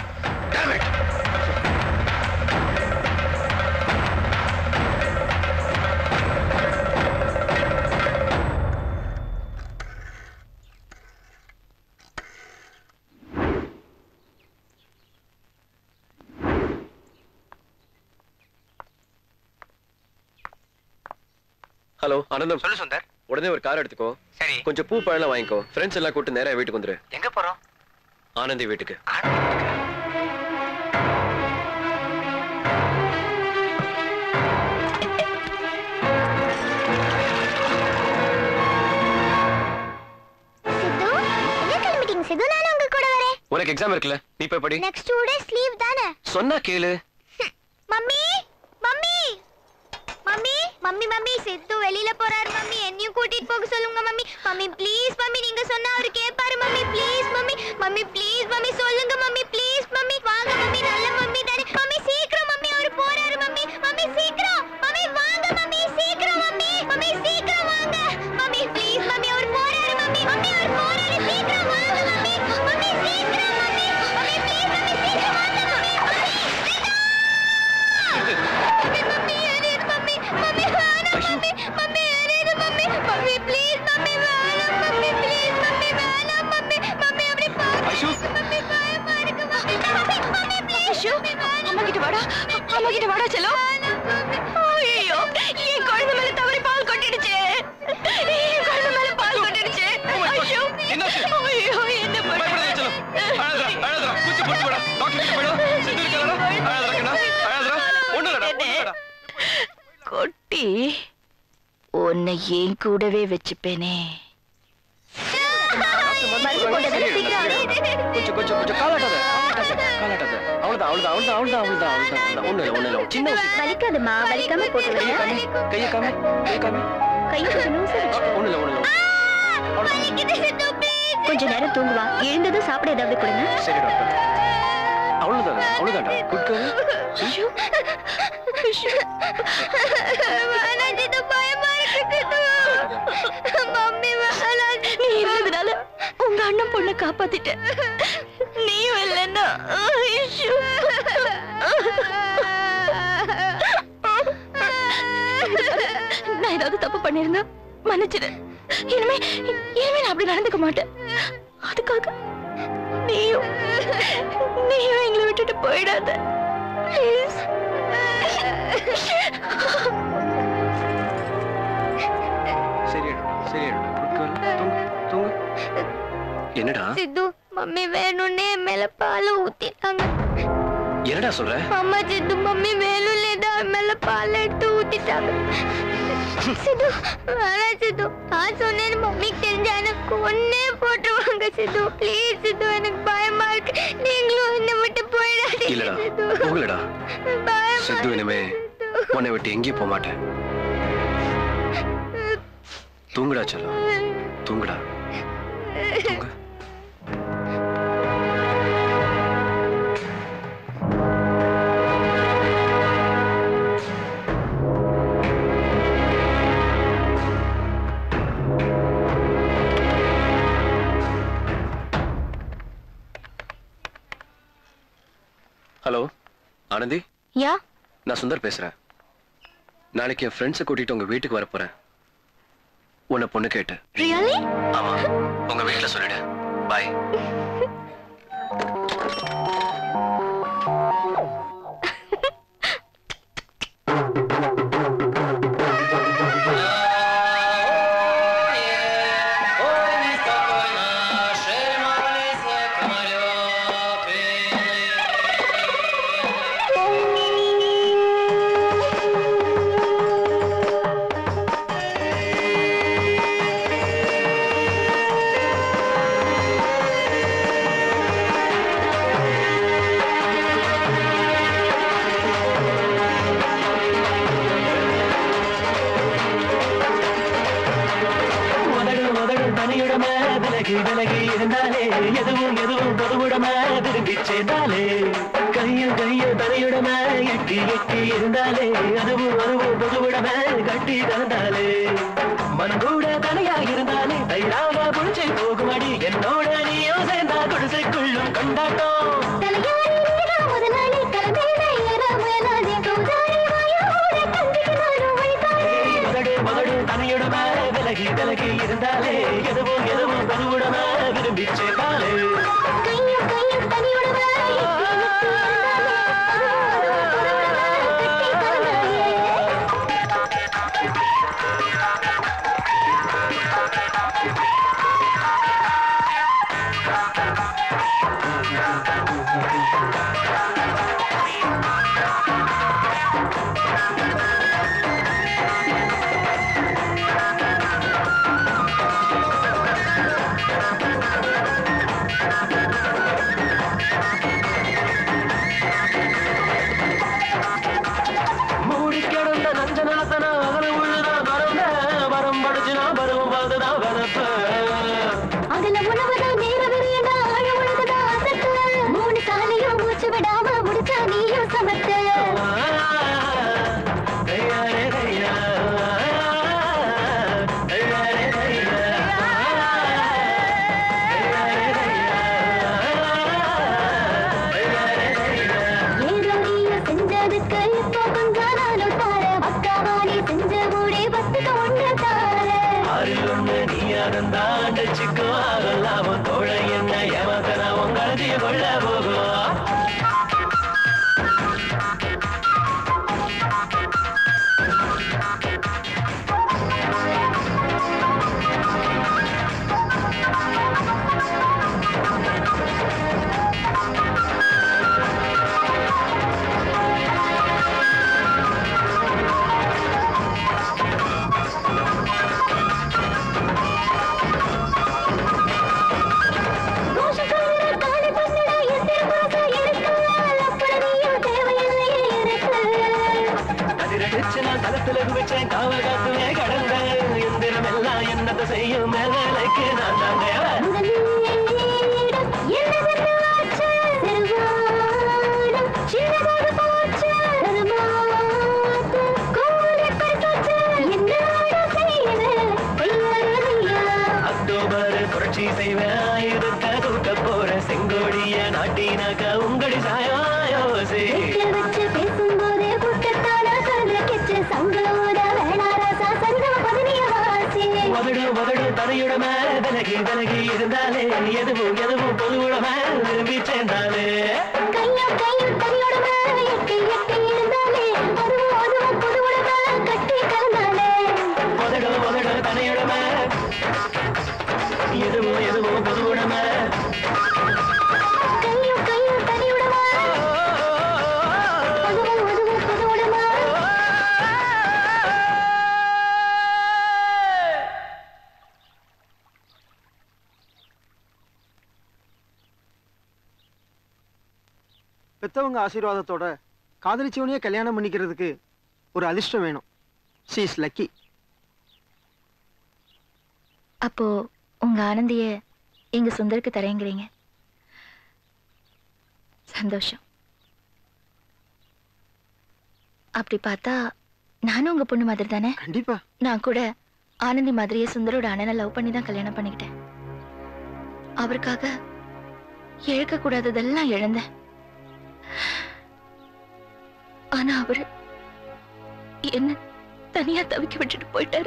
ஹலோ ஆனந்தம் சொல்லு சுந்தர் உடனே ஒரு கார் எடுத்துக்கோ சரி கொஞ்சம் பூ பழம் வாங்கிக்கோ ஃப்ரெண்ட்ஸ் எல்லாம் கூட்டு நேரா வீட்டுக்கு வந்துரு எங்க போறோம் ஆனந்தி வீட்டுக்கு சித்து எங்க கிளம்பிட்டீங்க சித்து நானும் உங்க கூட வரேன் உனக்கு எக்ஸாம் இருக்குல்ல நீ போய் படி நெக்ஸ்ட் டூ டேஸ் லீவ் தானே சொன்னா கேளு mummy mummy mummy mummy mummy Siddhu வெளியில போறாரு மம்மி என்னையும் கூட்டிட்டு போக சொல்லுங்க மம்மி மம்மி ப்ளீஸ் மம்மி நீங்க சொன்னா அவரு கேட்பாரு mummy please mummy mummy please mummy சொல்லுங்க மம்மி ப்ளீஸ் மம்மி வாங்க மம்மி நல்ல மம்மி தானே மம்மி சீக்கிரம் மம்மி அவரு போறாரு மம்மி மம்மி சீக்கிரம் மம்மி வாங்க மம்மி சீக்கிரம் மம்மி மம்மி சீக்கிரம் வாங்க மம்மி ப்ளீஸ் மம்மி அவர் போறாரு மம்மி மம்மி அம்மா கிட்ட வாடா அம்மா கிட்ட வாடா செல்லம் ஐயோ என் குழந்தை மேல தவறி பால் கொட்டிடுச்சு என் குழந்தை மேல பால் கொட்டிடுச்சு ஐயோ ஐயோ என்ன பண்ண கொட்டி உன்னை என் கூடவே வச்சுப்பேனே கொஞ்சம் கொஞ்சம் கொஞ்சம் காலாட்டாத காலாட்டாத அவ்வளவுதான் அவ்வளவுதான் அவ்வளவுதான் அவ்வளவுதான் அவ்வளவுதான் அவ்வளவுதான் ஒண்ணு இல்ல ஒண்ணு இல்ல சின்ன விஷயம். வலிக்காதுமா வலிக்காம போட்டு கையை காமி கையை காமி கையை காமி கையை கொஞ்சம் லூசா வச்சுக்கோ. ஒண்ணு இல்ல ஒண்ணு இல்ல கொஞ்ச நேரம் தூங்குவா எழுந்ததும் சாப்பிட ஏதாவது கொடுங்க சரி டாக்டர் அவ்வளவுதான் அவ்வளவுதான்டா குட் கேர்ள் ஐயோ நீ இருந்ததுனால உங்க அண்ணன் பொண்ணை காப்பாத்திட்ட நீயும் இல்லைன்னா ஐயோ. நான் ஏதாவது தப்பு பண்ணிருந்தா மன்னிச்சிடு இனிமே இனிமே நான் அப்படி நடந்துக்க மாட்டேன் அதுக்காக நீயும் நீயும் எங்களை விட்டுட்டு போயிடாத ப்ளீஸ் சரி சரி குட் கேர்ள் தூங்கு தூங்கு என்னடா சித்து மம்மி வேணும்னே என் மேல பால ஊத்திட்டாங்க என்னடா சொல்ற அம்மா சித்து மம்மி வேணும்னே தான் என் மேல பால் எடுத்து ஊத்திட்டாங்க சித்து வேணாம் சித்து நான் சொன்னேன்னு மம்மிக்கு தெரிஞ்சா எனக்கு ஒன்னே போட்டுருவாங்க சித்து ப்ளீஸ் சித்து எனக்கு பயமா இருக்கு நீங்களும் என்னை விட்டு போயிடாதீங்க இல்லடா சித்து போகலடா பயமா சித்து இனிமே உன்னை விட்டு எங்கேயும் போக மாட்டேன் தூங்குடா செல்லம் தூங்குடா தூங்கு ஹலோ ஆனந்தி யா நான் சுந்தர் பேசுறேன் நாளைக்கு என் ஃப்ரெண்ட்ஸை கூட்டிட்டு உங்க வீட்டுக்கு வரப் போறேன் உன்னை பொண்ணு கேட்டு ரியலி ஆமா உங்க வீட்டுல சொல்லிடு பாய் உதடு உதடு தனியுடம விலகி விலகி இருந்தாலே எதுவும் எதுவும் பொதுவுடம விரும்பி சேர்ந்தாலே கையில் கையில் தனியுடம எட்டி எட்டி இருந்தாலே அதுவும் அதுவும் பொதுவுடம கட்டி கலந்தாலே மனம் கூட தனியா இருந்தாலே தைராக புடிச்சு போகுமடி என்னோட நீயும் சேர்ந்தா குடிசைக்குள்ளும் கொண்டாட்டம் உதடு உதடு தனியுடம விலகி விலகி இருந்தாலே எதுவும் எதுவும் பொதுவுடம விரும்பி சேர்ந்தாலே மூடி கிடந்த நஞ்சனாத்தனா அகல உள்ளதான் மறந்த வரம் படிச்சுனா பருவம் பார்த்துதான் வரப்ப அதுல உணவுதான் நேர விரியடா ஆழ உலகதா அசத்து மூணு காலையும் மூச்சு விடாம முடிச்சா நீயும் சமத்து தையாரே தையா தையாரே தையா ஏதோடிய செஞ்சதுக்கு இப்போ கொஞ்சம் நானும் தார அக்காவாணி செஞ்ச மூடி பத்துக்கு ஒன்று தார ஆறில் ஒண்ணு நீயானந்தா அண்டச்சிக்கோ அதெல்லாம் உன் தோழை என்ன ஏமாத்தனா உங்களதி கொள்ள போகும் வச்சு நான் களத்துல குவிச்சேன் காவல் காத்துவே கடந்த எந்திரம் எல்லாம் என்னத்தை செய்யும் மேலைக்கு நான் தான் தேவை அக்டோபர் புரட்சி செய்வேன் ஆயுதத்தை தூக்க போற செங்கோடிய நாட்டினாக்க உங்கடி சாயோசி உதடு உதடு தரையுடம விலகி விலகி இருந்தாலே எதுவும் எதுவும் பொதுவுடம விரும்பி சேர்ந்தாலே உதடு உதடு தரையுடம எதுவும் எதுவும் பொதுவுடம பெத்தவங்க ஆசீர்வாதத்தோட காதலிச்சவனையே கல்யாணம் பண்ணிக்கிறதுக்கு ஒரு அதிர்ஷ்டம் வேணும் ஷீ இஸ் லக்கி அப்போ உங்க ஆனந்திய எங்க சுந்தருக்கு தரேங்கிறீங்க சந்தோஷம் அப்படி பார்த்தா நானும் உங்க பொண்ணு மாதிரி தானே கண்டிப்பா நான் கூட ஆனந்தி மாதிரியே சுந்தரோட அண்ணனை லவ் பண்ணி தான் கல்யாணம் பண்ணிக்கிட்டேன் அவருக்காக இழக்க கூடாததெல்லாம் இழந்தேன் ஆனா அவரு என்ன தனியா தவிக்க விட்டுட்டு போயிட்டாரு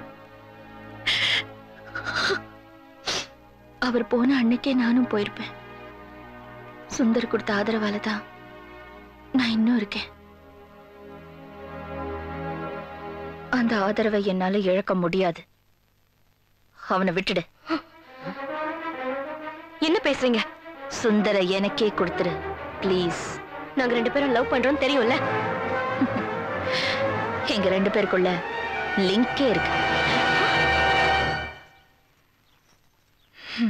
அவர் போன அன்னைக்கே நானும் போயிருப்பேன் சுந்தர் கொடுத்த ஆதரவால தான் நான் இன்னும் இருக்கேன் அந்த ஆதரவை என்னால இழக்க முடியாது அவனை விட்டுடு என்ன பேசுறீங்க சுந்தர எனக்கே கொடுத்துரு ப்ளீஸ் நாங்க ரெண்டு பேரும் லவ் பண்றோம் தெரியும்ல எங்க ரெண்டு பேருக்குள்ள லிங்கே இருக்கு ஹம்.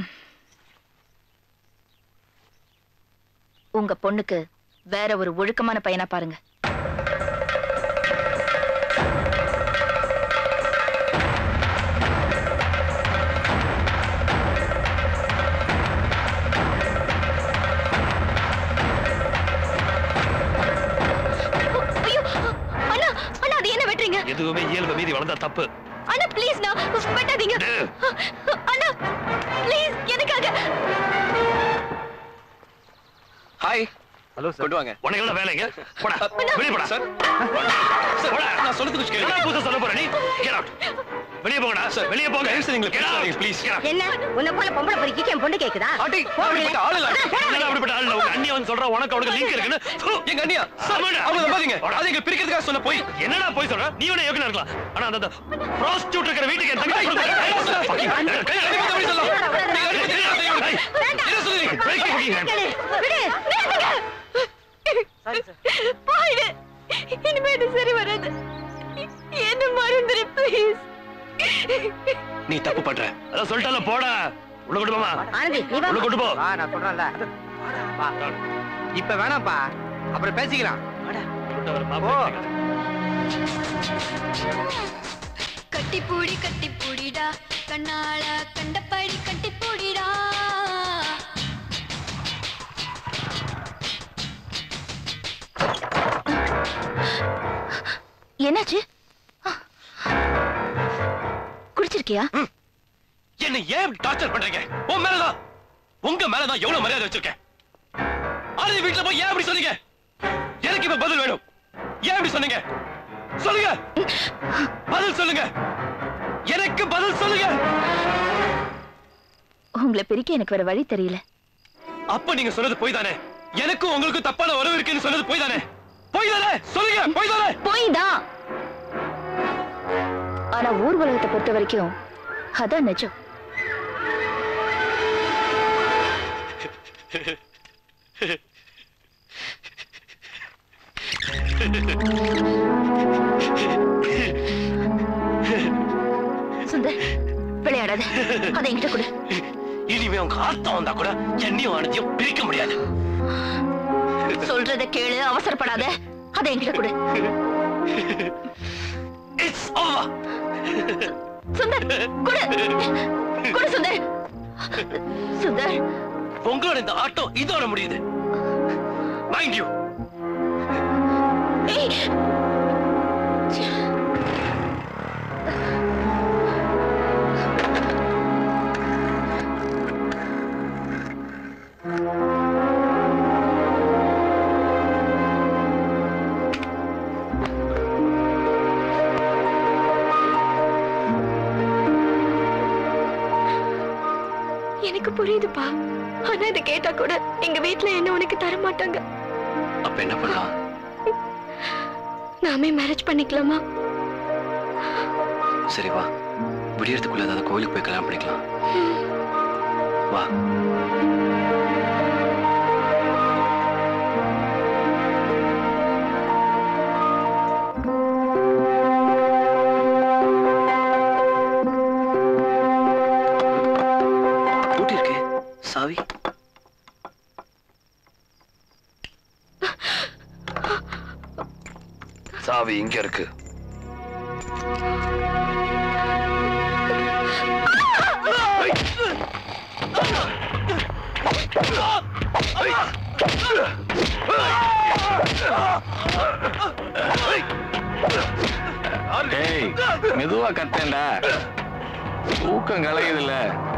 உங்க பொண்ணுக்கு வேற ஒரு ஒழுக்கமான பையனா பாருங்க ஐயோ அண்ணா அண்ணா அது என்ன வெட்டுறீங்க எதுவுமே இயல்பு மீறி வளர்ந்தா தப்பு அண்ணா ப்ளீஸ் நான் வெட்டாதீங்க அண்ணா ப்ளீஸ் எதுக்காக ஹாய் ஹலோ சார் கொண்டு வாங்க உனக்கு என்ன வேலைங்க போடா வெளிய போடா சார் சார் போடா நான் சொல்றதுக்கு கேளுங்க என்ன புதுசா சொல்ல போற நீ கெட் அவுட் வெளிய போங்கடா சார் வெளிய போங்க பேசுறீங்களா Get out. ப்ளீஸ் என்ன உன்னை போல பொம்பளை பொறுக்கி என் பொண்ணு கேக்குதா ஆண்டி போ நான் வெளியே. அப்படிப்பட்ட ஆளு இல்ல. என்னடா அப்படிப்பட்ட ஆள் இல்ல? உங்க அண்ணி வந்து சொல்றா உனக்கு அவனுக்கு லிங்க் இருக்குன்னு ஃபு. எங்க அண்ணியா சார் ஆமாடா. அவங்க நம்பாதீங்க அது எங்க பிரிக்கிறதுக்காக சொன்ன போய் என்னடா போய் சொல்ற நீ வேணா யோகனா இருக்கலாம் ஆனா அந்த ப்ராஸ்டியூட் இருக்கிற வீட்டுக்கு என் தங்கச்சி ஏய், கொடுக்க- ஏய், சார். Fucking- அண்ணி, கை- அண்ணி, கை- அப்படி சொல்லலாம். நீங்க அண்ணி பத்தி என்ன செய்யணும்? ஏய், என்ன சொல்றீங்க? break your fucking hand. விடு நிறுத்துங்க போயிடு இனிமே இது சரி வராது என்ன மறந்துரு ப்ளீஸ் நீ தப்பு பண்ற அதான் சொல்லிட்டால போடா உள்ள கொண்டு போமா ஆனந்தி நீ வா உள்ள கொண்டு போ வா நான் சொல்றேன்ல வா இப்ப வேணாம்ப்பா அப்புறம் பேசிக்கலாம் போ கட்டிப்பூடி கட்டிப்பூடிடா கண்ணால கண்டபடி கட்டிப்பூடிடா என்னாச்சு குடிச்சிருக்கியா என்ன ஏன் இப்படி டார்ச்சர் பண்றீங்க உன் மேலதான் உங்க மேலதான் எவ்வளவு மரியாதை வச்சிருக்கேன் ஆனந்தி வீட்டுல போய் ஏன் இப்படி சொன்னீங்க எனக்கு இப்ப பதில் வேணும் ஏன் இப்படி சொன்னீங்க சொல்லுங்க பதில் சொல்லுங்க எனக்கு பதில் சொல்லுங்க உங்களை பிரிக்க எனக்கு வேற வழி தெரியல அப்ப நீங்க சொன்னது போய் தானே எனக்கும் உங்களுக்கும் தப்பான உறவு இருக்குன்னு சொன்னது போய் தானே போய் தானே சொல்லுங்க போய் தானே போய் தான் ஆனா ஊர் உலகத்தை பொறுத்த வரைக்கும் அதான் நிஜம் சுந்தர் விளையாடாத அதை என்கிட்ட கொடு இனிமே உங்க ஆத்தம் வந்தா கூட என்னையும் ஆனந்தியும் பிரிக்க முடியாது சொல்றத கேளு அவசரப்படாத அதை என்கிட்ட கொடு இட்ஸ் ஓவர் சுந்தர் குடு குடு சுந்தர் சுந்தர் உங்களோட இந்த ஆட்டோ இதோட முடியுது மைண்ட் யூ ஏய் எனக்கு புரியுதுப்பா ஆனா இதை கேட்டா கூட எங்க வீட்ல என்ன உனக்கு தர மாட்டாங்க அப்ப என்ன பண்ணலாம் நாமே மேரேஜ் பண்ணிக்கலாமா சரி வா விடியறதுக்குள்ள ஏதாவது கோயிலுக்கு போய் கல்யாணம் பண்ணிக்கலாம் வா பூட்டி இருக்கே சாவி சாவி இங்க இருக்கு டேய் மெதுவா கத்தேன்டா தூக்கம் கலையுதுல்ல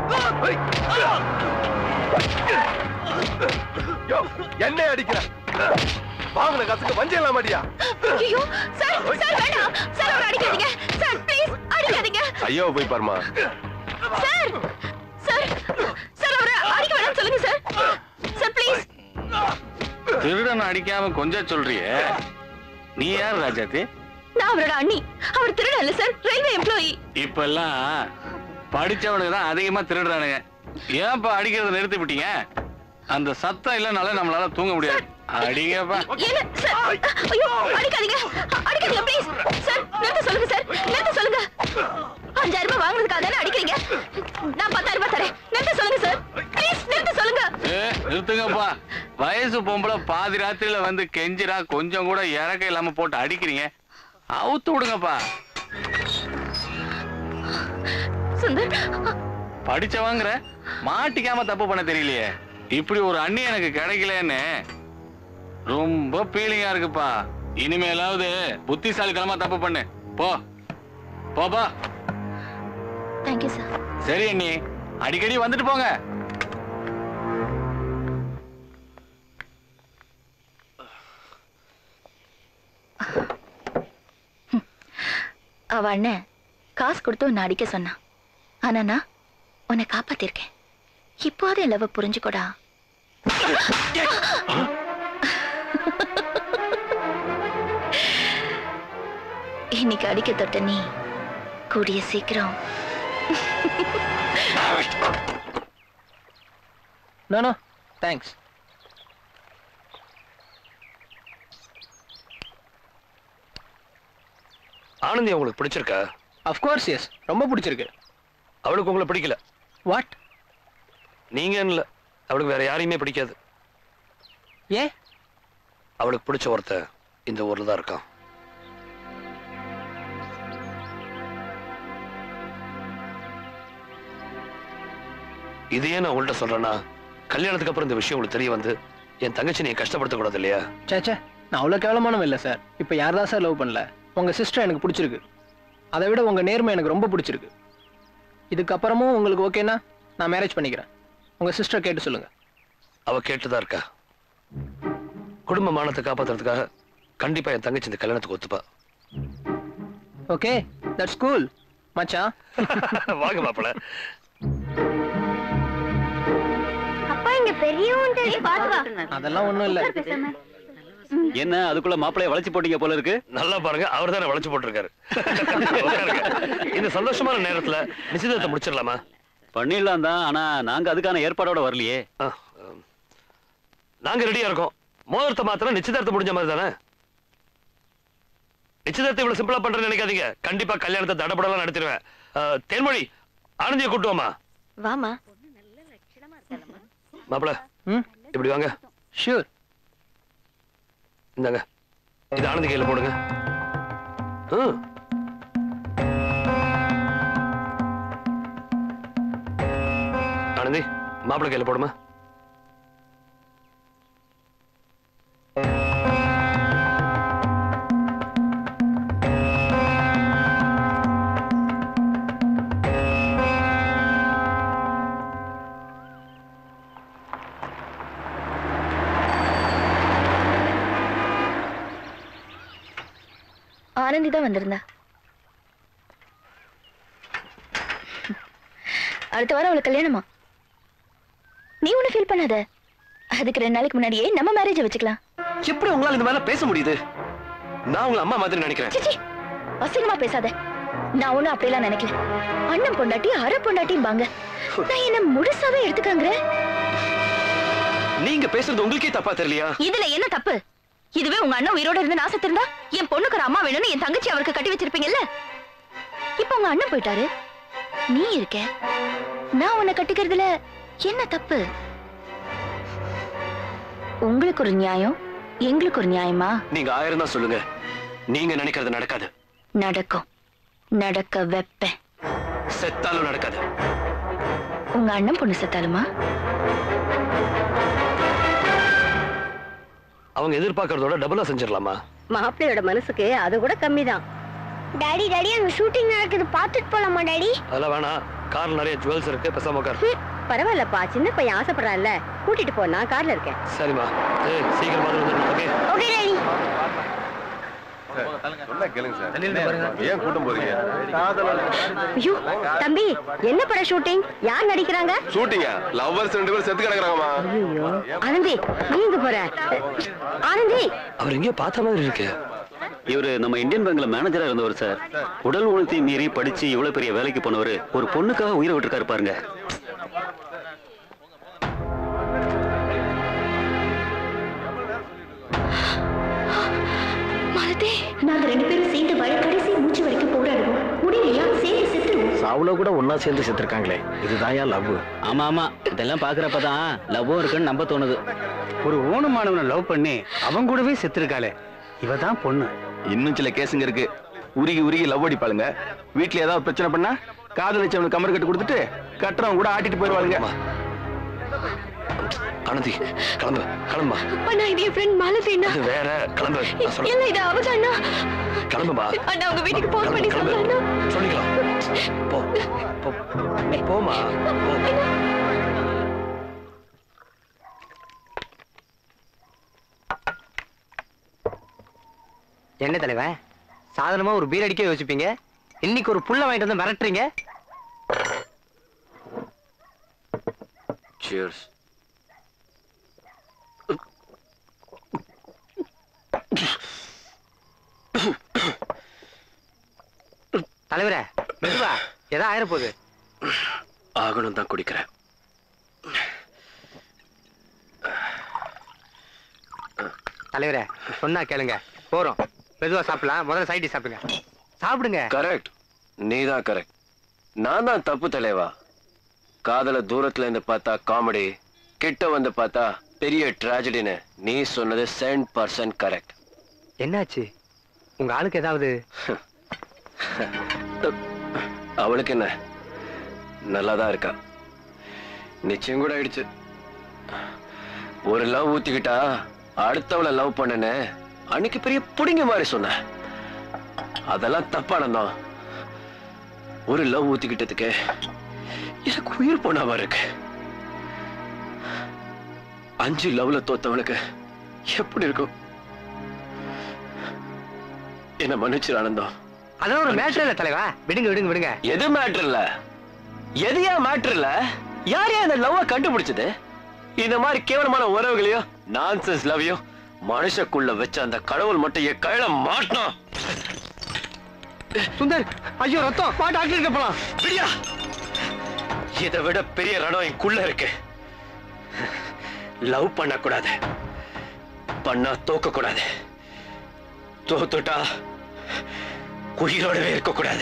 என்ன அடிக்கிற வாங்கின காசுக்கு வஞ்சம் இல்லாம அடியா ஐயோ சார் சார் வேண்டாம் சார் அவரை அடிக்காதீங்க சார் ப்ளீஸ் அடிக்காதீங்க ஐயோ போய் பாருமா சார் சார் சார் அவரை அடிக்க வேணாம் சொல்லுங்க சார் சார் ப்ளீஸ் திருடன் அடிக்காம கொஞ்சம் சொல்றியே நீ யார் ராஜாத்தி நான் அவரோட அண்ணி அவர் திருடன் இல்ல சார் ரயில்வே எம்ப்ளாயி இப்பெல்லாம் படிச்சவனுக்கு தான் அதிகமா திருடுறானுங்க ஏன்ப்பா அடிக்கிறத நிறுத்தி விட்டீங்க அந்த சத்தம் இல்லைனால நம்மளால தூங்க முடியாது அடிங்கப்பா என்ன சார் ஐயோ அடிக்காதீங்க அடிக்காதீங்க ப்ளீஸ் சார் நிறுத்த சொல்லுங்க சார் நிறுத்த சொல்லுங்க அஞ்சாயிரம் ரூபாய் வாங்குறதுக்காக தானே அடிக்கிறீங்க நான் பத்தாயிரம் ரூபாய் தரேன் நிறுத்த சொல்லுங்க சார் ப்ளீஸ் நிறுத்த சொல்லுங்க ஏ நிறுத்துங்கப்பா வயசு பொம்பளை பாதி ராத்திரியில வந்து கெஞ்சிரா கொஞ்சம் கூட இறக்க இல்லாம போட்டு அடிக்கிறீங்க அவுத்து விடுங்கப்பா சுந்தர் படிச்சவங்கிற மாட்டிக்காம தப்பு பண்ண தெரியலையே இப்படி ஒரு அண்ணி எனக்கு கிடைக்கலன்னு ரொம்ப ஃபீலிங்கா இருக்குப்பா இனிமேலாவது புத்திசாலித்தனமா தப்பு பண்ணு போ போப்பா தேங்க்யூ சார் சரி அண்ணி அடிக்கடி வந்துட்டு போங்க அவ அண்ணன் காசு கொடுத்து உன்னை அடிக்க சொன்னான் ஆனா நான் உன்னை காப்பாத்திருக்கேன் இப்போது என் லவ் புரிஞ்சுக்கோடா இன்னைக்கு அடிக்க தொட்ட நீ கூடிய சீக்கிரம் நோ நோ தேங்க்ஸ் ஆனந்தி உங்களுக்கு பிடிச்சிருக்கா அஃப்கோர்ஸ் எஸ் ரொம்ப பிடிச்சிருக்கு அவளுக்கு உங்களை பிடிக்கல வாட் நீங்க இல்ல அவளுக்கு வேற யாரையுமே பிடிக்காது ஏன் அவளுக்கு பிடிச்ச ஒருத்தன் இந்த ஊர்ல தான் இருக்கான் இதையே நான் உங்கள்கிட்ட சொல்றேன்னா கல்யாணத்துக்கு அப்புறம் இந்த விஷயம் உங்களுக்கு தெரிய வந்து என் தங்கச்சி நீ கஷ்டப்படுத்தக்கூடாது இல்லையா சேச்சே நான் அவ்வளோ கேவலமானவன் இல்லை சார் இப்போ யார் தான் சார் லவ் பண்ணல உங்கள் சிஸ்டர் எனக்கு பிடிச்சிருக்கு அதை விட உங்கள் நேர்மை எனக்கு ரொம்ப பிடிச்சிருக்கு இதுக்கப்புறமும் உங்களுக்கு ஓகேனா நான் மேரேஜ் பண்ணிக்கிறேன் உங்கள் சிஸ்டர் கேட்டு சொல்லுங்கள் அவ கேட்டுதான் இருக்கா குடும்ப மானத்தை காப்பாத்துறதுக்காக கண்டிப்பா என் தங்கச்சி இந்த கல்யாணத்துக்கு ஒத்துப்பா ஓகே தட்ஸ் கூல் மச்சான் வாங்க மாப்பிள்ள அப்பா இங்க பெரியவன் பாத்து வா அதெல்லாம் ஒன்றும் இல்லை என்ன அதுக்குள்ள மாப்பிளைய வளைச்சு போட்டீங்க போல இருக்கு நல்லா பாருங்க அவர் தானே வளைச்சு போட்டிருக்காரு உட்காருங்க. இந்த சந்தோஷமான நேரத்துல நிச்சயதார்த்தம் முடிச்சிடலாமா பண்ணிடலாம் தான் ஆனா நாங்க அதுக்கான ஏற்பாடோட வரலையே நாங்க ரெடியா இருக்கோம் மோதிரத்தை மாத்திரம் நிச்சயதார்த்தம் முடிஞ்ச மாதிரி தானே நிச்சயதார்த்தம் இவ்வளவு சிம்பிளா பண்றேன்னு நினைக்காதீங்க கண்டிப்பா கல்யாணத்தை தடப்படலாம் நடத்திடுவேன் அஹ், தேன்மொழி ஆனந்தியை கூட்டு வாமா வாமா மாப்பிள இப்படி வாங்க ஷூர் இந்தாங்க இது ஆனந்தி கையில போடுங்க ம். மாப்பிள்ளை கையில போடுமா ஆனந்தி தான் வந்திருந்தா அடுத்த வாரம் அவளுக்கு கல்யாணமா நீ ஒண்ணு ஃபீல் பண்ணாத அதுக்கு ரெண்டு நாளைக்கு முன்னாடியே நம்ம மேரேஜ் வச்சுக்கலாம் எப்படி உங்களால இந்த மாதிரிலாம் பேச முடியுது நான் உங்களை அம்மா மாதிரி நினைக்கிறேன் சிச்சி அசிங்கமா பேசாத நான் ஒண்ணும் அப்படியெல்லாம் நினைக்கல அண்ணன் பொண்டாட்டி அரை பொண்டாட்டிம்பாங்க நான் என்ன முழுசாவே எடுத்துக்கங்கிற நீங்க பேசுறது உங்களுக்கே தப்பா தெரியலையா இதுல என்ன தப்பு இதுவே உங்க அண்ணன் உயிரோட இருந்து நாசத்து இருந்தா என் பொண்ணுக்கு ஒரு அம்மா வேணும்னு என் தங்கச்சி அவருக்கு கட்டி வச்சிருப்பீங்கல்ல இப்ப உங்க அண்ணன் போயிட்டாரு நீ இருக்க நான் உன்னை கட்டிக்கிறதுல என்ன தப்பு உங்களுக்கு ஒரு நியாயம் எங்களுக்கு ஒரு நியாயமா நீங்க ஆயிரம் தான் சொல்லுங்க நீங்க நினைக்கிறது நடக்காது நடக்கும் நடக்க வைப்பேன் செத்தாலும் நடக்காது உங்க அண்ணன் பொண்ணு செத்தாலுமா அவங்க எதிர்பார்க்கறதோட டபுளா செஞ்சிடலாமா மாப்பிள்ளையோட மனசுக்கு அது கூட கம்மிதான் டாடி டாடி அங்க ஷூட்டிங் நடக்குது பார்த்துட்டு போலாமா டாடி அதெல்லாம் வேணாம் கார்ல நிறைய ஜுவல்ஸ் இருக்கு பேசாம உட்கார் பரவாயில்லப்பா சின்ன பையன் ஆசைப்படுறான்ல கூட்டிட்டு போ நான் கார்ல இருக்கேன் சரிம்மா ஏய் சீக்கிரம் பார்த்து வந்துடணும் ஓகே ஓகே டாடி சொன்னா கேளுங்க சார் ஏன் கூட்டம் போறீங்க ஐயோ தம்பி என்ன பட ஷூட்டிங் யார் நடிக்கிறாங்க ஷூட்டிங்கா லவ்வர்ஸ் ரெண்டு பேரும் செத்து கிடக்குறாங்கம்மா ஆனந்தி நீ எங்க போற ஆனந்தி அவர் எங்கேயோ பார்த்த மாதிரி இருக்கு இவரு நம்ம இந்தியன் பேங்க்ல மேனேஜரா இருந்தவர் சார் உடல் உணர்த்தி மீறி படிச்சு இவ்வளவு பெரிய வேலைக்கு போனவர் ஒரு பொண்ணுக்காக உயிரை விட்டுருக்காரு பாருங்க மாலதி நாங்க ரெண்டு பேரும் சேர்ந்து வாழ கடைசி மூச்சு வரைக்கும் போராடுவோம் முடியலையா சேர்ந்து செத்துருவோம் சாவுல கூட ஒன்னா சேர்ந்து செத்துருக்காங்களே இதுதான் ஏன் லவ் ஆமா ஆமா இதெல்லாம் பாக்குறப்பதான் லவ்வும் இருக்குன்னு நம்ப தோணுது ஒரு ஊனமானவனை லவ் பண்ணி அவன் கூடவே செத்துருக்காளே இவ தான் பொண்ணு இன்னும் சில கேஸுங்க இருக்கு உருகி உருகி லவ் அடிப்பாளுங்க வீட்ல ஏதாவது பிரச்சனை பண்ணா காதலிச்சவனுக்கு கமர் கட்டு கொடுத்துட்டு கட்டுறவன் கூட ஆட்டிட்டு போயிடுவாளுங்க ஆனந்தி கிளம்பு கிளம்புமா அண்ணா இது என் ஃப்ரெண்ட் மாலதினா இது வேற கிளம்பு நான் சொல்றேன். இல்ல இது அவதான் அண்ணா கிளம்புமா அண்ணா உங்க வீட்டுக்கு போன் பண்ணி கிளம்பு. சொல்லலாம் சொல்லிக்கலாம் போ போ போமா போ என்ன தலைவன் சாதாரணமா ஒரு பீர் அடிக்க யோசிப்பீங்க இன்னைக்கு ஒரு புள்ள வாங்கிட்டு வந்து மிரட்டுறீங்க சியர்ஸ் தலைவரே மெதுவா ஏதோ ஆயிர போகுது ஆகணும் தான் குடிக்கிறேன் தலைவரே சொன்னா கேளுங்க போறோம் மெதுவா சாப்பிடலாம் முதல்ல சைடி சாப்பிடுங்க சாப்பிடுங்க கரெக்ட் நீ தான் கரெக்ட் நான் தான் தப்பு தலைவா காதல தூரத்துல இருந்து பார்த்தா காமெடி கிட்ட வந்து பார்த்தா பெரிய ட்ராஜடின்னு நீ சொன்னது சென்ட் பர்சன்ட் கரெக்ட் என்னாச்சு உங்க ஆளுக்கு ஏதாவது அவளுக்கு என்ன நல்லா தான் இருக்கா நிச்சயம் கூட ஆயிடுச்சு ஒரு லவ் ஊத்திக்கிட்டா அடுத்தவளை லவ் பண்ணனே அன்னைக்கு பெரிய புடிங்க மாதிரி சொன்ன அதெல்லாம் தப்பானதான் ஒரு லவ் ஊத்திக்கிட்டதுக்கு எனக்கு உயிர் போன மாதிரி இருக்கு அஞ்சு லவ்ல தோத்தவனுக்கு எப்படி இருக்கும் என்ன மன்னிச்சிரு ஆனந்தம் அதெல்லாம் ஒரு மேட்டர் இல்ல தலைவா விடுங்க விடுங்க விடுங்க எது மேட்டர் இல்ல எது ஏன் மேட்டர் இல்ல யார் ஏன் அந்த லவ்வ கண்டுபிடிச்சது இந்த மாதிரி கேவலமான உறவுகளையும் நான்சென்ஸ் லவ்வையும் மனுஷக்குள்ள வச்ச அந்த கடவுள் மட்டும் என் கையில மாட்டினான் சுந்தர் ஐயோ ரத்தம் வா டாக்டர் போலாம் விடியா இதை விட பெரிய ரணம் எனக்குள்ள இருக்கு லவ் பண்ணக்கூடாது பண்ணா தோக்க கூடாது தோத்துட்டா உயிரோடவே இருக்க கூடாது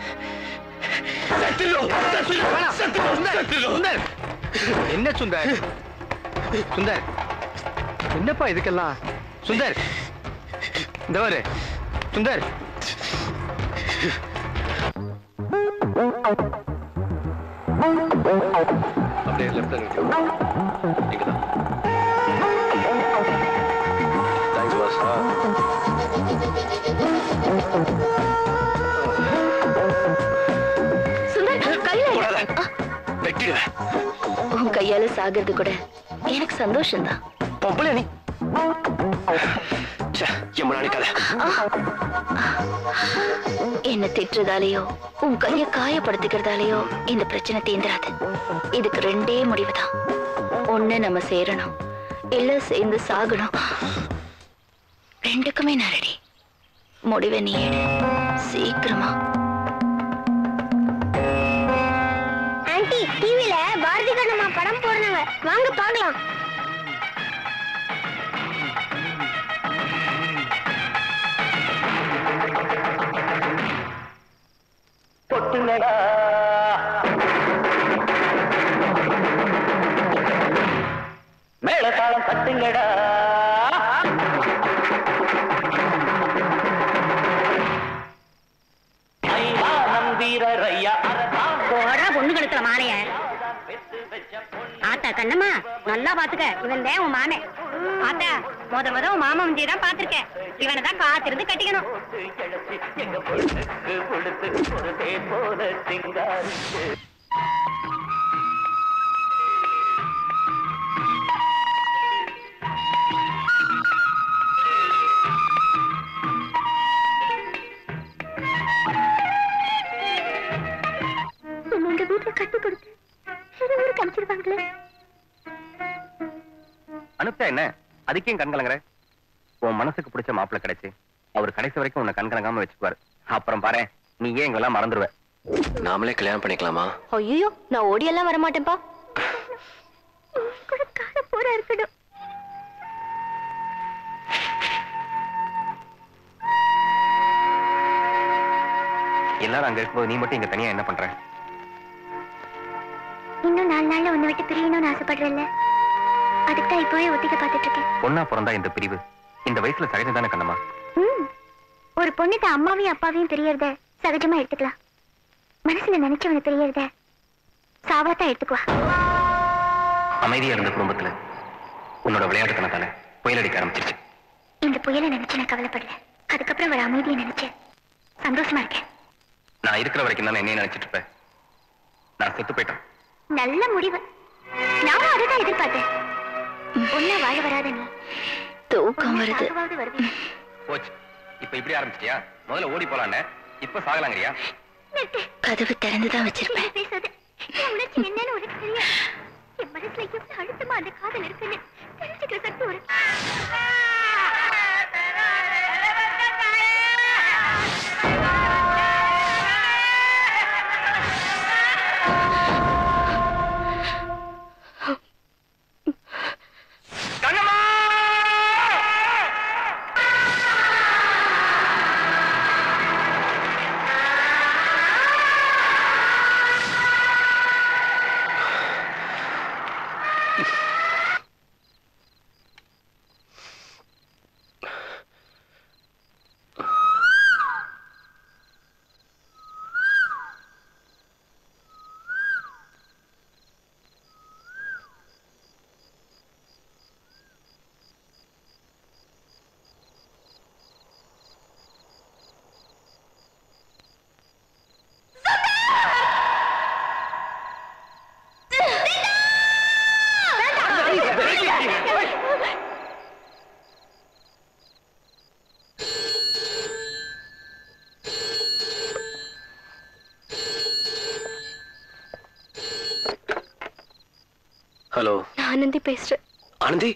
சுந்தர் என்ன சுந்தர் சுந்தர் என்னப்பா இதுக்கெல்லாம் சுந்தர் இந்த பாரு சுந்தர் அப்படியே லெஃப்ட் நிற்கும் இங்கதான் தேங்க்ஸ் பாஸ் சுந்தர் கையில வெட்டிடுவேன் உன் கையால சாகிறது கூட எனக்கு சந்தோஷம்தான் பொம்பளை நீ எம்ம நினைக்காத என்ன திட்டுறதாலேயோ உன் கைய காயப்படுத்திக்கிறதாலேயோ இந்த பிரச்சனை தீந்துராது இதுக்கு ரெண்டே முடிவுதான் ஒண்ணு நம்ம சேரணும் இல்ல சேர்ந்து சாகணும் ரெண்டுக்குமே நான் ரெடி முடிவை நீ எடு சீக்கிரமா ஆன்ட்டி டிவில பாரதி கண்ணம்மா படம் போடுறாங்க வாங்க பார்க்கலாம் கொட்டுங்கடா மேளதாளம் தட்டுங்கடா ஐயா நம்பீரர் ஐயா போடா பொண்ணு கழுத்துல மாலைய ஆத்தா கண்ணம்மா நல்லா பாத்துக்க இவன் தான் உன் மாமே ஆத்தா முத முத உன் மாமா முஞ்சி தான் பாத்திருக்கேன் இவனை தான் காத்திருந்து கட்டிக்கணும் எங்க பொண்ணுக்கு கொடுத்து கொடுத்தே போல சிங்காரிச்சு என்ன எங்க வீட்டுல கட்டி கொடுத்து வேற ஊருக்கு அனுப்பிச்சிருவாங்களே அனுப்பிச்சா என்ன அதுக்கேயும் கண் கலங்குற உன் மனசுக்கு பிடிச்ச மாப்பிள்ளை கிடைச்சு அவர் கடைசி வரைக்கும் உன்னை கண் கலங்காம வச்சுக்குவாரு அப்புறம் பாரு நீ ஏன் எங்கெல்லாம் மறந்துடுவ நாமளே கல்யாணம் பண்ணிக்கலாமா ஐயோ நான் ஓடியெல்லாம் வரமாட்டேன்ப்பா கூட கால போரா இருக்கணும் எல்லாரும் அங்க இருக்கும்போது நீ மட்டும் இங்க தனியா என்ன பண்ற இன்னும் நாலு நாள்ல உன்னை விட்டு பிரியணும்னு ஆசைப்படுறேன்ல அதுக்கு தான் இப்போவே ஒத்திக்க பார்த்துட்டு இருக்கேன் பொண்ணா பிறந்தா இந்த பிரிவு இந்த வயசுல சகஜம் தானே கண்ணம்மா ம். ஒரு பொண்ணுக்கு அம்மாவையும் அப்பாவையும் தெரியறத சகஜமா எடுத்துக்கலாம் மனசுல நினைச்சவனை தெரியறத சாவாத்தான் எடுத்துக்குவா அமைதியா இருந்த குடும்பத்துல உன்னோட விளையாட்டுத்தனத்தால புயல் அடிக்க ஆரம்பிச்சிருச்சு இந்த புயலை நினைச்சு நான் கவலைப்படல அதுக்கப்புறம் ஒரு அமைதியை நினைச்சு சந்தோஷமா இருக்கேன் நான் இருக்கிற வரைக்கும் தானே என்னைய நினைச்சிட்டு இருப்பேன் நான் செத்து போயிட்டேன் நல்ல முடிவு நானும் அதுதான் எதிர்பார்த்தேன் ஒன்னா வாழ வராத நீ தூக்கம் வருது சாகவாவது வருவீங்க போச்சு இப்ப இப்படி ஆரம்பிச்சிட்டியா முதல்ல ஓடி போலான்னு இப்ப சாகலாங்கறியா கதவு திறந்துதான் வச்சிருப்பேன் பேசாத என் உணர்ச்சி என்னன்னு உனக்கு தெரியாது என் மனசுல எவ்வளவு அழுத்தமா அந்த காதல் இருக்குன்னு தெரிஞ்சுக்கிற சக்தி ஒரு ஹலோ நான் ஆனந்தி பேசுறேன் ஆனந்தி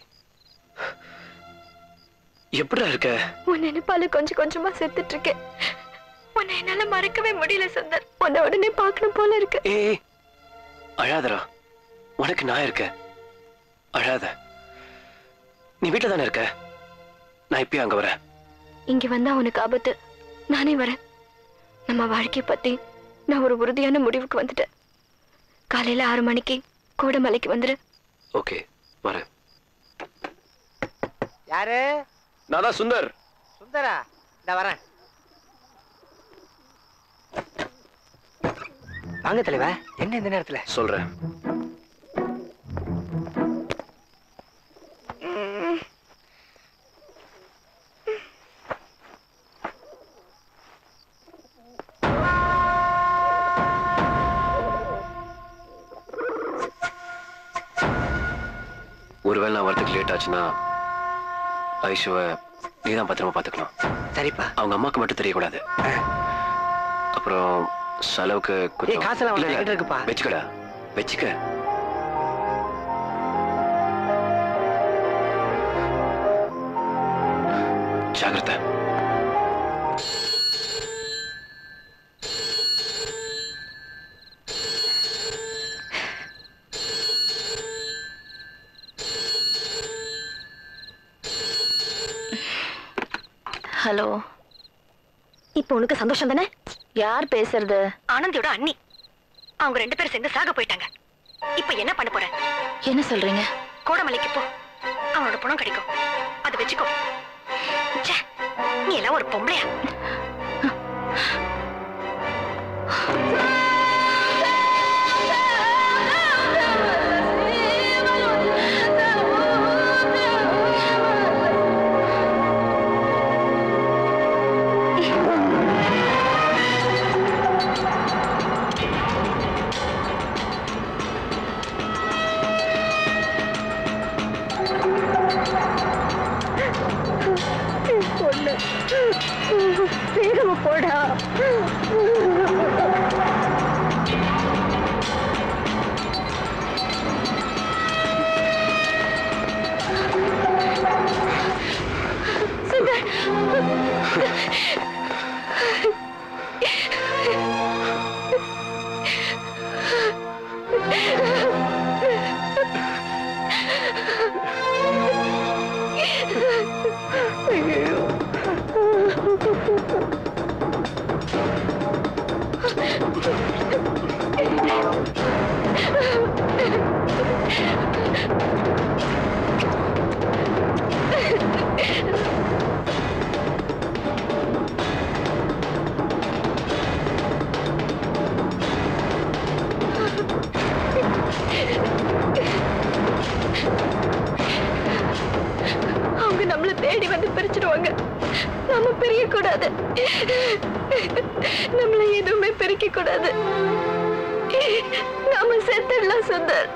எப்படிடா இருக்க உன் நினைப்பால கொஞ்சம் கொஞ்சமா செத்துட்டு இருக்கேன் உன்னை என்னால மறக்கவே முடியல சுந்தர் உன்னை உடனே பார்க்கணும் போல இருக்கு ஏய் அழாதடா உனக்கு நான் இருக்கேன் அழாத நீ வீட்டுல தானே இருக்க நான் இப்பயும் அங்க வரேன் இங்க வந்தா உனக்கு ஆபத்து நானே வரேன் நம்ம வாழ்க்கைய பத்தி நான் ஒரு உறுதியான முடிவுக்கு வந்துட்டேன் காலையில ஆறு மணிக்கு கோடமலைக்கு வந்துரு ஓகே வரேன் யாரு நான் தான் சுந்தர் சுந்தரா இந்த வரேன் வாங்க தலைவா என்ன இந்த நேரத்துல சொல்றேன் ஒருவேளை நான் வரதுக்கு லேட் ஆச்சுன்னா ஐஷுவை நீ தான் பத்திரமா பார்த்துக்கணும் சரிப்பா அவங்க அம்மாக்கு மட்டும் தெரியக்கூடாது அப்புறம் செலவுக்கு கொஞ்சம் ஏய், காசெல்லாம் இல்ல, இல்ல, என்கிட்ட இருக்குப்பா. வச்சுக்கடா வச்சுக்க ஜாகிரதை ஹலோ இப்போ உனக்கு சந்தோஷம் தானே யார் பேசுறது ஆனந்தியோட அண்ணி அவங்க ரெண்டு பேரும் சேர்ந்து சாக போயிட்டாங்க இப்போ என்ன பண்ண போற என்ன சொல்றீங்க கோடமலைக்கு போ அவனோட பணம் கிடைக்கும் அதை வச்சுக்கோ ச்சே, நீ எல்லாம் ஒரு பொம்பளையா பொண்ணு வேகமா போடா சுந்தர் அவங்க நம்மள தேடி வந்து பிரிச்சிடுவாங்க நம்ம பிரிய கூடாது நம்மள எதுவுமே பிரிக்க கூடாது நாம செத்துடலாம் சுந்தர்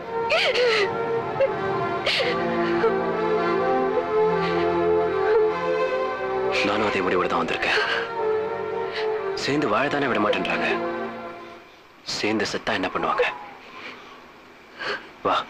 நானும் அதே முடிவோட தான் வந்திருக்கேன் சேர்ந்து வாழத்தானே விட மாட்டேன்றாங்க சேர்ந்து செத்தா என்ன பண்ணுவாங்க வா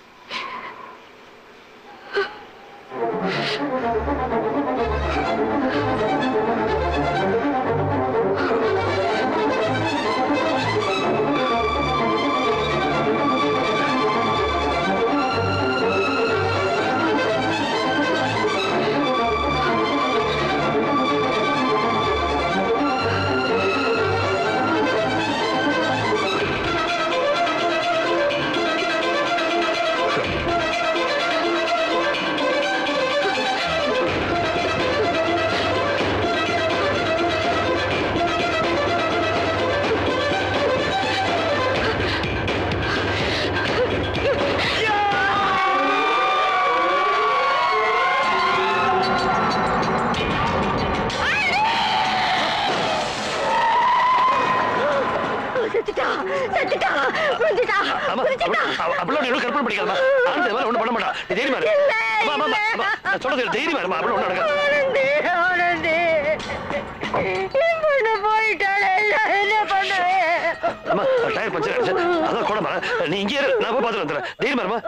செத்துட்டா செத்துட்டா புரிஞ்சுட்டா புரிஞ்சுட்டா அப்படிலாம் நீ கற்பனை பண்ணிக்காதமா ஆனந்த் இந்த மாதிரி ஒண்ணும் பண்ண மாட்டான் நீ தைரியமா இரு அம்மா, அம்மா, அம்மா, அம்மா, நான் சொல்றது தைரியமா இருமா அப்படிலாம் ஒண்ணும் நடக்காது ஆனந்தி ஆனந்தி என் பொண்ணு போயிட்டாளே நான் என்ன பண்ணுவேன் அம்மா டயர் பஞ்சர் ஆயிடுச்சு அதான் கூட நீ இங்கே இரு நான் போய் பார்த்துட்டு வந்துடுறேன் தைரியமா இருமா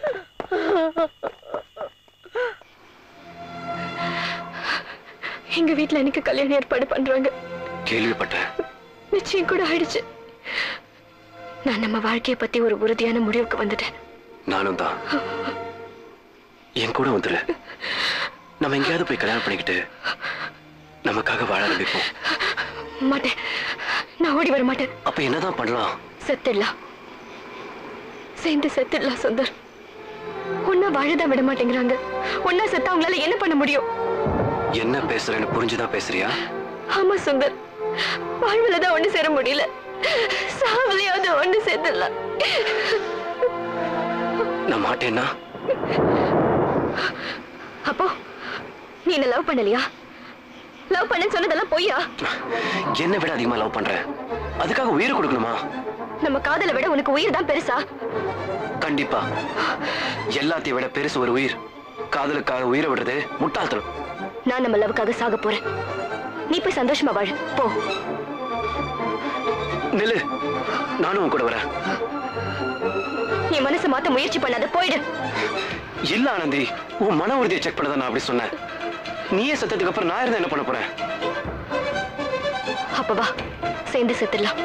எங்க வீட்ல எனக்கு கல்யாணம் ஏற்பாடு பண்றாங்க கேள்விப்பட்டேன் நிச்சயம் கூட ஆயிடுச்சு நான் நம்ம வாழ்க்கைய பத்தி ஒரு உறுதியான முடிவுக்கு வந்துட்டேன் நானும் தான் என் கூட வந்துரு நம்ம எங்கேயாவது போய் கல்யாணம் பண்ணிக்கிட்டு நமக்காக வாழ ஆரம்பிப்போம் மாட்டேன் நான் ஓடி வர மாட்டேன் அப்ப என்னதான் பண்ணலாம் செத்துடலாம் சேர்ந்து செத்துடலாம் சுந்தர் ஒன்னா வாழதான் விட மாட்டேங்கிறாங்க ஒன்னா செத்தா அவங்களால என்ன பண்ண முடியும் என்ன பேசுறேன்னு புரிஞ்சுதான் பேசுறியா ஆமா சுந்தர் வாழ்வுல தான் ஒண்ணு சேர முடியல சாவலையாவது ஒண்ணு சேர்த்துடலாம் நான் மாட்டேன்னா அப்போ நீ என்ன லவ் பண்ணலையா லவ் பண்ணேன்னு சொன்னதெல்லாம் பொய்யா என்னை விட அதிகமா லவ் பண்றேன் அதுக்காக உயிர் கொடுக்கணுமா நம்ம காதலை விட உனக்கு உயிர் தான் பெருசா கண்டிப்பா எல்லாத்தையும் விட பெருசு ஒரு உயிர் காதலுக்காக உயிரை விடுறது முட்டாள்தனம் நான் நம்ம லவ்வுக்காக சாக போறேன் நீ போய் சந்தோஷமா வாழ போ நில்லு நானும் உன் கூட வரேன் என் மனசை மாத்த முயற்சி பண்ணாத போயிடு இல்ல ஆனந்தி உன் மன உறுதியை செக் பண்ணதான் நான் அப்படி சொன்னேன் நீயே செத்ததுக்கு அப்புறம் நான் இருந்தா என்ன பண்ண போறேன் அப்ப வா சேர்ந்து செத்துடலாம்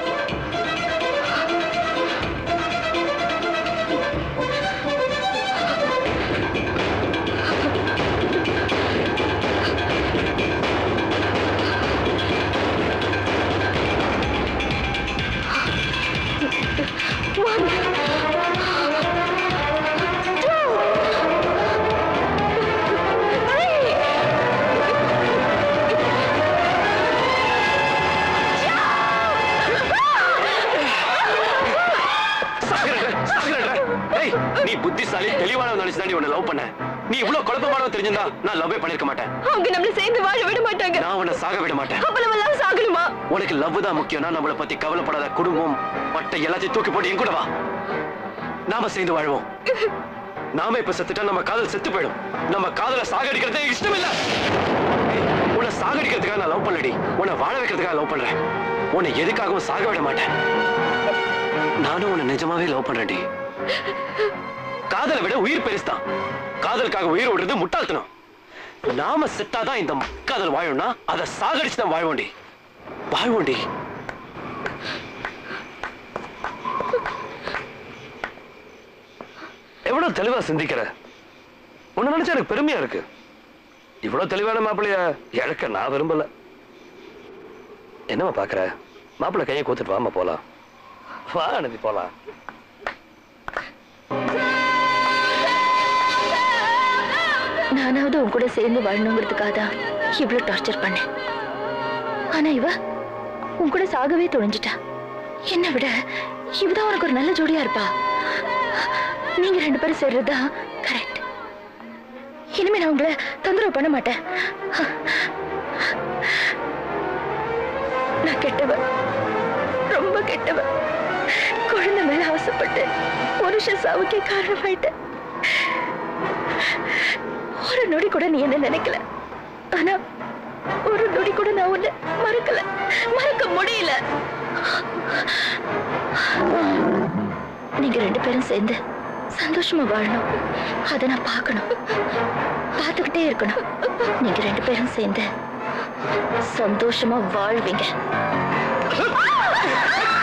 ஏய், நீ புத்திசாலி தெளிவானவன் நினைச்சு தான் உன்னை லவ் பண்ண நீ இவ்வளவு குழப்பமானவன் தெரிஞ்சிருந்தா நான் லவ்வே பண்ணிருக்க மாட்டேன் அவங்க நம்மள சேர்ந்து வாழ விட மாட்டாங்க நான் உன்னை சாக விட மாட்டேன் அப்ப நம்ம எல்லாம் சாகணுமா உனக்கு லவ் தான் முக்கியம்னா நம்மளை பத்தி கவலைப்படாத குடும்பம் பட்ட எல்லாத்தையும் தூக்கி போட்டு என் கூட வா நாம சேர்ந்து வாழ்வோம் நாம இப்ப செத்துட்டா நம்ம காதல் செத்து போயிடும் நம்ம காதலை சாகடிக்கிறதே இஷ்டம் இல்ல ஏய், உன்னை சாகடிக்கிறதுக்காக நான் லவ் பண்ணலடி உன்னை வாழ வைக்கிறதுக்காக லவ் பண்றேன் உன்னை எதுக்காகவும் சாக விட மாட்டேன் நானும் உன்னை நிஜமாவே லவ் பண்றேன்டி காதலை விட உயிர் பெருசுதான் காதலுக்காக உயிர் விடுறது முட்டாள்தனம் நாம செத்தாதான் இந்த காதல் வாழும்னா அதை சாகடிச்சு தான் வாழ்வோண்டி வாழ்வோண்டி எவ்வளவு தெளிவா சிந்திக்கிற உன்னை நினைச்சா எனக்கு பெருமையா இருக்கு இவ்வளவு தெளிவான மாப்பிள்ளைய இழக்க நான் விரும்பல என்னம்மா பாக்குற மாப்பிள்ளை கையை கூத்துட்டு வாமா போலாம் வா அனுப்பி போலாம் நானாவது உன் கூட சேர்ந்து வாழணுங்கிறதுக்காக தான் இவ்வளவு டார்ச்சர் பண்ணேன் ஆனா இவ உன் கூட சாகவே துணிஞ்சிட்டா என்னை விட இவதான் உனக்கு ஒரு நல்ல ஜோடியா இருப்பா நீங்க ரெண்டு பேரும் சேர்றதுதான் கரெக்ட் இனிமே நான் உங்களை தொந்தரவு பண்ண மாட்டேன் நான் கெட்டவ ரொம்ப கெட்டவ குழந்தை மேல ஆசைப்பட்டு புருஷ சாவுக்கே காரணமாயிட்டேன் ஒரு நொடி கூட நீ என்ன நினைக்கல ஆனா ஒரு நொடி கூட நான் உன்னை மறக்கல மறக்க முடியல நீங்க ரெண்டு பேரும் சேர்ந்து சந்தோஷமா வாழணும் அதை நான் பார்க்கணும் பார்த்துக்கிட்டே இருக்கணும் நீங்க ரெண்டு பேரும் சேர்ந்து சந்தோஷமா வாழ்வீங்க